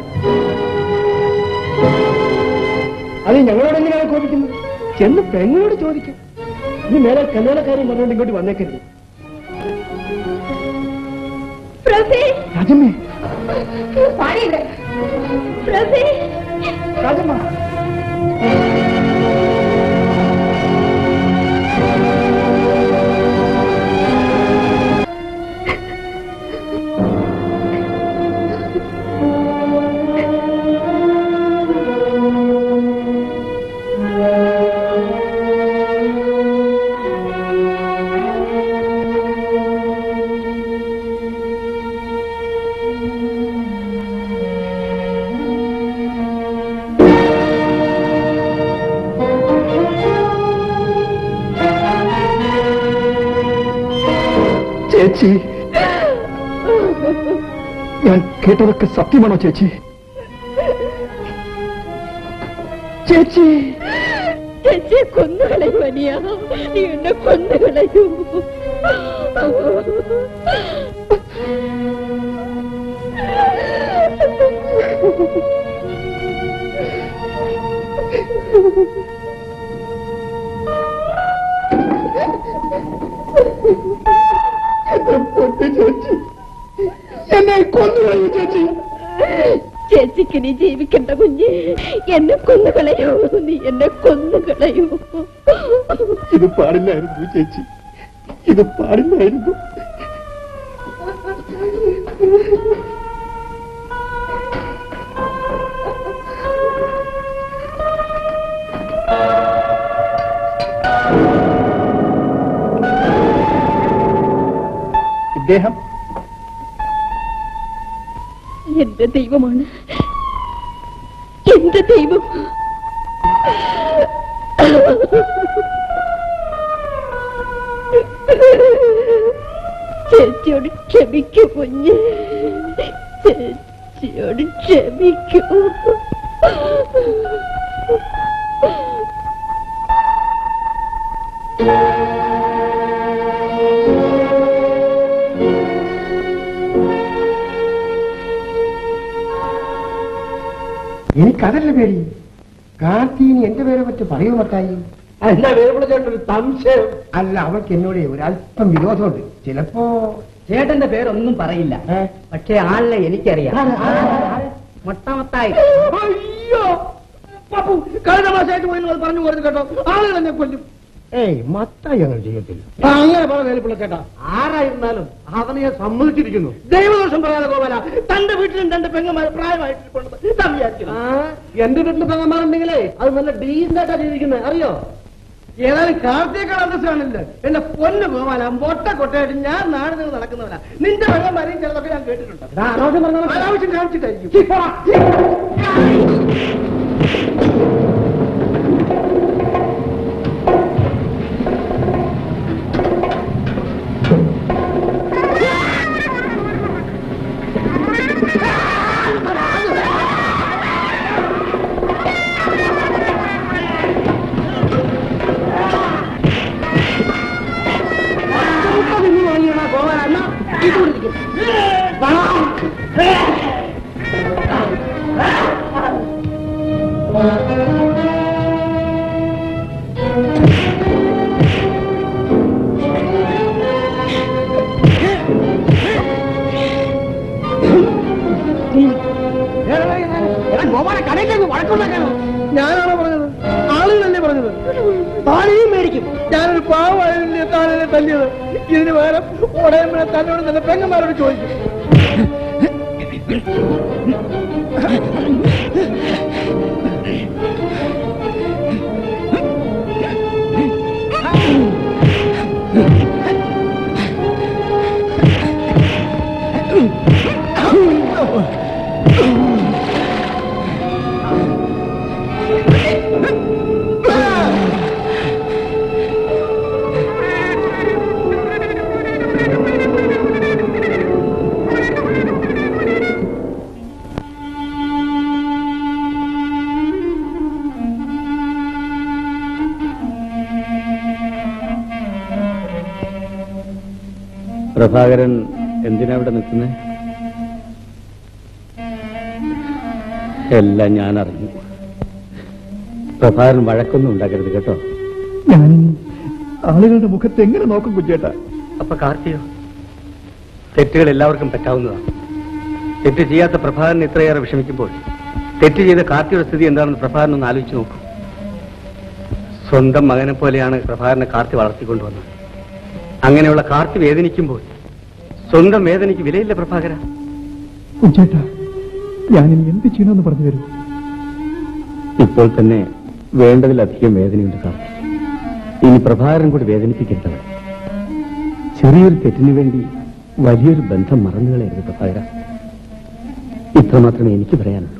അത് ഞങ്ങളോട് എങ്ങനെയാണ് കോപിക്കുന്നത് ചെന്ന് പെങ്ങളോട് ചോദിക്കാം ഇനി മേലെ കല്യാണക്കാരും പറഞ്ഞുകൊണ്ട് ഇങ്ങോട്ട് വന്നേക്കരുത് രാജമ്മേ രാജമ്മ ചേച്ചി ഞാൻ കേട്ടതൊക്കെ സത്യമാണോ ചേച്ചി ചേച്ചി ചേച്ചിയെ കൊന്നുകളയൂ അനിയ നീ എന്നെ കൊന്നുകളയൂ ചേച്ചി എന്നെ കൊന്നുകളയൂ ചേച്ചി ചേച്ചിക്ക് നീ ജീവിക്കണ്ട കുഞ്ഞ് എന്നെ കൊന്നുകളയൂ നീ എന്നെ കൊന്നുകളയൂ ഇത് പാടില്ലായിരുന്നു ചേച്ചി ഇത് പാടില്ലായിരുന്നു ഇദ്ദേഹം എന്റെ ദൈവമാണ് എന്റെ ദൈവം ചേച്ചിയോട് ക്ഷമിക്കൂ കുഞ്ഞ് ചേച്ചിയോട് ക്ഷമിക്കൂ എനിക്കതല്ല പേടി കാർത്തീനി എന്റെ പേരെ പറ്റി പറയൂ മത്തായി എന്താ വേറെ ഒരു സംശയം അല്ല അവൾക്ക് എന്നോട് ഒരല്പം വിരോധമുണ്ട് ചിലപ്പോ ചേട്ടന്റെ പേരൊന്നും പറയില്ല പക്ഷെ ആളിനെ എനിക്കറിയാം മൊട്ടമത്തായി അയ്യോ പാപ്പു കഴിഞ്ഞ മാസമായിട്ട് പോയി നിങ്ങൾ പറഞ്ഞു പോരുത് കേട്ടോ ആളുകൾ എന്നെ കൊല്ലും ഏയ് മത്തായി അങ്ങനെ ചെയ്യത്തില്ല ആ, അങ്ങനെ പറ വേലിപ്പിള്ള ചേട്ടാ ആരായിരുന്നാലും അവനെ ഞാൻ സമ്മതിച്ചിരിക്കുന്നു ദൈവദോഷം പറയാതെ ഗോപാല തന്റെ വീട്ടിലും തന്റെ പെങ്ങന്മാർ പ്രായമായിട്ട് താൻ വിചാരിക്കണം ആ, എന്റെ വീട്ടിൽ പെങ്ങന്മാരുണ്ടെങ്കിലേ അത് നല്ല ഡീസന്റ് ആയിട്ടാ ജീവിക്കുന്നത് അറിയോ ഏതായാലും കാർത്തിയേക്കാൾ അന്തസ്സാണില്ല എന്റെ പൊന്ന് ഗോപാല മൊട്ട കൊട്ടയായിട്ട് ഞാൻ നാട് നിന്ന് നടക്കുന്നവനാ നിന്റെ പെങ്ങന്മാരെയും ചിലതൊക്കെ ഞാൻ കേട്ടിട്ടുണ്ട് എടാ, അനാവശ്യം പറഞ്ഞാ മതി. അനാവശ്യം കാണിച്ചിട്ടായിരിക്കും അവനെ കടയിലേക്ക് വഴക്കുണ്ടാക്കാനോ ഞാനാണോ പറഞ്ഞത് ആളുകളല്ലേ പറഞ്ഞത് താനെയും മേടിക്കും ഞാനൊരു പാവമായതിന്റെ താനെ തല്ലിയത് ഇതിന് പകരം ഉടയമ്മനെ തന്നോട് തന്നെ പെങ്ങന്മാരോട് ചോദിക്കും പ്രഭാകരൻ എന്തിനാ ഇവിടെ നിൽക്കുന്നത് എല്ലാം ഞാൻ അറിഞ്ഞു പ്രഭാകരൻ വഴക്കൊന്നും ഉണ്ടാക്കരുത് കേട്ടോ ഞാൻ ആളുകളുടെ മുഖത്ത് എങ്ങനെ നോക്കും കുഞ്ചേട്ടാ അപ്പൊ കാർത്തിയോ തെറ്റുകൾ എല്ലാവർക്കും പറ്റാവുന്നതാണ് തെറ്റ് ചെയ്യാത്ത പ്രഭാകരൻ ഇത്രയേറെ വിഷമിക്കുമ്പോൾ തെറ്റ് ചെയ്ത കാർത്തിയുടെ സ്ഥിതി എന്താണെന്ന് പ്രഭാകരൻ ഒന്ന് ആലോചിച്ച് നോക്കൂ സ്വന്തം മകനെ പോലെയാണ് പ്രഭാകരനെ കാർത്തി വളർത്തിക്കൊണ്ടുവന്നത് അങ്ങനെയുള്ള കാർത്തി വേദനിക്കുമ്പോൾ സ്വന്തം വേദനയ്ക്ക് വിലയില്ല പ്രഭാകര കുഞ്ചേട്ടാ ഞാൻ ഇനി എന്ത് ചെയ്യണമെന്ന് പറഞ്ഞു തരൂ ഇപ്പോൾ തന്നെ വേണ്ടതിലധികം വേദനയുണ്ട് കാർത്തി ഇനി പ്രഭാകരൻ കൂടി വേദനിപ്പിക്കരുതവൾ ചെറിയൊരു തെറ്റിനു വേണ്ടി വലിയൊരു ബന്ധം മറന്നു കളയരുത് പ്രഭാകര ഇത്ര മാത്രമേ എനിക്ക് പറയാനുള്ളൂ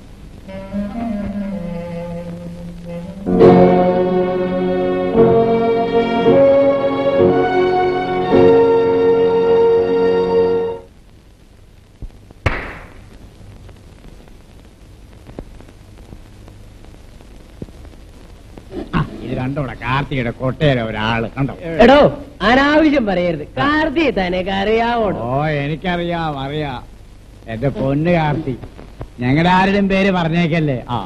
ഇത് കണ്ടോടെ കാർത്തികയുടെ കൊട്ടേരെ ഒരാള് കണ്ടോ എടോ അനാവശ്യം പറയരുത് കാർത്തി തനക്ക് അറിയാവോടോ ഓ എനിക്കറിയാം അറിയാം എന്റെ പൊന്ന് കാർത്തി ഞങ്ങളുടെ ആരുടെയും പേര് പറഞ്ഞേക്കല്ലേ ആ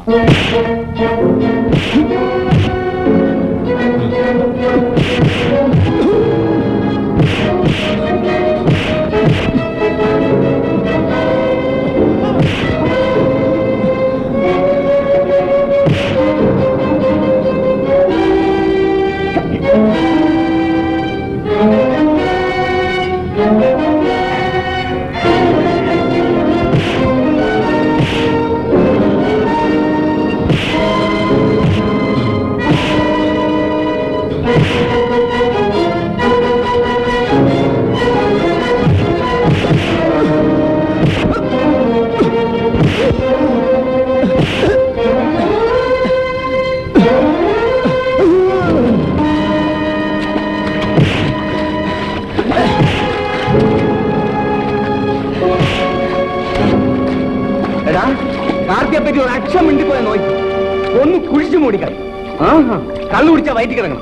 എടാ കാർത്തിയെ പറ്റി ഒരു അക്ഷം മിണ്ടിപ്പോയ നോക്കി ഒന്ന് കുഴിച്ചു മൂടിക്കളി ആഹാ കള്ളു കുടിച്ചാ വയറ്റി കിടക്കണം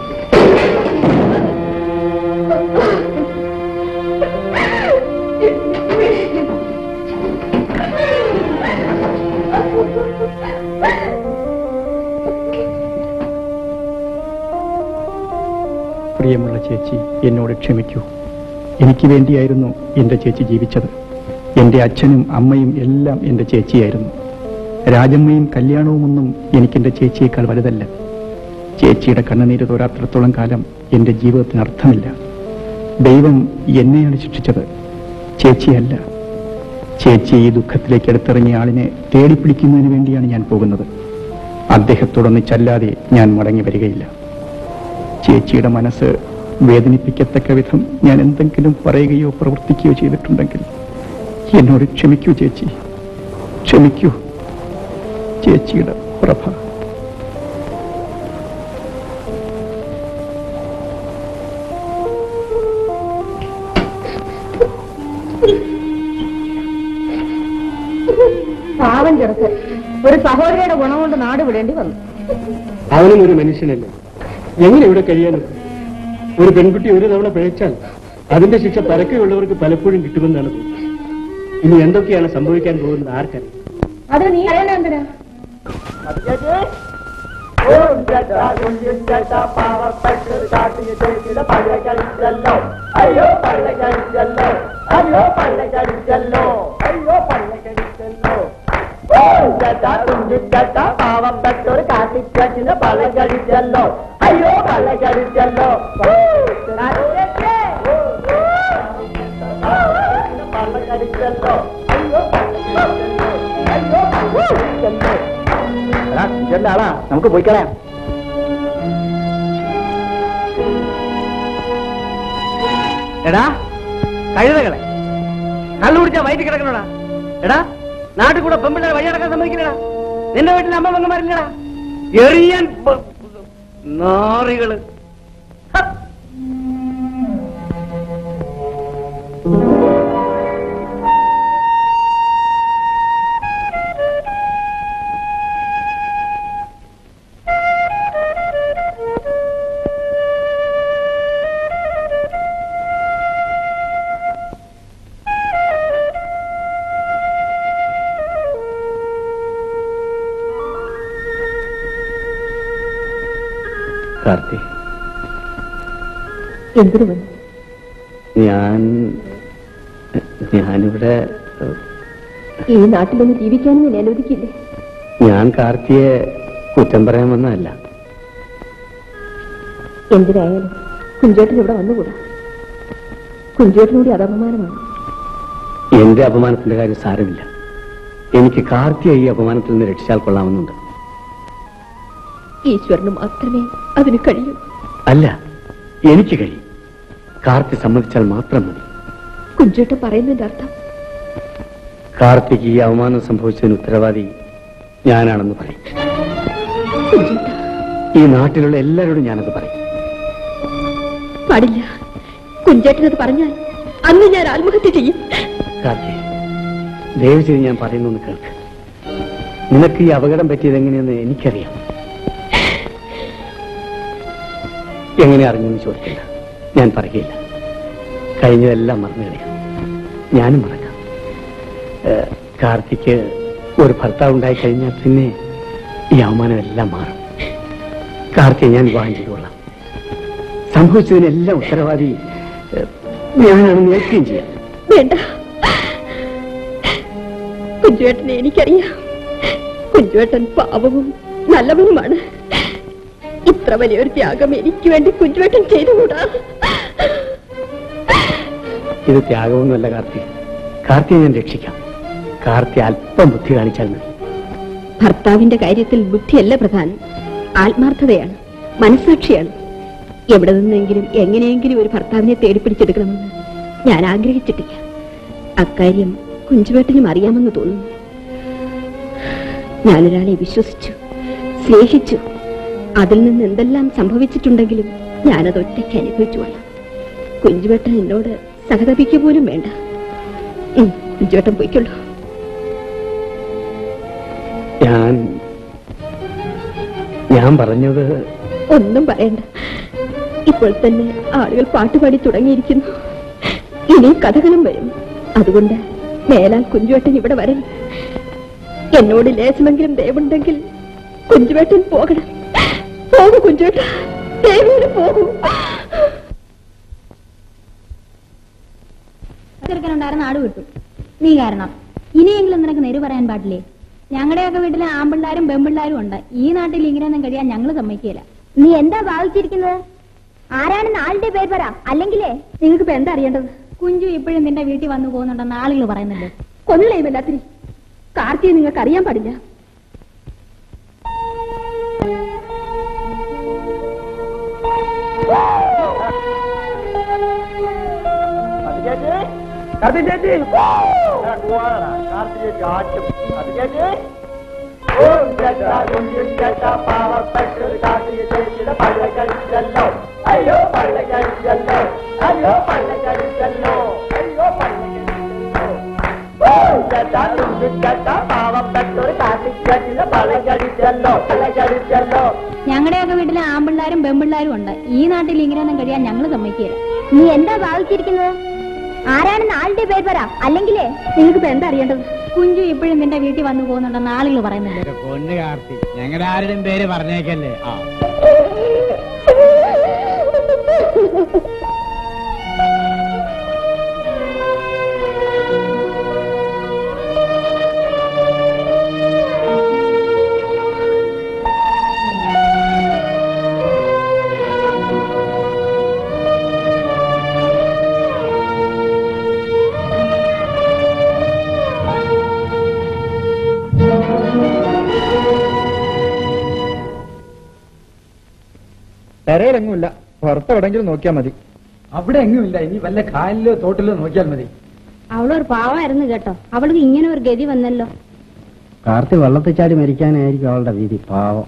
പ്രിയമുള്ള ചേച്ചി എന്നോട് ക്ഷമിക്കൂ എനിക്ക് വേണ്ടിയായിരുന്നു എന്റെ ചേച്ചി ജീവിച്ചത് എന്റെ അച്ഛനും അമ്മയും എല്ലാം എന്റെ ചേച്ചിയായിരുന്നു രാജമ്മയും കല്യാണവുമൊന്നും എനിക്കെന്റെ ചേച്ചിയേക്കാൾ വലുതല്ല ചേച്ചിയുടെ കണ്ണുനീര് തോരാത്രത്തോളം കാലം എന്റെ ജീവിതത്തിന് അർത്ഥമില്ല ദൈവം എന്നെയാണ് ശിക്ഷിച്ചത് ചേച്ചിയല്ല ചേച്ചി ഈ ദുഃഖത്തിലേക്ക് എടുത്തിറങ്ങിയ ആളിനെ തേടിപ്പിടിക്കുന്നതിന് വേണ്ടിയാണ് ഞാൻ പോകുന്നത് അദ്ദേഹത്തോടൊന്നിച്ചല്ലാതെ ഞാൻ മടങ്ങി വരികയില്ല ചേച്ചിയുടെ മനസ്സ് വേദനിപ്പിക്കത്തക്ക വിധം ഞാൻ എന്തെങ്കിലും പറയുകയോ പ്രവർത്തിക്കുകയോ ചെയ്തിട്ടുണ്ടെങ്കിൽ എന്നോട് ക്ഷമിക്കൂ ചേച്ചി ക്ഷമിക്കൂ ചേച്ചിയുടെ പ്രഭ പാവം ചെറുക്ക് ഒരു സഹോദരിയുടെ ഗുണം കൊണ്ട് നാട് വിടേണ്ടി വന്നു അവനും ഒരു മനുഷ്യനല്ലേ എങ്ങനെ ഇവിടെ കഴിയാനൊക്കെ ഒരു പെൺകുട്ടി ഒരു തവണ പിഴച്ചാൽ അതിന്റെ ശിക്ഷ പരക്കെയുള്ളവർക്ക് പലപ്പോഴും കിട്ടുമെന്നാണ് തോന്നുന്നത് ഇനി എന്തൊക്കെയാണ് സംഭവിക്കാൻ പോകുന്നത് ആർക്കറിയാം അത് നീ അറിയണ എന്തിനാ അയ്യോ പള്ളക്കടിച്ചല്ലോ അയ്യോ പള്ളക്കടിച്ചല്ലോ അയ്യോ പള്ളക്കടിച്ചല്ലോ ചേട്ടാ തുഞ്ചിച്ചേട്ടാ പാവപ്പെട്ടൊരു കാട്ടിക്കാറ്റിന് പല കഴിച്ചല്ലോ അയ്യോ പല കഴിച്ചല്ലോ പല കഴിച്ചല്ലോ അയ്യോ എടാ ആളാ നമുക്ക് പോയി കളയാം എടാ കഴുതകളെ കള്ളു കുടിച്ചാ വയറ്റി കിടക്കണടാ എടാ നാട്ടിൽ കൂടെ പെമ്പിള്ളേരെ വഴി നടക്കാൻ സമ്മതിക്കണടാ നിന്റെ വീട്ടിൽ അമ്മ പെങ്ങന്മാരില്ലടാ എറിയാൻ പ- നാറികള് കാർത്തി എന്തിനു വന്നു ഞാൻ ഞാനിവിടെ ഈ നാട്ടിലൊന്ന് ജീവിക്കാനും ഞാൻ അനുവദിക്കില്ലേ ഞാൻ കാർത്തിയെ കുറ്റം പറയാൻ വന്നതല്ല എന്തിനായാലും കുഞ്ചേട്ടൻ ഇവിടെ വന്നുകൂടാ കുഞ്ചേട്ടനൂടി അത് അപമാനമാണ് എന്റെ അപമാനത്തിന്റെ കാര്യം സാരമില്ല എനിക്ക് കാർത്തിയെ ഈ അപമാനത്തിൽ നിന്ന് രക്ഷിച്ചാൽ കൊള്ളാമെന്നുണ്ട് ഈശ്വരന് മാത്രമേ അതിന് കഴിയൂ അല്ല എനിക്ക് കഴിയും കാർത്തി സമ്മതിച്ചാൽ മാത്രം മതി കുഞ്ചേട്ടൻ പറയുന്നതിന്റെ അർത്ഥം കാർത്തിക്ക് ഈ അവമാനം സംഭവിച്ചതിന് ഉത്തരവാദി ഞാനാണെന്ന് പറയും കുഞ്ചേട്ട ഈ നാട്ടിലുള്ള എല്ലാവരോടും ഞാനത് പറയും പാടില്ല കുഞ്ചേട്ടനത് പറഞ്ഞാൽ അന്ന് ഞാൻ ആത്മഹത്യ ചെയ്യും കാർത്തി ദയവ് ചെയ്ത് ഞാൻ പറയുന്നൊന്ന് കേൾക്ക് നിനക്ക് ഈ അപകടം പറ്റിയത് എങ്ങനെയെന്ന് എനിക്കറിയാം എങ്ങനെ അറിഞ്ഞെന്ന് ചോദിക്കില്ല ഞാൻ പറയുകയില്ല കഴിഞ്ഞതെല്ലാം മറന്നു കളയാം ഞാനും മറക്കാം ഏഹ്, കാർത്തിക്ക് ഒരു ഭർത്താവ് ഉണ്ടായി കഴിഞ്ഞാൽ പിന്നെ ഈ അവമാനം എല്ലാം മാറും കാർത്തിയെ ഞാൻ വിവാഹം ചെയ്തുകൊള്ളാം സംഭവിച്ചതിനെല്ലാം ഉത്തരവാദി ഏഹ്, ഞാനാണെന്ന് ഏൽക്കുകയും ചെയ്യാം വേണ്ട കുഞ്ചുവേട്ടനെ എനിക്കറിയാം കുഞ്ചുവേട്ടൻ പാവവും നല്ലവനുമാണ് ഇത്ര വലിയൊരു ത്യാഗം എനിക്ക് വേണ്ടി കുഞ്ചുവേട്ടൻ ചെയ്തുകൂടാ ഇത് ത്യാഗമൊന്നുമല്ല കാർത്തി കാർത്തിയെ ഞാൻ രക്ഷിക്കാം കാർത്തി അല്പം ബുദ്ധി കാണിച്ചാൽ മതി ഭർത്താവിന്റെ കാര്യത്തിൽ ബുദ്ധിയല്ല പ്രധാനം ആത്മാർത്ഥതയാണ് മനസാക്ഷിയാണ് എവിടെ നിന്നെങ്കിലും എങ്ങനെയെങ്കിലും ഒരു ഭർത്താവിനെ തേടിപ്പിടിച്ചെടുക്കണമെന്ന് ഞാൻ ആഗ്രഹിച്ചിട്ടില്ല അക്കാര്യം കുഞ്ചുവേട്ടനും അറിയാമെന്ന് തോന്നുന്നു ഞാനൊരാളെ വിശ്വസിച്ചു സ്നേഹിച്ചു അതിൽ നിന്ന് എന്തെല്ലാം സംഭവിച്ചിട്ടുണ്ടെങ്കിലും ഞാനത് ഒറ്റയ്ക്ക് അനുഭവിച്ചുകൊള്ളാം കുഞ്ചുവേട്ടൻ എന്നോട് സഹതപിക്കുക പോലും വേണ്ട ഉം, കുഞ്ചുവേട്ടൻ പോയിക്കൊള്ളൂ ഞാൻ ഞാൻ പറഞ്ഞത് ഒന്നും പറയണ്ട ഇപ്പോൾ തന്നെ ആളുകൾ പാട്ടുപാടി തുടങ്ങിയിരിക്കുന്നു ഇനി കഥകളും വരും അതുകൊണ്ട് മേലാൽ കുഞ്ചുവേട്ടൻ ഇവിടെ വരരുത് എന്നോട് ലേശമെങ്കിലും ദയവുണ്ടെങ്കിൽ കുഞ്ചുവേട്ടൻ പോകണം പോകൂ കുഞ്ചുവേട്ട ദേവിയോട് പോകൂ ചെറുക്കനുണ്ടായിരുന്ന ആട് വിട്ടു നീ കാരണം ഇനിയെങ്കിലും നിനക്ക് നെരു പറയാൻ പാടില്ലേ ഞങ്ങളുടെയൊക്കെ വീട്ടിലെ ആമ്പിള്ളാരും പെമ്പിള്ളാരും ഉണ്ട് ഈ നാട്ടിൽ ഇങ്ങനെയൊന്നും കഴിയാൻ ഞങ്ങൾ സമ്മതിക്കില്ല നീ എന്താ ഭാവിച്ചിരിക്കുന്നത് ആരാണെന്ന് ആളുടെ പേര് പറ അല്ലെങ്കിലേ നിങ്ങൾക്ക് ഇപ്പൊ എന്താ അറിയേണ്ടത് കുഞ്ചു ഇപ്പോഴും നിന്റെ വീട്ടിൽ വന്നു പോകുന്നുണ്ടെന്ന് ആളുകൾ പറയുന്നുണ്ട് കൊന്നുകളയും എല്ലാത്തിരി കാർത്തിയെ നിങ്ങൾക്ക് അറിയാൻ പാടില്ല കാർത്തി ചേച്ചി കാർത്തി ചേച്ചി ആറ്റും കാർത്തി ചേച്ചി ഓം ചേട്ടാ കുഞ്ഞും ചേട്ടാ പാവപ്പെട്ടൊരു കാർത്തി ചേച്ചിയുടെ പള്ള കഴിച്ചല്ലോ അയ്യോ പള്ള കഴിച്ചല്ലോ അയ്യോ പള്ള കഴിച്ചല്ലോ അയ്യോ പള്ള കഴിച്ചല്ലോ ഓം ചേട്ടാ കുഞ്ഞും ചേട്ടാ പാവപ്പെട്ടൊരു കാർത്തി ചേച്ചിയുടെ പള്ള കഴിച്ചല്ലോ പള്ള കഴിച്ചല്ലോ ഞങ്ങളുടെയൊക്കെ വീട്ടിലെ ആമ്പിള്ളാരും പെമ്പിള്ളാരും ഉണ്ട് ഈ നാട്ടിൽ ഇങ്ങനെയൊന്നും കഴിയാൻ ഞങ്ങൾ സമ്മതിക്കില്ല നീ എന്താ ഭാവിച്ചിരിക്കുന്നത് ആരാണെന്ന് ആളുടെ പേര് പറ അല്ലെങ്കിലേ നിങ്ങൾക്ക് ഇപ്പൊ എന്താ അറിയേണ്ടത് കുഞ്ചു ഇപ്പോഴും നിന്റെ വീട്ടിൽ വന്നു പോകുന്നുണ്ടെന്ന് ആളുകൾ പറയുന്നുണ്ട് പൊന്ന് കാർത്തി ഞങ്ങളുടെ ആരുടെയും പേര് പറഞ്ഞേക്കല്ലേ ആ കരയിലെങ്ങുമില്ല പുറത്തെവിടെങ്കിലും നോക്കിയാൽ മതി അവിടെ എങ്ങുമില്ല ഇനി വല്ല കായലിലോ തോട്ടിലോ നോക്കിയാൽ മതി അവളൊരു പാവായിരുന്നു കേട്ടോ അവൾക്ക് ഇങ്ങനെ ഒരു ഗതി വന്നല്ലോ കാർത്തി വെള്ളത്തിൽ ചാടി മരിക്കാനായിരിക്കും അവളുടെ വീതി പാവം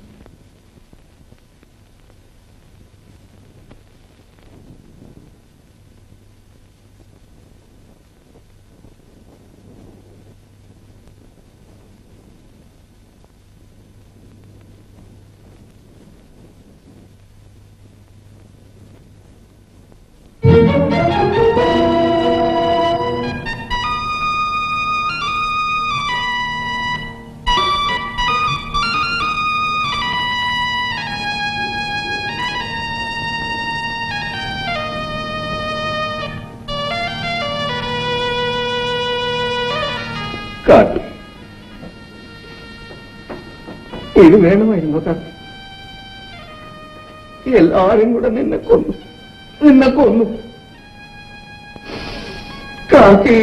കാട്ടി ഇത് വേണമായിരുന്നു കാട്ടി എല്ലാരും കൂടെ നിന്നെ കൊന്നു നിന്നെ കൊന്നു കാട്ടി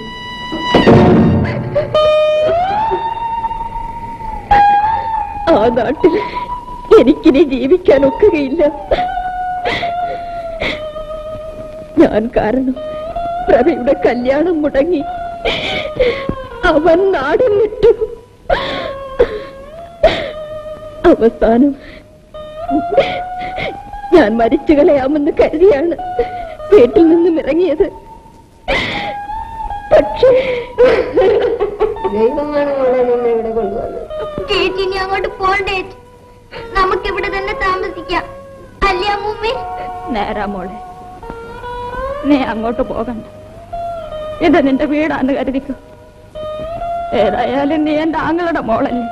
ആ നാട്ടിൽ എനിക്കിനി ജീവിക്കാൻ ഒക്കുകയില്ല ഞാൻ കാരണം പ്രഭയുടെ കല്യാണം മുടങ്ങി അവൻ നാടും വിട്ടു അവസാനം ഞാൻ മരിച്ചു കളയാമെന്ന് കരുതിയാണ് വീട്ടിൽ നിന്നും ഇറങ്ങിയത് പക്ഷേ ദൈവമാണ് മോളെ നിന്നെ ഇവിടെ കൊണ്ടുവന്നത് ചേച്ചി ഇനി അങ്ങോട്ട് പോണ്ടേ നമുക്ക് ഇവിടെ തന്നെ താമസിക്കാം അല്ലേ അമ്മൂമ്മേ നേരാ മോളെ നീ അങ്ങോട്ട് പോകണ്ട ഇത് നിന്റെ വീടാന്ന് കരുതിക്കോ ഏതായാലും നീ എന്റെ ആങ്ങളുടെ മോളല്ലേ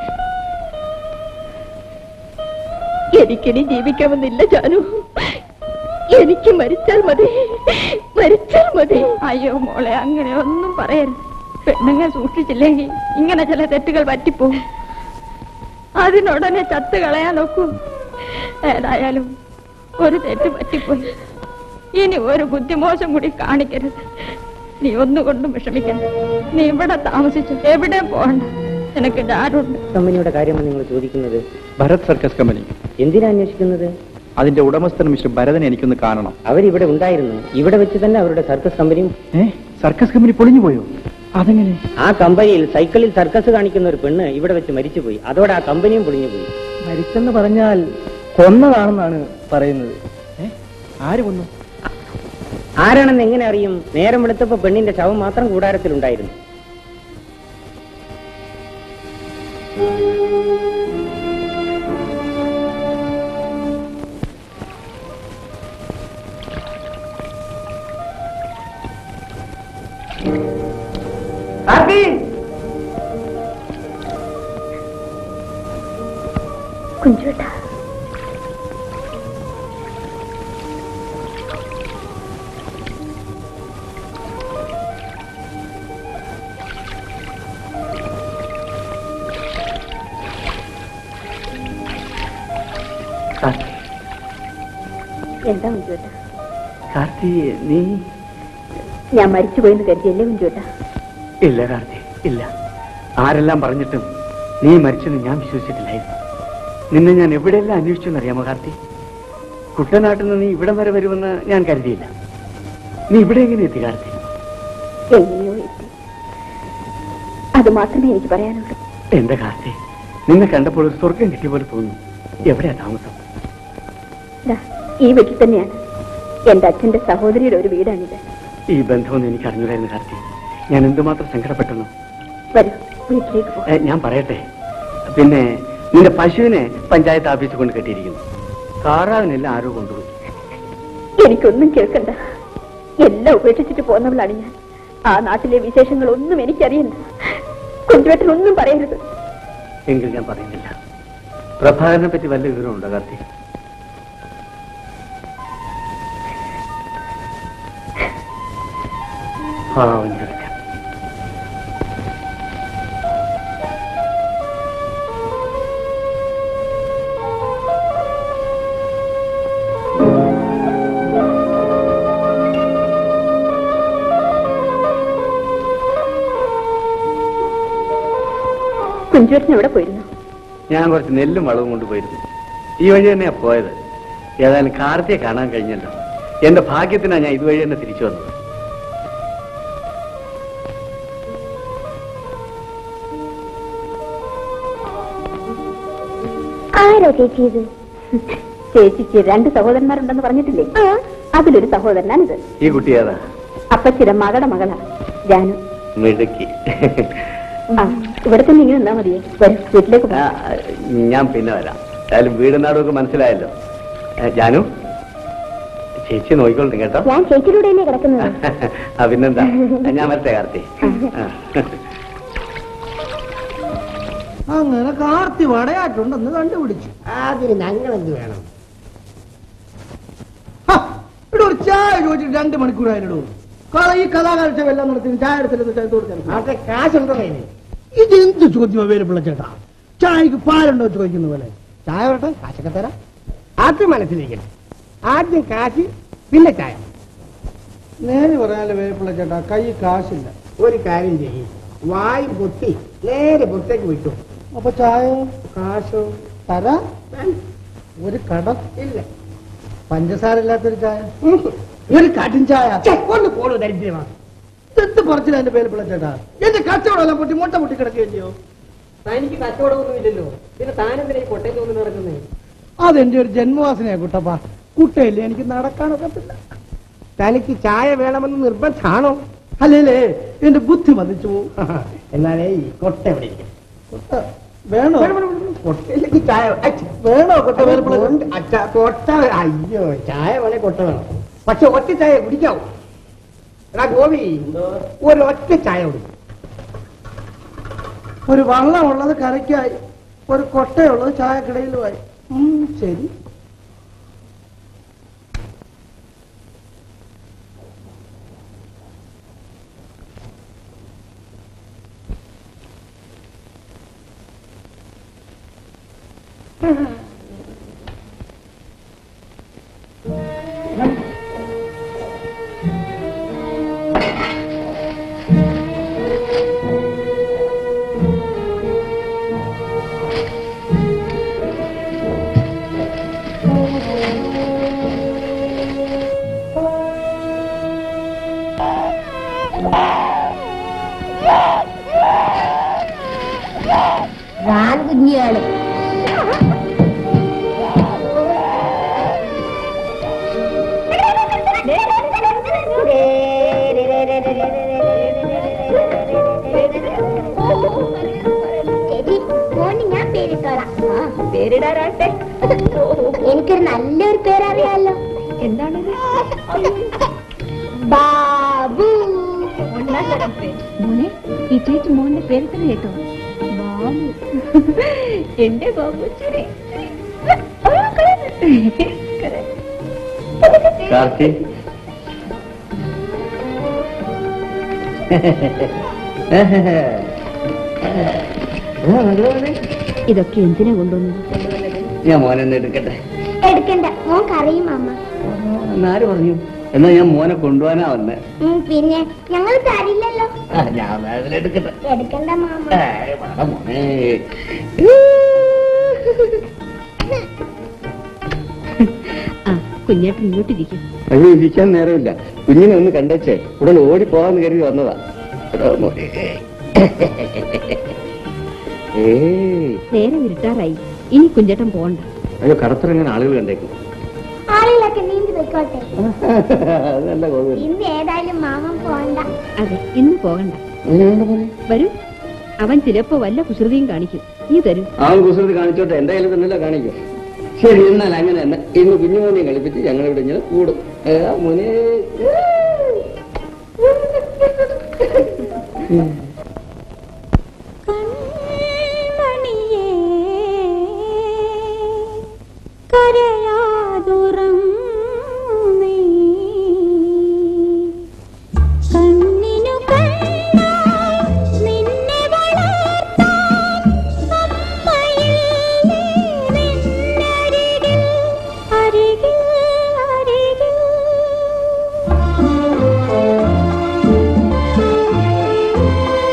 എനിക്കിനി ജീവിക്കാമെന്നില്ല ജാനു എനിക്ക് മരിച്ചാൽ മതി മരിച്ചാൽ മതി അയ്യോ മോളെ അങ്ങനെ ഒന്നും പറയരുത് പെണ്ണുങ്ങൾ സൂക്ഷിച്ചില്ലെങ്കിൽ ഇങ്ങനെ ചില തെറ്റുകൾ പറ്റിപ്പോവും അതിനുടനെ ചത്ത് കളയാൻ നോക്കൂ ഏതായാലും ഒരു തെറ്റ് പറ്റിപ്പോയി ഇനി ഒരു ബുദ്ധിമോശം കൂടി കാണിക്കരുത് നീ ഒന്നുകൊണ്ടും വിഷമിക്കണ്ട നീ ഇവിടെ താമസിച്ചു എവിടെ പോകണ്ട നിനക്ക് ഞാനുണ്ട് കമ്പനിയുടെ കാര്യമാണ് നിങ്ങൾ ചോദിക്കുന്നത് ഭരത് സർക്കസ് കമ്പനി എന്തിനാ അന്വേഷിക്കുന്നത് അതിന്റെ ഉടമസ്ഥൻ മിസ്റ്റർ ഭരതനെ എനിക്കൊന്ന് കാണണം അവരിവിടെ ഉണ്ടായിരുന്നു ഇവിടെ വെച്ച് തന്നെ അവരുടെ സർക്കസ് കമ്പനിയും ഏ സർക്കസ് കമ്പനി പൊളിഞ്ഞു പോയോ അതെങ്ങനെ ആ കമ്പനിയിൽ സൈക്കിളിൽ സർക്കസ് കാണിക്കുന്ന ഒരു പെണ്ണ് ഇവിടെ വെച്ച് മരിച്ചുപോയി അതോടെ ആ കമ്പനിയും പൊളിഞ്ഞുപോയി മരിച്ചെന്ന് പറഞ്ഞാൽ കൊന്നതാണെന്നാണ് പറയുന്നത് ആര് കൊന്നു ആരാണെന്ന് എങ്ങനെ അറിയും നേരം വെളുത്തപ്പോ പെണ്ണിന്റെ ശവം മാത്രം കൂടാരത്തിലുണ്ടായിരുന്നു കുഞ്ചുട്ടാ എന്താ കുഞ്ചുട്ടാ കാർത്തി നീ ഞാൻ മരിച്ചുപോയെന്ന് കരുതിയല്ലേ കുഞ്ചുട്ടാ ഇല്ല കാർത്തി ഇല്ല ആരെല്ലാം പറഞ്ഞിട്ടും നീ മരിച്ചെന്ന് ഞാൻ വിശ്വസിച്ചിട്ടില്ലായിരുന്നു നിന്നെ ഞാൻ എവിടെയെല്ലാം അന്വേഷിച്ചു എന്നറിയാമോ കാർത്തി കുട്ടനാട്ടിൽ നിന്ന് നീ ഇവിടം വരെ വരുമെന്ന് ഞാൻ കരുതിയില്ല നീ ഇവിടെ എങ്ങനെ എത്തി കാർത്തി എങ്ങനെയോ എത്തി അത് മാത്രമേ എനിക്ക് പറയാനുള്ളൂ എന്റെ കാർത്തി നിന്നെ കണ്ടപ്പോൾ ഒരു സ്വർഗം കിട്ടിയ പോലെ തോന്നുന്നു എവിടെയാ താമസം ദാ, ഈ വീട്ടിൽ തന്നെയാണ് എന്റെ അച്ഛന്റെ സഹോദരിയുടെ ഒരു വീടാണിത് ഈ ബന്ധമൊന്നും എനിക്ക് അറിഞ്ഞൂടായിരുന്നു കാർത്തി ഞാൻ എന്തുമാത്രം സങ്കടപ്പെട്ടെന്നു വരൂ വീട്ടിലേക്ക് പോ ഏ, ഞാൻ പറയട്ടെ പിന്നെ നിന്റെ പശുവിനെ പഞ്ചായത്ത് ഓഫീസിൽ കൊണ്ട് കെട്ടിയിരിക്കുന്നു താറാവിനെല്ലാം ആരോ കൊണ്ടുപോയി എനിക്കൊന്നും കേൾക്കണ്ട എല്ലാം ഉപേക്ഷിച്ചിട്ട് പോന്നവളാണ് ഞാൻ ആ നാട്ടിലെ വിശേഷങ്ങളൊന്നും എനിക്കറിയണ്ട കുഞ്ചുവേട്ടനൊന്നും പറയരുത് എങ്കിൽ ഞാൻ പറയുന്നില്ല പ്രഭാകരനെ പറ്റി വല്ല വിവരമുണ്ടോ കാർത്തി പാവം ചെറുക്കൻ. കുഞ്ചുവേട്ടൻ എവിടെ പോയിരുന്നു ഞാൻ കുറച്ച് നെല്ലും വളവും കൊണ്ടുപോയിരുന്നു ഈ വഴി തന്നെയാ പോയത് ഏതായാലും കാർത്തിയെ കാണാൻ കഴിഞ്ഞല്ലോ എന്റെ ഭാഗ്യത്തിനാ ഞാൻ ഇതുവഴി തന്നെ തിരിച്ചു വന്നത് ആരാ ചേച്ചി ഇത് ചേച്ചിക്ക് രണ്ട് സഹോദരന്മാരുണ്ടെന്ന് പറഞ്ഞിട്ടില്ലേ അതിലൊരു സഹോദരനാണിത് ഈ കുട്ടി ഏതാ അപ്പച്ചിര മകളുടെ മകളാ ജാനു മിടുക്കി ആ ഇവിടെ തന്നെ ഇങ്ങനെ നിന്നാ മതിയെ വരും വീട്ടിലേക്ക് പോ. ആ, ഞാൻ പിന്നെ വരാം ഏതായാലും വീടും നാടും ഒക്കെ മനസ്സിലായല്ലോ ഏ, ജാനു ചേച്ചി നോക്കിക്കൊള്ളു കേട്ടോ ഞാൻ ചേച്ചിയുടെ കൂടെയല്ലേ കിടക്കുന്നത് ആ പിന്നെന്താ ഞാൻ വരട്ടെ കാർത്തി ആ. അങ്ങനെ കാർത്തി വടയായിട്ടുണ്ടെന്ന് കണ്ടുപിടിച്ചു അതിന് ഞങ്ങൾ എന്ത് വേണം ഇവിടെ ഒരു ചായ ചോദിച്ചിട്ട് രണ്ട് മണിക്കൂർ അതിനിടൂ ഈ കലാകാഴ്ച എല്ലാം നടത്തി ചായ എടുത്തിട്ട് ചായ കൊടുക്കാൻ അതൊക്കെ കാശുണ്ടോ കയ്യില് ഇത് എന്ത് ചോദ്യം വേലുപ്പിള്ള ചേട്ടാ ചായക്ക് പാലുണ്ടോ ചോദിക്കുന്ന പോലെ ചായ വരട്ടെ കാശൊക്കെ തരാം അത് മനസ്സിലിരിക്കട്ടെ ആദ്യം കാശ് പിന്നെ ചായ നേരെ പറയാനല്ലേ വേലുപ്പിള്ള ചേട്ടാ കൈ കാശില്ല ഒരു കാര്യം ചെയ്യും വായി പൊത്തി നേരെ പുറത്തേക്ക് വിട്ടു അപ്പൊ ചായ കാശോ തരാ ഒരു കടം ഇല്ല പഞ്ചസാര ഇല്ലാത്തൊരു ചായ ഒരു കടും ചായ കൊണ്ട് പോണു ദരിദ്രമാ എന്ത് പറച്ചില്ല എന്റെ വേലുപ്പിള്ള ചേട്ടാ എന്റെ കച്ചവടം എല്ലാം പൊട്ടി മുട്ട പൊട്ടി കിടക്കുകയല്ലയോ തനിക്ക് കച്ചവടമൊന്നും ഇല്ലല്ലോ പിന്നെ താനെന്തിനാ ഈ കൊട്ടയ്ക്ക് ഒന്ന് നടക്കുന്നേ അതെന്റെ ഒരു ജന്മവാസനയാ കുട്ടപ്പ കുട്ടയില്ലേ എനിക്ക് നടക്കാനൊക്കത്തില്ല തനിക്ക് ചായ വേണമെന്ന് നിർബന്ധാണോ അല്ലേ എന്റെ ബുദ്ധി മതിച്ചു പോവും. എന്നാലേ ഈ കൊട്ട എവിടെ ഇരിക്കും കുട്ട, വേണോ കൊട്ടയിലേക്ക് ചായ അച്ഛ, വേണോ കൊട്ട വേലുപ്പിള്ള ഉണ്ട്. അച്ഛ, കൊട്ട വേ- അയ്യോ ചായ വേണേ കൊട്ട വേണം പക്ഷെ ഒറ്റ ചായ കുടിക്കാവൂ എടാ ഗോപി ഒരു ഒറ്റ ചായ കുടിക്കും ഒരു വള്ളമുള്ളത് കരയ്ക്കായി ഒരു കൊട്ടയുള്ളത് ചായക്കിടയിലുമായി ഉം, ശരി ഞാൻ കുഞ്ഞിയാണ് ചേച്ചി മോന് ഞാൻ പേരിട്ടോളാം പേരിടാറാട്ടെ എനിക്കൊരു നല്ലൊരു പേരറിയാലോ എന്താണത് ബാബു മോനെ ഈ ചേച്ചി മോന്റെ പേര് തന്നെ കേട്ടോ ബാബു എന്റെ ബാബു ചെറിയ കാർത്തി ഇതൊക്കെ എന്തിനാ കൊണ്ടുവന്നത് ഞാൻ മോനെ എടുക്കട്ടെ എടുക്കണ്ട മോൻ കറിയും അമ്മ എന്നാര് പറഞ്ഞു എന്നാ ഞാൻ മോനെ കൊണ്ടുപോകാനാ വന്നേ ഉം, പിന്നെ ഞങ്ങൾ തരില്ലല്ലോ ആ, ഞാൻ വേഗം എടുക്കട്ടെ എടുക്കണ്ട മാമ ഏയ്, വേണ്ട മോനെ ആ കുഞ്ഞേട്ടൻ ഇങ്ങോട്ടിരിക്കും അയ്യോ ഇരിക്കാൻ നേരമില്ല കുഞ്ഞിനെ ഒന്ന് കണ്ടേച്ചേ ഉടൻ ഓടി പോകാന്ന് കരുതി വന്നതാ എടാ മോനെ. ഏയ് നേരെ ഇരുട്ടാറായി ഇനി കുഞ്ഞേട്ടൻ പോണ്ട അയ്യോ കടത്തിറങ്ങാൻ ആളുകൾ കണ്ടേക്കും ആളുകളൊക്കെ നീന്തി പോയിക്കോട്ടെ അത് നല്ല കോപം ഇന്ന് ഏതായാലും മാമൻ പോണ്ട അതെ ഇന്ന് പോകണ്ട വരൂ അവൻ ചിലപ്പോ വല്ല കുസൃതിയും കാണിക്കും നീ തരൂ അവൻ കുസൃതി കാണിച്ചോട്ടെ എന്റെ കയ്യിൽ തന്നെയല്ല കാണിക്കും ശരി എന്നാൽ അങ്ങനെ തന്നെ ഇന്ന് കുഞ്ഞുമോനെയും കളിപ്പിച്ച് ഞങ്ങൾ ഇവിടെ ഇങ്ങനെ കൂടും ഏ, ആ മോനെ കൺമണിയേ കരയാതുറങ്ങീ കണ്ണിനു കണ്ണായി നിന്നെ വളർത്താൻ അമ്മയില്ലേ നിന്നരികിൽ അരികിൽ അരികിൽ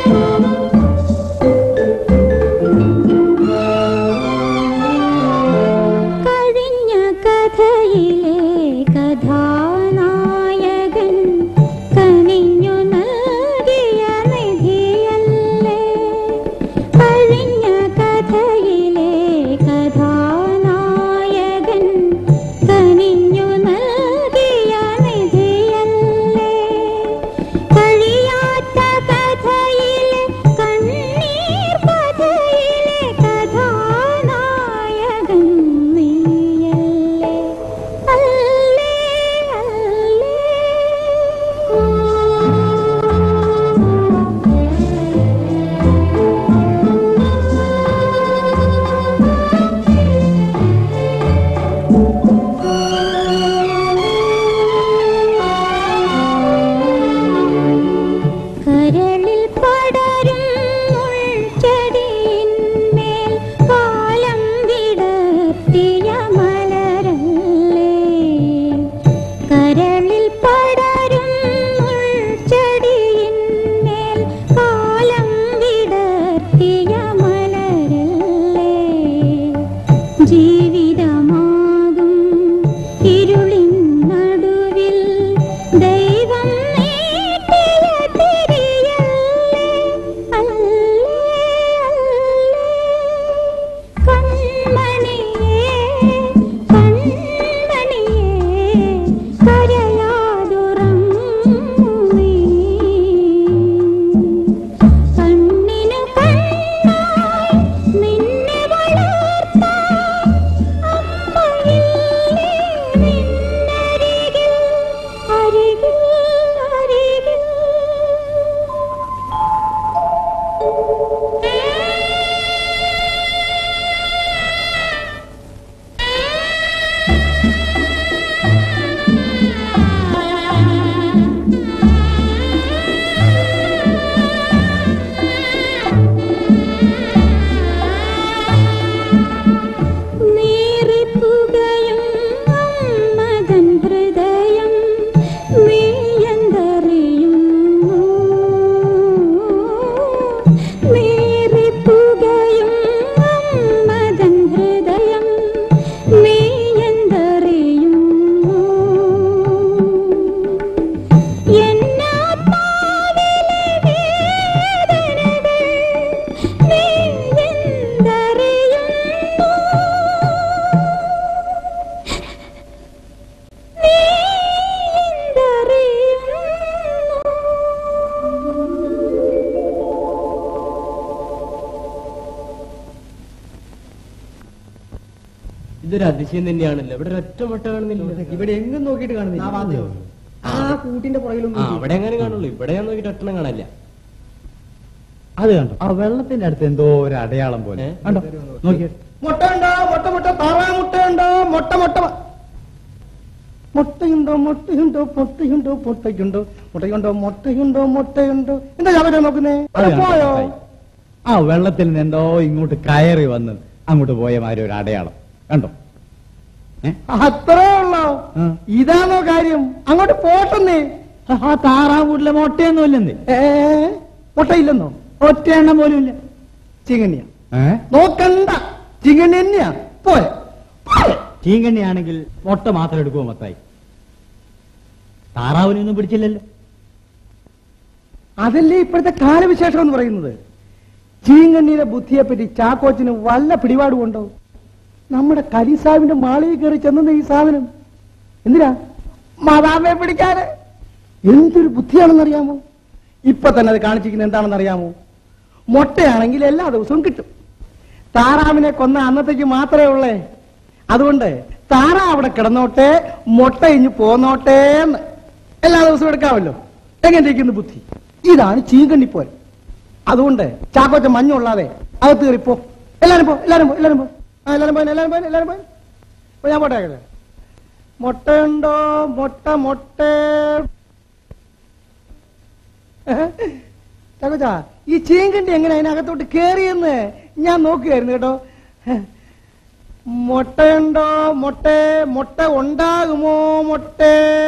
ഇതൊരു അതിശയം തന്നെയാണല്ലോ ഇവിടെ ഒറ്റ മുട്ട കാണുന്നില്ല ഇവിടെ എങ്ങും നോക്കിയിട്ട് കാണുന്നില്ല ആ കൂട്ടിന്റെ പുറകിലും ആ അവിടെ എങ്ങനെ കാണുള്ളൂ ഇവിടെ ഞാൻ നോക്കിയിട്ട് ഒറ്റണം കാണാനില്ല അത് കണ്ടോ ആ വെള്ളത്തിന്റെ അടുത്ത് എന്തോ ഒരു അടയാളം പോലെ കണ്ടോ നോക്കിയേ മുട്ടയുണ്ടോ മുട്ട മുട്ട താറാ മുട്ടയുണ്ടോ മുട്ട മുട്ട മുട്ടയുണ്ടോ മുട്ടയുണ്ടോ മുട്ടയുണ്ടോ മുട്ടയുണ്ടോ മുട്ടയുണ്ടോ മുട്ടയുണ്ടോ മുട്ടയുണ്ടോ എന്താ ഞാൻ നോക്കുന്നേ അത് കണ്ടോ? പോയോ ആ വെള്ളത്തിൽ നിന്ന് എന്തോ ഇങ്ങോട്ട് കയറി വന്ന് അങ്ങോട്ട് പോയ മാതിരി ഒരു അടയാളം കണ്ടോ അത്രേ ഉള്ളോ ഇതാണോ കാര്യം അങ്ങോട്ട് പോട്ടെന്നേ ആ താറാവ് വീട്ടിലെ മുട്ടയൊന്നും ഇല്ലെന്നേ ഏ മുട്ടയില്ലെന്നോ ഒറ്റ എണ്ണം പോലും ഇല്ല ചിങ്ങണ്ണിയ ഏ നോക്കണ്ട ചിങ്ങണ്ണി തന്നെയാ പോരെ ചീങ്കണ്ണിയാണെങ്കിൽ മുട്ട മാത്രം എടുക്കുമോ മത്തായി താറാവിനൊന്നും പിടിച്ചില്ലല്ലോ അതല്ലേ ഇപ്പോഴത്തെ കാലവിശേഷം എന്ന് പറയുന്നത് ചീങ്കണ്ണിയുടെ ബുദ്ധിയെ പറ്റി ചാക്കോച്ചിന് വല്ല പിടിപാടുകൊണ്ടോ നമ്മുടെ കലിസാവിന്റെ മാളിയിൽ കയറി ചെന്ന ഈ സാധനം എന്തിനാ മാതാമയെ പിടിക്കാന് എന്തൊരു ബുദ്ധിയാണെന്നറിയാമോ ഇപ്പൊ തന്നെ അത് കാണിച്ചിരിക്കുന്നത് എന്താണെന്ന് അറിയാമോ മുട്ടയാണെങ്കിൽ എല്ലാ ദിവസവും കിട്ടും താറാവിനെ കൊന്ന അന്നത്തേക്ക് മാത്രമേ ഉള്ളേ അതുകൊണ്ട് താറാ അവിടെ കിടന്നോട്ടെ മുട്ട ഇഞ്ഞു പോന്നോട്ടെ എന്ന് എല്ലാ ദിവസവും എടുക്കാമല്ലോ എങ്ങനെ ഇരിക്കുന്നു ബുദ്ധി ഇതാണ് ചീങ്കണ്ണിപ്പോൽ അതുകൊണ്ട് ചാക്കോച്ച മഞ്ഞുള്ളാതെ അകത്ത് കയറിപ്പോ എല്ലാരും പോ എല്ലാരും പോ എല്ലാരും പോ ആ എല്ലാരും പോയി എല്ലാരും പോയി എല്ലാരും പോയി അപ്പൊ ഞാൻ പോട്ടെ മുട്ടയുണ്ടോ മുട്ട മുട്ട ചാക്കോച്ച ഈ ചീങ്കണ്ടി എങ്ങനെ അതിനകത്തോട്ട് കേറിയെന്ന് ഞാൻ നോക്കുകയായിരുന്നു കേട്ടോ മുട്ടയുണ്ടോ മുട്ട മുട്ട ഉണ്ടാകുമോ മുട്ട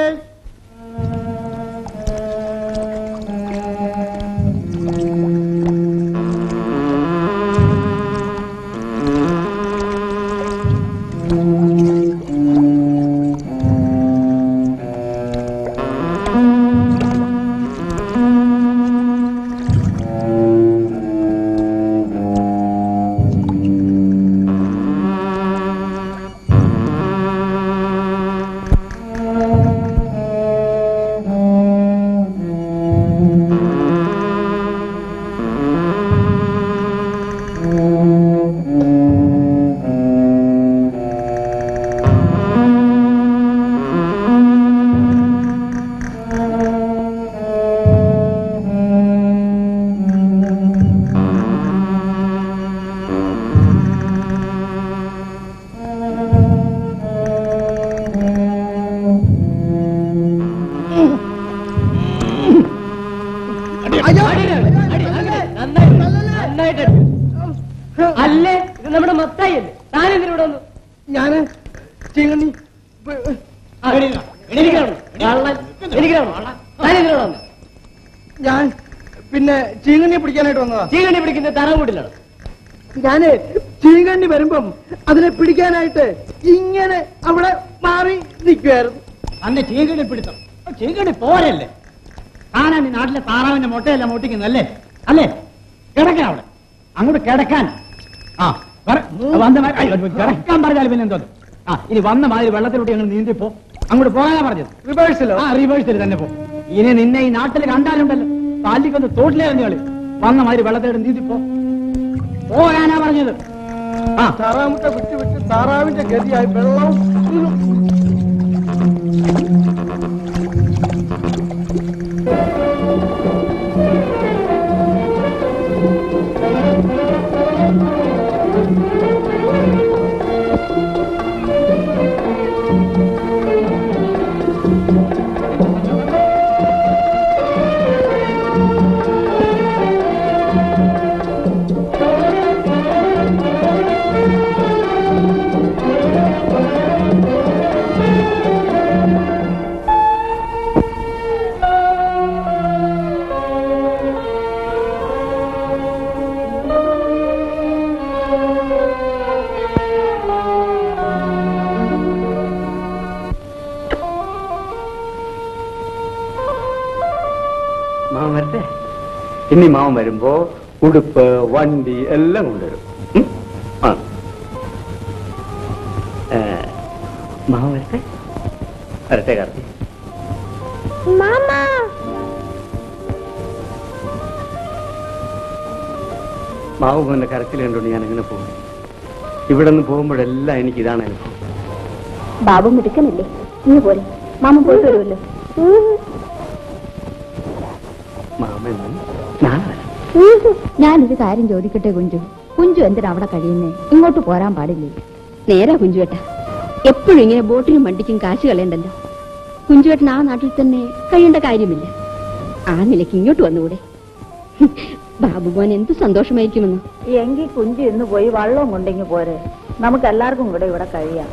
അല്ലേ ഇത് നമ്മുടെ മത്തായി അല്ലേ താനെന്തിനൂടെ വന്നു ഞാന് ചീങ്കണ്ണി ഞാൻ പിന്നെ ചീങ്കണ്ണിയെ പിടിക്കാനായിട്ട് വന്നതാ ചീങ്കണ്ണി പിടിക്കുന്ന തറ കൂട്ടിലാണ് ഞാന് ചീങ്കണ്ണി വരുമ്പം അതിനെ പിടിക്കാനായിട്ട് ഇങ്ങനെ അവിടെ മാറി നിൽക്കുമായിരുന്നു അന്ന് ചീങ്കണി പിടുത്തം ചീങ്കണി പോരല്ലേ താനാണ് ഈ നാട്ടിലെ താറാവിന്റെ മുട്ടയല്ല മോട്ടിക്കുന്നല്ലേ അല്ലേ കിടക്കാൻ അവിടെ അങ്ങോട്ട് കിടക്കാൻ ആ വര- വന്ന മാതിരി- അയ്യോ, കിടക്കാൻ പറഞ്ഞാൽ പിന്നെ എന്തോ ആ ഇനി വന്ന മാതിരി വെള്ളത്തിലോട്ട് ഞങ്ങൾ നീന്തിപ്പോ അങ്ങോട്ട് പോകാനാ പറഞ്ഞത് റിവേഴ്സിലോ ആ റിവേഴ്സിൽ തന്നെ പോ ഇനി നിന്നെ ഈ നാട്ടിൽ കണ്ടാലുണ്ടല്ലോ താലിക്കൊന്ന് തോട്ടിലായിരുന്നു കളി വന്ന മാതിരി വെള്ളത്തിലോട്ട് നീന്തിപ്പോ പോകാനാ പറഞ്ഞത് ആ താറാമുട്ട വിട്ട് വിട്ട് താറാവിന്റെ ഗതിയായി വെള്ളവും മാമൻ വരട്ടെ ഇനി മാമൻ വരുമ്പോ ഉടുപ്പ് വണ്ടി എല്ലാം കൊണ്ടുവരും ഉം? ആ. ഏ, മാമൻ വരട്ടെ വരട്ടെ കാർത്തി മാമ മാവ് മോന്റെ കരച്ചിൽ കണ്ടുകൊണ്ട് ഞാൻ എങ്ങനെ പോകും ഇവിടെ നിന്ന് പോകുമ്പോഴെല്ലാം എനിക്ക് ഇതാണ് അനുഭവം ബാബു മിടുക്കനല്ലേ ഇന്ന് പോരെ മാമ പോയിട്ട് വരുമല്ലോ മാമൻ നാളെ വരാം. ഞാനൊരു കാര്യം ചോദിക്കട്ടെ കുഞ്ചു കുഞ്ചു എന്തിനാ അവിടെ കഴിയുന്നേ ഇങ്ങോട്ട് പോരാൻ പാടില്ലേ നേരാ കുഞ്ചുവേട്ട എപ്പോഴും ഇങ്ങനെ ബോട്ടിനും വണ്ടിക്കും കാശ് കളയണ്ടല്ലോ കുഞ്ചുവേട്ടൻ ആ നാട്ടിൽ തന്നെ കഴിയേണ്ട കാര്യമില്ല ആ നിലയ്ക്ക് ഇങ്ങോട്ട് വന്നുകൂടെ ബാബു മോൻ എന്ത് സന്തോഷമായിരിക്കുമെന്ന് എങ്കിൽ കുഞ്ചു ഇന്ന് പോയി വള്ളവും കൊണ്ടെങ്കിൽ പോരെ നമുക്ക് എല്ലാവർക്കും കൂടെ ഇവിടെ കഴിയാം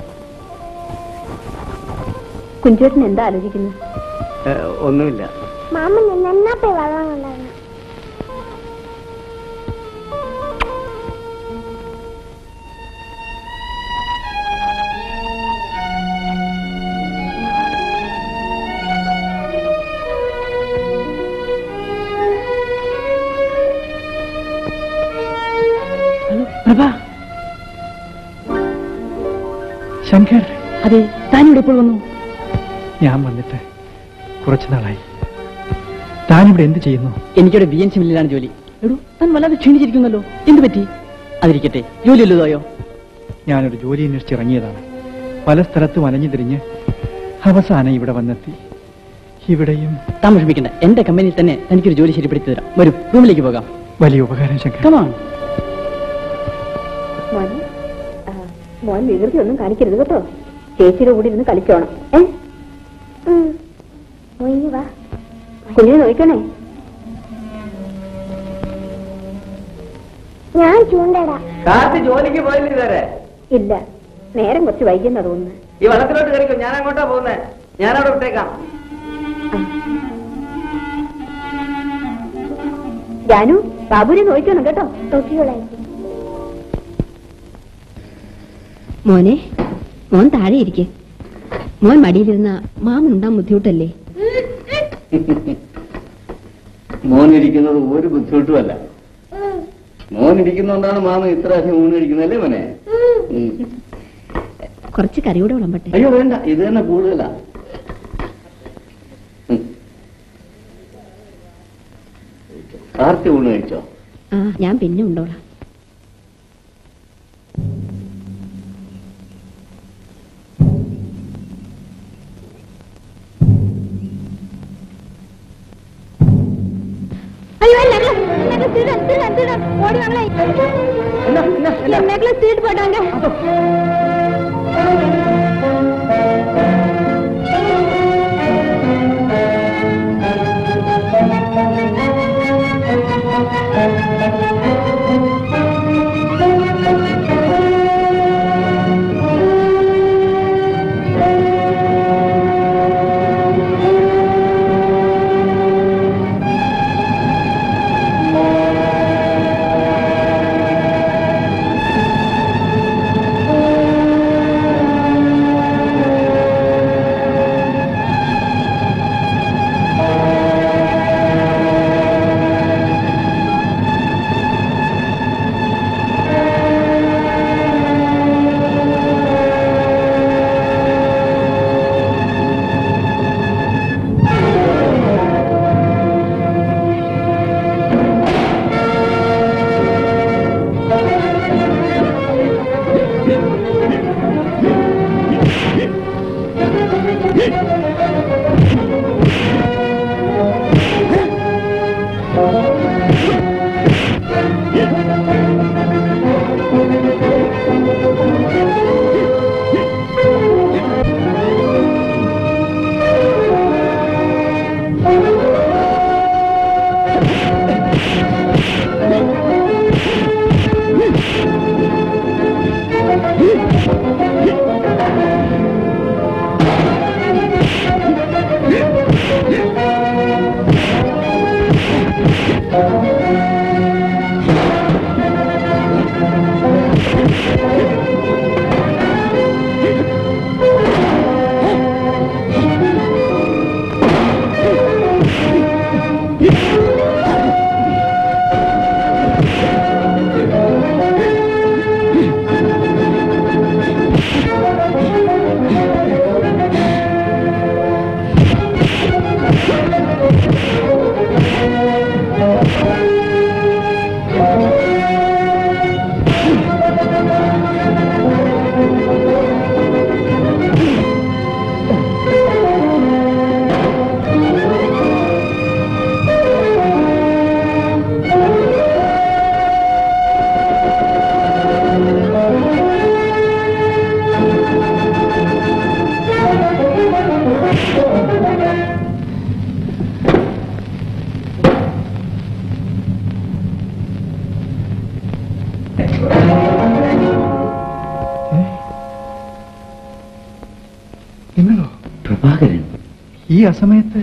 കുഞ്ചുവേട്ടൻ എന്താ ആലോചിക്കുന്നത് ഏ, ഒന്നുമില്ല മാമ നിന്നാ പോയി വെള്ളം കൊണ്ടുവരണം പ്രഭ ശങ്കർ അതെ താനിവിടെ ഇപ്പോൾ വന്നു ഞാൻ വന്നിട്ട് കുറച്ചു നാളായി താനിവിടെ എന്ത് ചെയ്യുന്നു എനിക്കിവിടെ ബി എൻ സി മില്ലിലാണ് ജോലി എടോ താൻ വല്ലാതെ ക്ഷീണിച്ചിരിക്കുന്നല്ലോ എന്ത് പറ്റി അതിരിക്കട്ടെ ജോലി വല്ലതായോ ഞാനൊരു ജോലി അന്വേഷിച്ച് ഇറങ്ങിയതാണ് പല സ്ഥലത്തും അലഞ്ഞു തിരിഞ്ഞ് അവസാനം ഇവിടെ വന്നെത്തി ഇവിടെയും താൻ വിഷമിക്കണ്ട എന്റെ കമ്പനിയിൽ തന്നെ തനിക്കൊരു ജോലി ശരിപ്പെടുത്തി തരാം വരൂ റൂമിലേക്ക് പോകാം വലിയ ഉപകാരം ശങ്കർ കമാൺ മോൻ ആ, മോൻ വികൃതി ഒന്നും കാണിക്കരുത് കേട്ടോ ചേച്ചിയുടെ കൂടെ ഇരുന്ന് കളിച്ചോണം ഏ വാ കുഞ്ഞിനെ നോക്കണേ ഞാൻ ചൂണ്ടടാ കാത്ത് ജോലിക്ക് പോയില്ല ഇതുവരെ ഇല്ല നേരം കുറച്ച് വൈകുന്ന തോന്നുന്നു ഈ വള്ളത്തിലോട്ട് കയറിക്കോ ഞാൻ അങ്ങോട്ടാ പോകുന്നത് ഞാനവിടെ വിട്ടേക്കാം ജാനു ബാബുനെ നോക്കണം കേട്ടോ നോക്കിയോളായി മോനെ മോൻ താഴെ ഇരിക്കെ മോൻ മടിയിലിരുന്ന മാമനുണ്ടാൻ ബുദ്ധിമുട്ടല്ലേ മോനിരിക്കുന്നത് ഒരു ബുദ്ധിമുട്ടുമല്ല മോനിരിക്കുന്നോണ്ടാണ് മാമ ഇത്ര അധികം ഊണിരിക്കുന്നല്ലേ മോനെ ഉം. കുറച്ച് കറി കൂടെ വിളമ്പട്ടെ അയ്യോ വേണ്ട ഇത് തന്നെ കൂടുതലാ ഉം. കാർത്തി ഊണ് കഴിച്ചോ ആ ഞാൻ പിന്നെ ഉണ്ടോളാം അയ്യോ നെക്ലസ് നെക്ലസ് திருடன் திருடன் திருடன் ஓடி வாங்களே என் நெக்லஸ் திருட்டு போட்டாங்க ഈ അസമയത്ത്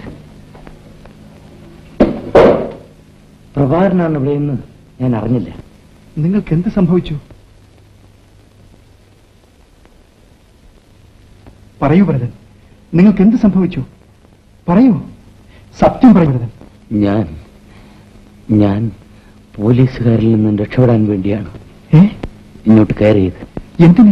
പ്രഭാകരനാണ് ഇവിടെയെന്ന് ഞാൻ അറിഞ്ഞില്ല നിങ്ങൾക്ക് എന്ത് സംഭവിച്ചു പറയൂ ഭരതൻ നിങ്ങൾക്ക് എന്ത് സംഭവിച്ചു പറയൂ സത്യം പറയൂ ഭരതൻ ഞാൻ ഞാൻ പോലീസുകാരിൽ നിന്നും രക്ഷപ്പെടാൻ വേണ്ടിയാണ് ഏ ഇങ്ങോട്ട് കയറിയത് എന്തിന്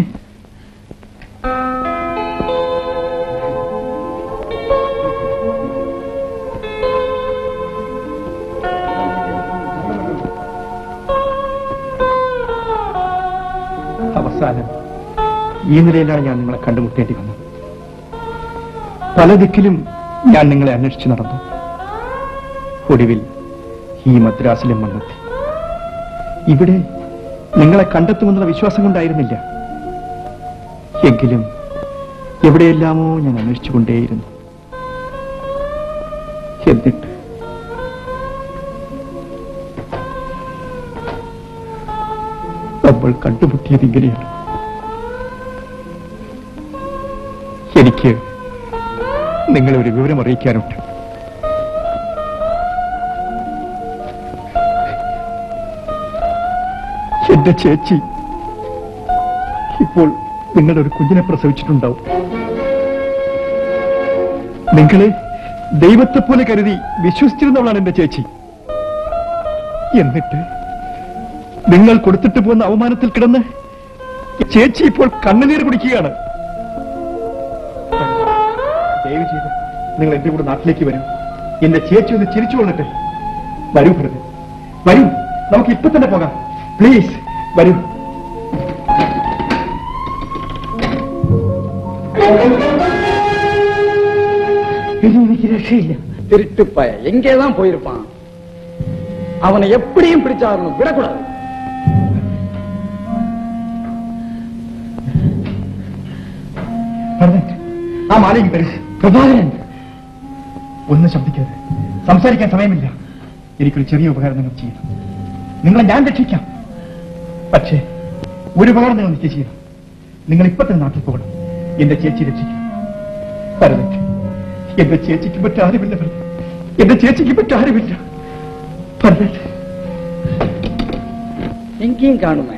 അവസാനം ഈ നിലയിലാണ് ഞാൻ നിങ്ങളെ കണ്ടുമുട്ടേണ്ടി വന്നത് പല ദിക്കിലും ഞാൻ നിങ്ങളെ അന്വേഷിച്ചു നടന്നു ഒടുവിൽ ഈ മദ്രാസിലും വന്നെത്തി ഇവിടെ നിങ്ങളെ കണ്ടെത്തുമെന്നുള്ള വിശ്വാസം കൊണ്ടായിരുന്നില്ല എങ്കിലും എവിടെയെല്ലാമോ ഞാൻ അന്വേഷിച്ചുകൊണ്ടേയിരുന്നു എന്നിട്ട് നമ്മൾ കണ്ടുമുട്ടിയത് ഇങ്ങനെയാണ് എനിക്ക് നിങ്ങളെ ഒരു വിവരം അറിയിക്കാനുണ്ട് എന്റെ ചേച്ചി ഇപ്പോൾ നിങ്ങളുടെ ഒരു കുഞ്ഞിനെ പ്രസവിച്ചിട്ടുണ്ടാവും നിങ്ങളെ ദൈവത്തെ പോലെ കരുതി വിശ്വസിച്ചിരുന്നവളാണ് എന്റെ ചേച്ചി എന്നിട്ട് നിങ്ങൾ കൊടുത്തിട്ട് പോകുന്ന അവമാനത്തിൽ കിടന്ന് ചേച്ചി ഇപ്പോൾ കണ്ണുനീർ കുടിക്കുകയാണ് ദയവ് ചെയ്ത് നിങ്ങൾ എന്റെ കൂടെ നാട്ടിലേക്ക് വരൂ എന്റെ ചേച്ചി ഒന്ന് ചിരിച്ചു കൊള്ളട്ടെ വരൂ ഭരത് വരൂ നമുക്ക് ഇപ്പൊ തന്നെ പോകാം പ്ലീസ് വരൂ இனி எனக்கு ரட்சையில்லை திருட்டு பய எங்கேதான் போயிருப்பான் அவனை எப்படியும் பிடிச்சாகணும் விடக்கூடாது ഭരതൻ ആ മാലയ്ക്ക് തരൂ പ്രഭാകരൻ ഒന്നും ശബ്ദിക്കരുത് സംസാരിക്കാൻ സമയമില്ല എനിക്കൊരു ചെറിയ ഉപകാരം നിങ്ങൾ ചെയ്യണം നിങ്ങളെ ഞാൻ രക്ഷിക്കാം പക്ഷേ ഒരു ഉപകാരം നിങ്ങൾ നിശ്ചയം ചെയ്യണം നിങ്ങൾ ഇപ്പൊ തന്നെ നാട്ടിൽ പോകണം എന്റെ ചേച്ചി രക്ഷിക്കണം ഭരതൻ എന്റെ ചേച്ചിക്ക് പറ്റാരുമില്ല ഭരതൻ എന്റെ ചേച്ചിക്ക് പറ്റാരുമില്ല ഭരതൻ எங்கேயும் காணுமே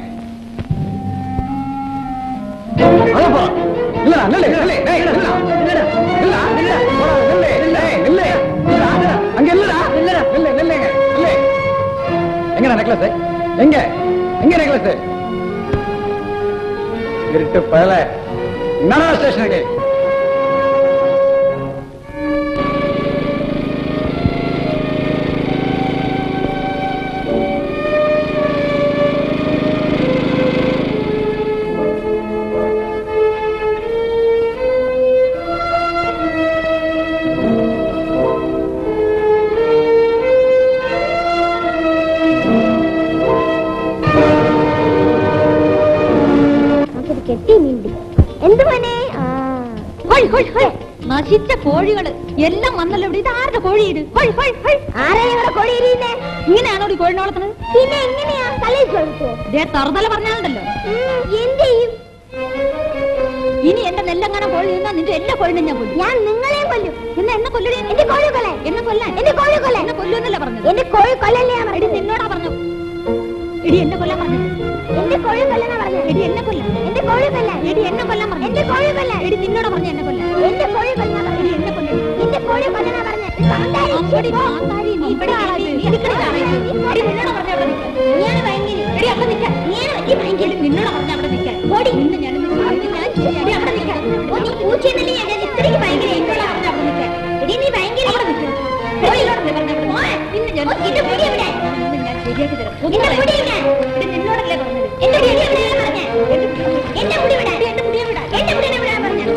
அதப்பா இல்லடா நில்லு நில்லு டேய் நில்லுடா நில்லுடா நில்லுடா நில்லுடா போடா நில்லு டேய் நில்லு நில்லுடா அங்க இல்லடா நில்லுடா நில்லு நில்லுங்க நில்லு எங்கடா நெக்லஸ் எங்க எங்க நெக்லஸ் இருட்டு பயல என்னடா ஸ்டேஷனுக்கு നമുക്കിത് കെട്ടി നീണ്ടി എന്ത് മോനെ ഹോയ് ഹോയ് ഹോയ് നശിച്ച കോഴികള് എല്ലാം വന്നല്ലോ ഇവിടെ ഇത് ആരുടെ കോഴി ഇത് ഹോയ് ഹോയ് ഹോയ് ആരാ ഞങ്ങളുടെ കോഴി എരിയുന്നേ ഇങ്ങനെയാണോ ഈ കോഴിനെ വളർത്തുന്നത് പിന്നെ എങ്ങനെയാ തലയിൽ ചോദിച്ചോ ദേ തറുതല പറഞ്ഞാലുണ്ടല്ലോ എന്ത് ചെയ്യും ഇനി എന്റെ നെല്ലങ്ങനെ കോഴി നിന്നാ നിന്റെ എല്ലാ കോഴിനെ ഞാൻ കൊല്ലും ഞാൻ നിങ്ങളെയും കൊല്ലും എന്നാ എന്നെ കൊല്ലടി എന്റെ കോഴി കൊല്ലാൻ എന്നെ കൊല്ലാൻ എന്റെ കോഴി കൊല്ലാൻ എന്നെ കൊല്ലുന്നല്ല പറഞ്ഞത് എന്റെ കോഴി കൊല്ലല്ലേ ഞാൻ എടി പറഞ്ഞത് നിന്നോടാ പറഞ്ഞു എടി എന്നെ കൊല്ലാൻ പറഞ്ഞു എന്റെ കോഴി കൊല്ലനാ പറഞ്ഞത് എടി എന്നെ കൊല്ലാൻ എന്റെ കോഴി കൊല്ലാൻ എടി എന്നെ കൊല്ലാൻ പറഞ്ഞു എന്റെ കോഴി കൊല്ലാൻ എടി നിന്നോടാ പറഞ്ഞു എന്നെ കൊല്ലാൻ എന്റെ കോഴി കൊല്ലാൻ എടി എന്നെ കൊല്ലം എന്റെ കോഴി കൊല്ലനാ പറഞ്ഞത് കാന്താരി, അമ്പടി പോ. കാന്താരി, നീ ഇവിടെ ആളാ ഇത്. എനിക്കടി കാണാൻ ഇത്. എടി നിന്നോടാ പറഞ്ഞ അവിടെ നിൽക്കാൻ. നീയാണ് ഭയങ്കരി എടി അവിടെ നിൽക്കാൻ. നീയാണ് വലിയ ഭയങ്കരി എടി നിന്നോടാ പറഞ്ഞ അവിടെ നിൽക്കാൻ. ഓടി ഇന്ന് ഞാൻ ഇന്ന് ഇന്ന് ഞാൻ എടി അവിടെ നിൽക്കാൻ. ഓ, നീ പൂച്ചയെന്നല്ലേ ഞാൻ ഞാൻ ഇത്രയ്ക്ക് ഭയങ്കര നിന്നോടാ പറഞ്ഞ അവിടെ നിൽക്കാൻ. എടി നീ ഭയങ്കര അവിടെ നിൽക്കാൻ. എടി നിന്നോടല്ലേ പറഞ്ഞ അവിടെ നിൽക്കാൻ. ഇന്ന് ഞാൻ ഓ, എന്റെ മുടി എവിടെ? ഇന്ന് ഞാൻ ശരിയാക്കി തരാം. ഒന്ന് എന്റെ മുടി കളയാം. എവിടെ? എടി നിന്നോടല്ലേ പറഞ്ഞത്. എന്റെ മുടി എവിടെയാ പറഞ്ഞേ എന്റെ മുടി എന്റെ മുടി എവിടെ? എടി, എന്റെ മുടി എവിടെ? എന്റെ മുടി എവിടെയാ പറഞ്ഞേ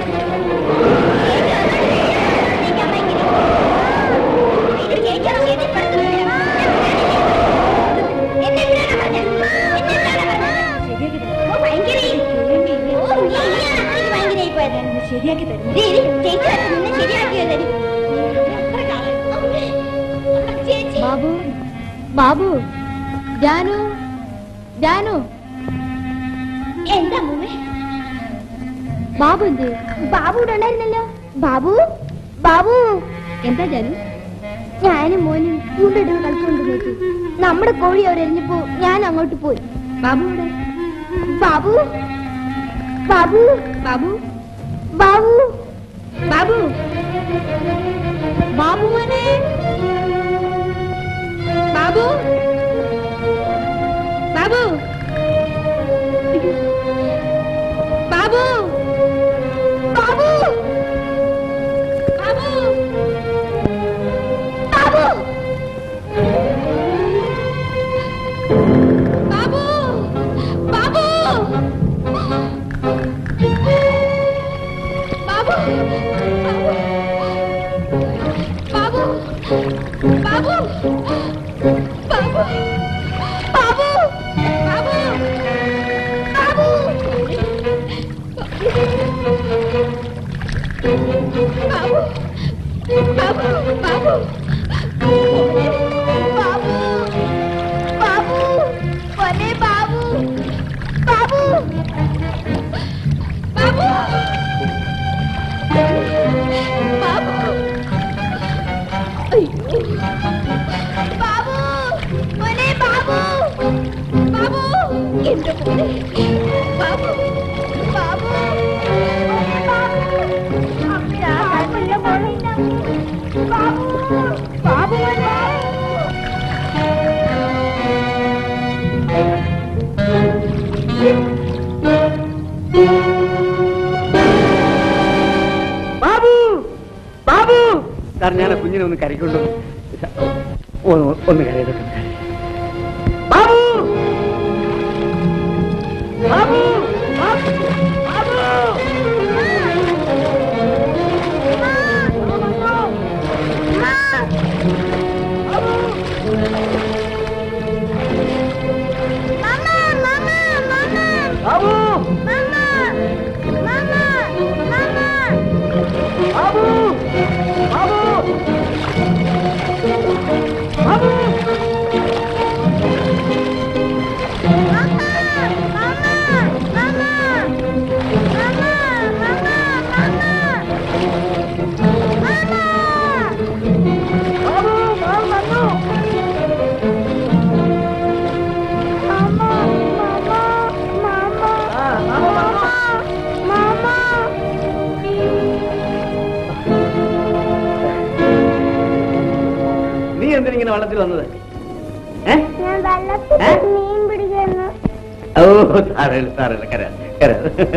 എന്നെ എവിടെയാണ് പറഞ്ഞേ എന്നെ എവിടെയാണ് പറഞ്ഞേ ഓ, ഭയങ്കരി. ഓ, നീ നീയാണ് അത്രയ്ക്ക് ഭയങ്കരായി പോയത്. ശരിയാക്കി തരും ദേ, ഇത് ചേച്ചി വന്ന് നിന്നെ ശരിയാക്കി തരും. ചേച്ചി ബാബു ബാബു ജാനു ജാനു എന്താ മുമ്മേ ബാബു എന്ത് ബാബു ഇവിടെ ഉണ്ടായിരുന്നല്ലോ ബാബു ബാബു എന്താ ജാനു ഞാനും മോനും കൂണ്ടിട്ട് കളിച്ചുകൊണ്ട് നോക്കി നമ്മുടെ കോഴി അവരെറിഞ്ഞപ്പോ ഞാൻ അങ്ങോട്ട് പോയി ബാബു ഇവിടെ ബാബു ബാബു ബാബു ബാബു ബാബു ബാബു മോനെ ബാബു ബാബു ബാബു ബാബു ബാബു ബാബു ബാബു ബാബു ബാബു ബാബു ബാബു ബാബു ബാബു ബാബു ബാബു ബാബു ബാബു ബാബു ബാബു ഒരേ ബാബു ബാബു ബാബു ബാബു അയ്യോ ബാബു ഒരേ ബാബു ബാബു എന്റെ മോനെ ബാബു ബാബു ഒരേ ബാബു അമ്മ കുഞ്ഞ മോളില്ല ബാബു ബാബു ഒരേ ബാബു ബാബു സാർ ഞാൻ ആ കുഞ്ഞിനെ ഒന്ന് കരയ്ക്കൊണ്ടു ഒന്ന് ഒന്ന് കരയത് ബാബു ബാബു ബാബു ബാബു ബാബു ബാബു ബാബു നീ എന്തിനിങ്ങനെ വെള്ളത്തിൽ വന്നത് ഏ ഞാൻ വെള്ളത്തിൽ മീൻ പിടിക്കുന്നു ഓ സാരമില്ല സാരമില്ല കര കര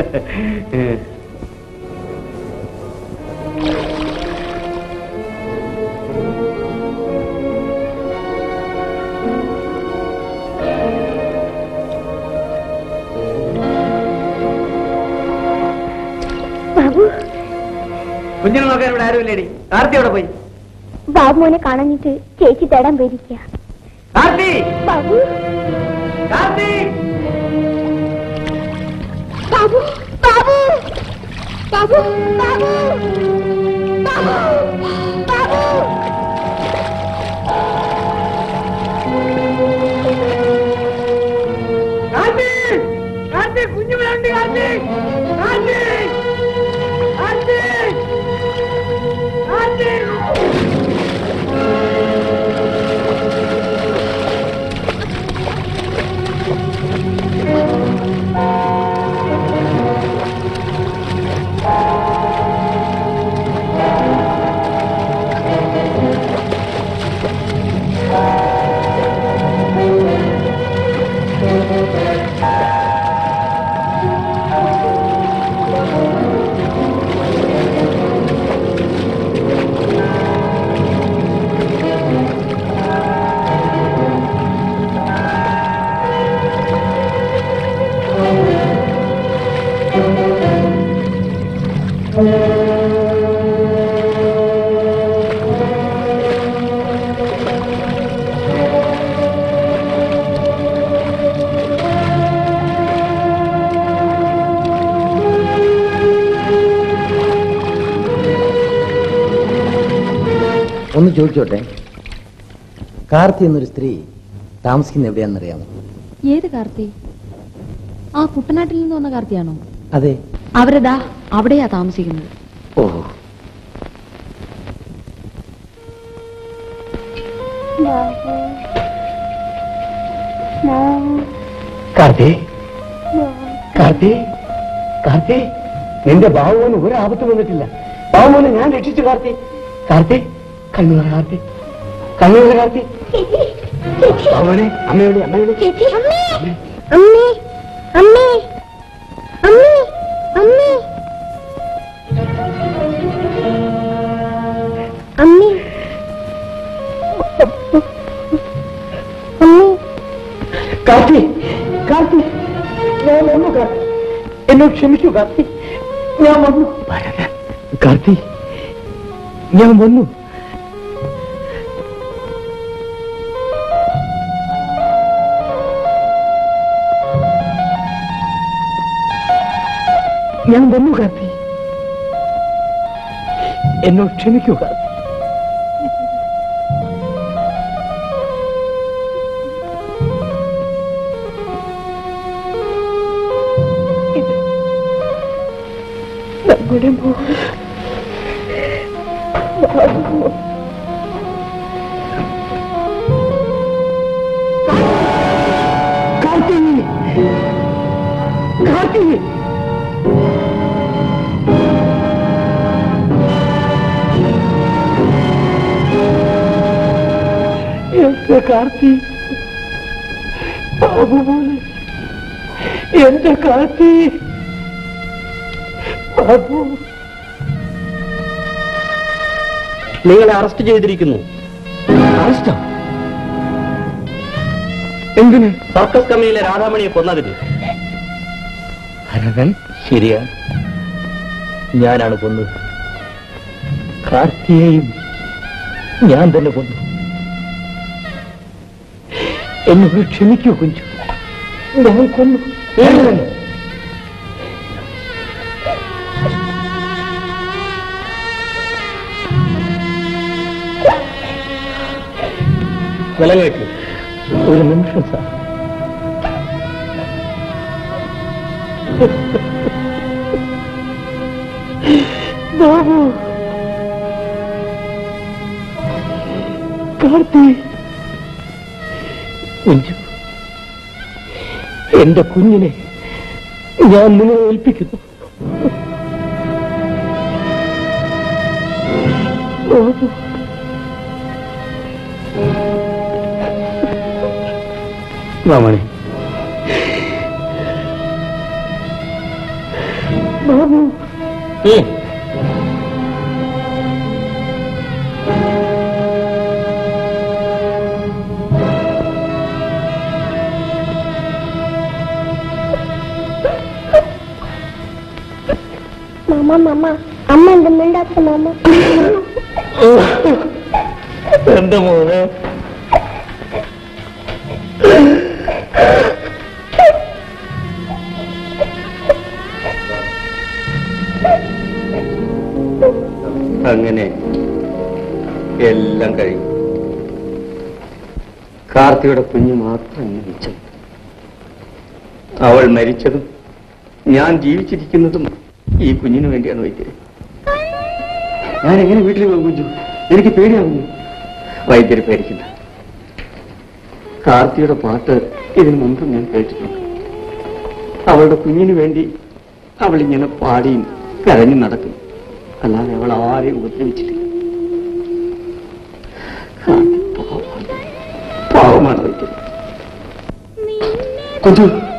ബാബു കുഞ്ഞിനെ നോക്കാൻ ഇവിടെ ആരുമില്ലേടി കാർത്തി അവിടെ പോയി ബാബു മോനെ കാണാഞ്ഞിട്ട് ചേച്ചി തേടാൻ പോയിരിക്കുക കാർത്തി ബാബു കാർത്തി ബാബു ബാബു ബാബു ബാബു ബാബു ബാബു കാർത്തി കാർത്തി കുഞ്ഞു വേണ്ടി കാർത്തി കാർത്തി കാർത്തി കാർത്തി ഒന്ന് ചോദിച്ചോട്ടെ കാർത്തി എന്നൊരു സ്ത്രീ താമസിക്കുന്ന എവിടെയാണെന്നറിയാമോ ഏത് കാർത്തി ആ കുട്ടനാട്ടിൽ നിന്ന് വന്ന കാർത്തിയാണോ അതെ അവരതാ അവിടെയാ താമസിക്കുന്നത് ഓഹോ കാർത്തി കാർത്തി കാർത്തി നിന്റെ ബാബുവിന് ഒരു ആപത്ത് വന്നിട്ടില്ല ബാബുവിനെ ഞാൻ രക്ഷിച്ചു കാർത്തി കാർത്തി കണ്ണൂർ കാർത്തി കണ്ണൂർ കാർത്തി ബാബുവിനെ അമ്മയോടെ അമ്മയോടെ അമ്മേ അമ്മേ അമ്മേ അമ്മേ അമ്മേ അമ്മേ കാർത്തി കാർത്തി ഞാൻ വന്നു കാർത്തി എന്നോട് ക്ഷമിക്കൂ കാർത്തി ഞാൻ വന്നു കാർത്തി ഞാൻ വന്നു ഞാൻ വന്നു കാർത്തി എന്നോട് ക്ഷമിക്കൂ കാർത്തി നമ്മുടെ മോൻ ബാബു. കാർത്തി കാർത്തി എന്റെ കാർത്തി ബാബു പോലെ എന്റെ കാർത്തി ബാബു നിങ്ങളെ അറസ്റ്റ് ചെയ്തിരിക്കുന്നു അറസ്റ്റോ എന്തിന് സർക്കസ് കമ്പനിയിലെ രാധാമണിയെ കൊന്നതിന് ഭരതൻ ശരിയാ ഞാനാണ് കൊന്നത് കാർത്തിയെയും ഞാൻ തന്നെ കൊന്നു എന്നോട് ക്ഷമിക്കൂ കുഞ്ചു ഞാൻ കൊന്നു വിലങ്ങേറ്റു ഒരു നിമിഷം സാർ ബാബു കാർത്തി കുഞ്ചു എന്റെ കുഞ്ഞിനെ ഞാൻ നിങ്ങളെ ഏൽപ്പിക്കുന്നു ബാബു മാമണി ബാബു മാമ മാമ അമ്മ എന്താ മിണ്ടാത്ത മാമ എന്റെ മോനെ അങ്ങനെ എല്ലാം കഴിഞ്ഞു കാർത്തിയുടെ കുഞ്ഞു മാത്രം ഇന്ന് മിച്ചം അവൾ മരിച്ചതും ഞാൻ ജീവിച്ചിരിക്കുന്നതും ഈ കുഞ്ഞിനു വേണ്ടിയാണ് വൈദ്യരെ ഞാൻ എങ്ങനെ വീട്ടിൽ പോകും കുഞ്ചു എനിക്ക് പേടിയാവുന്നു വൈദ്യരെ പേടിക്കണ്ട കാർത്തിയുടെ പാട്ട് ഇതിനു മുമ്പ് ഞാൻ കേട്ടിട്ടുണ്ട് അവളുടെ കുഞ്ഞിനു വേണ്ടി അവൾ ഇങ്ങനെ പാടിയും കരഞ്ഞു നടക്കും അല്ലാതെ അവൾ ആരെയും ഉപദ്രവിച്ചിട്ടില്ല കാർത്തി പാവമാണ്. പാവമാണ് വൈദ്യർ കുഞ്ചു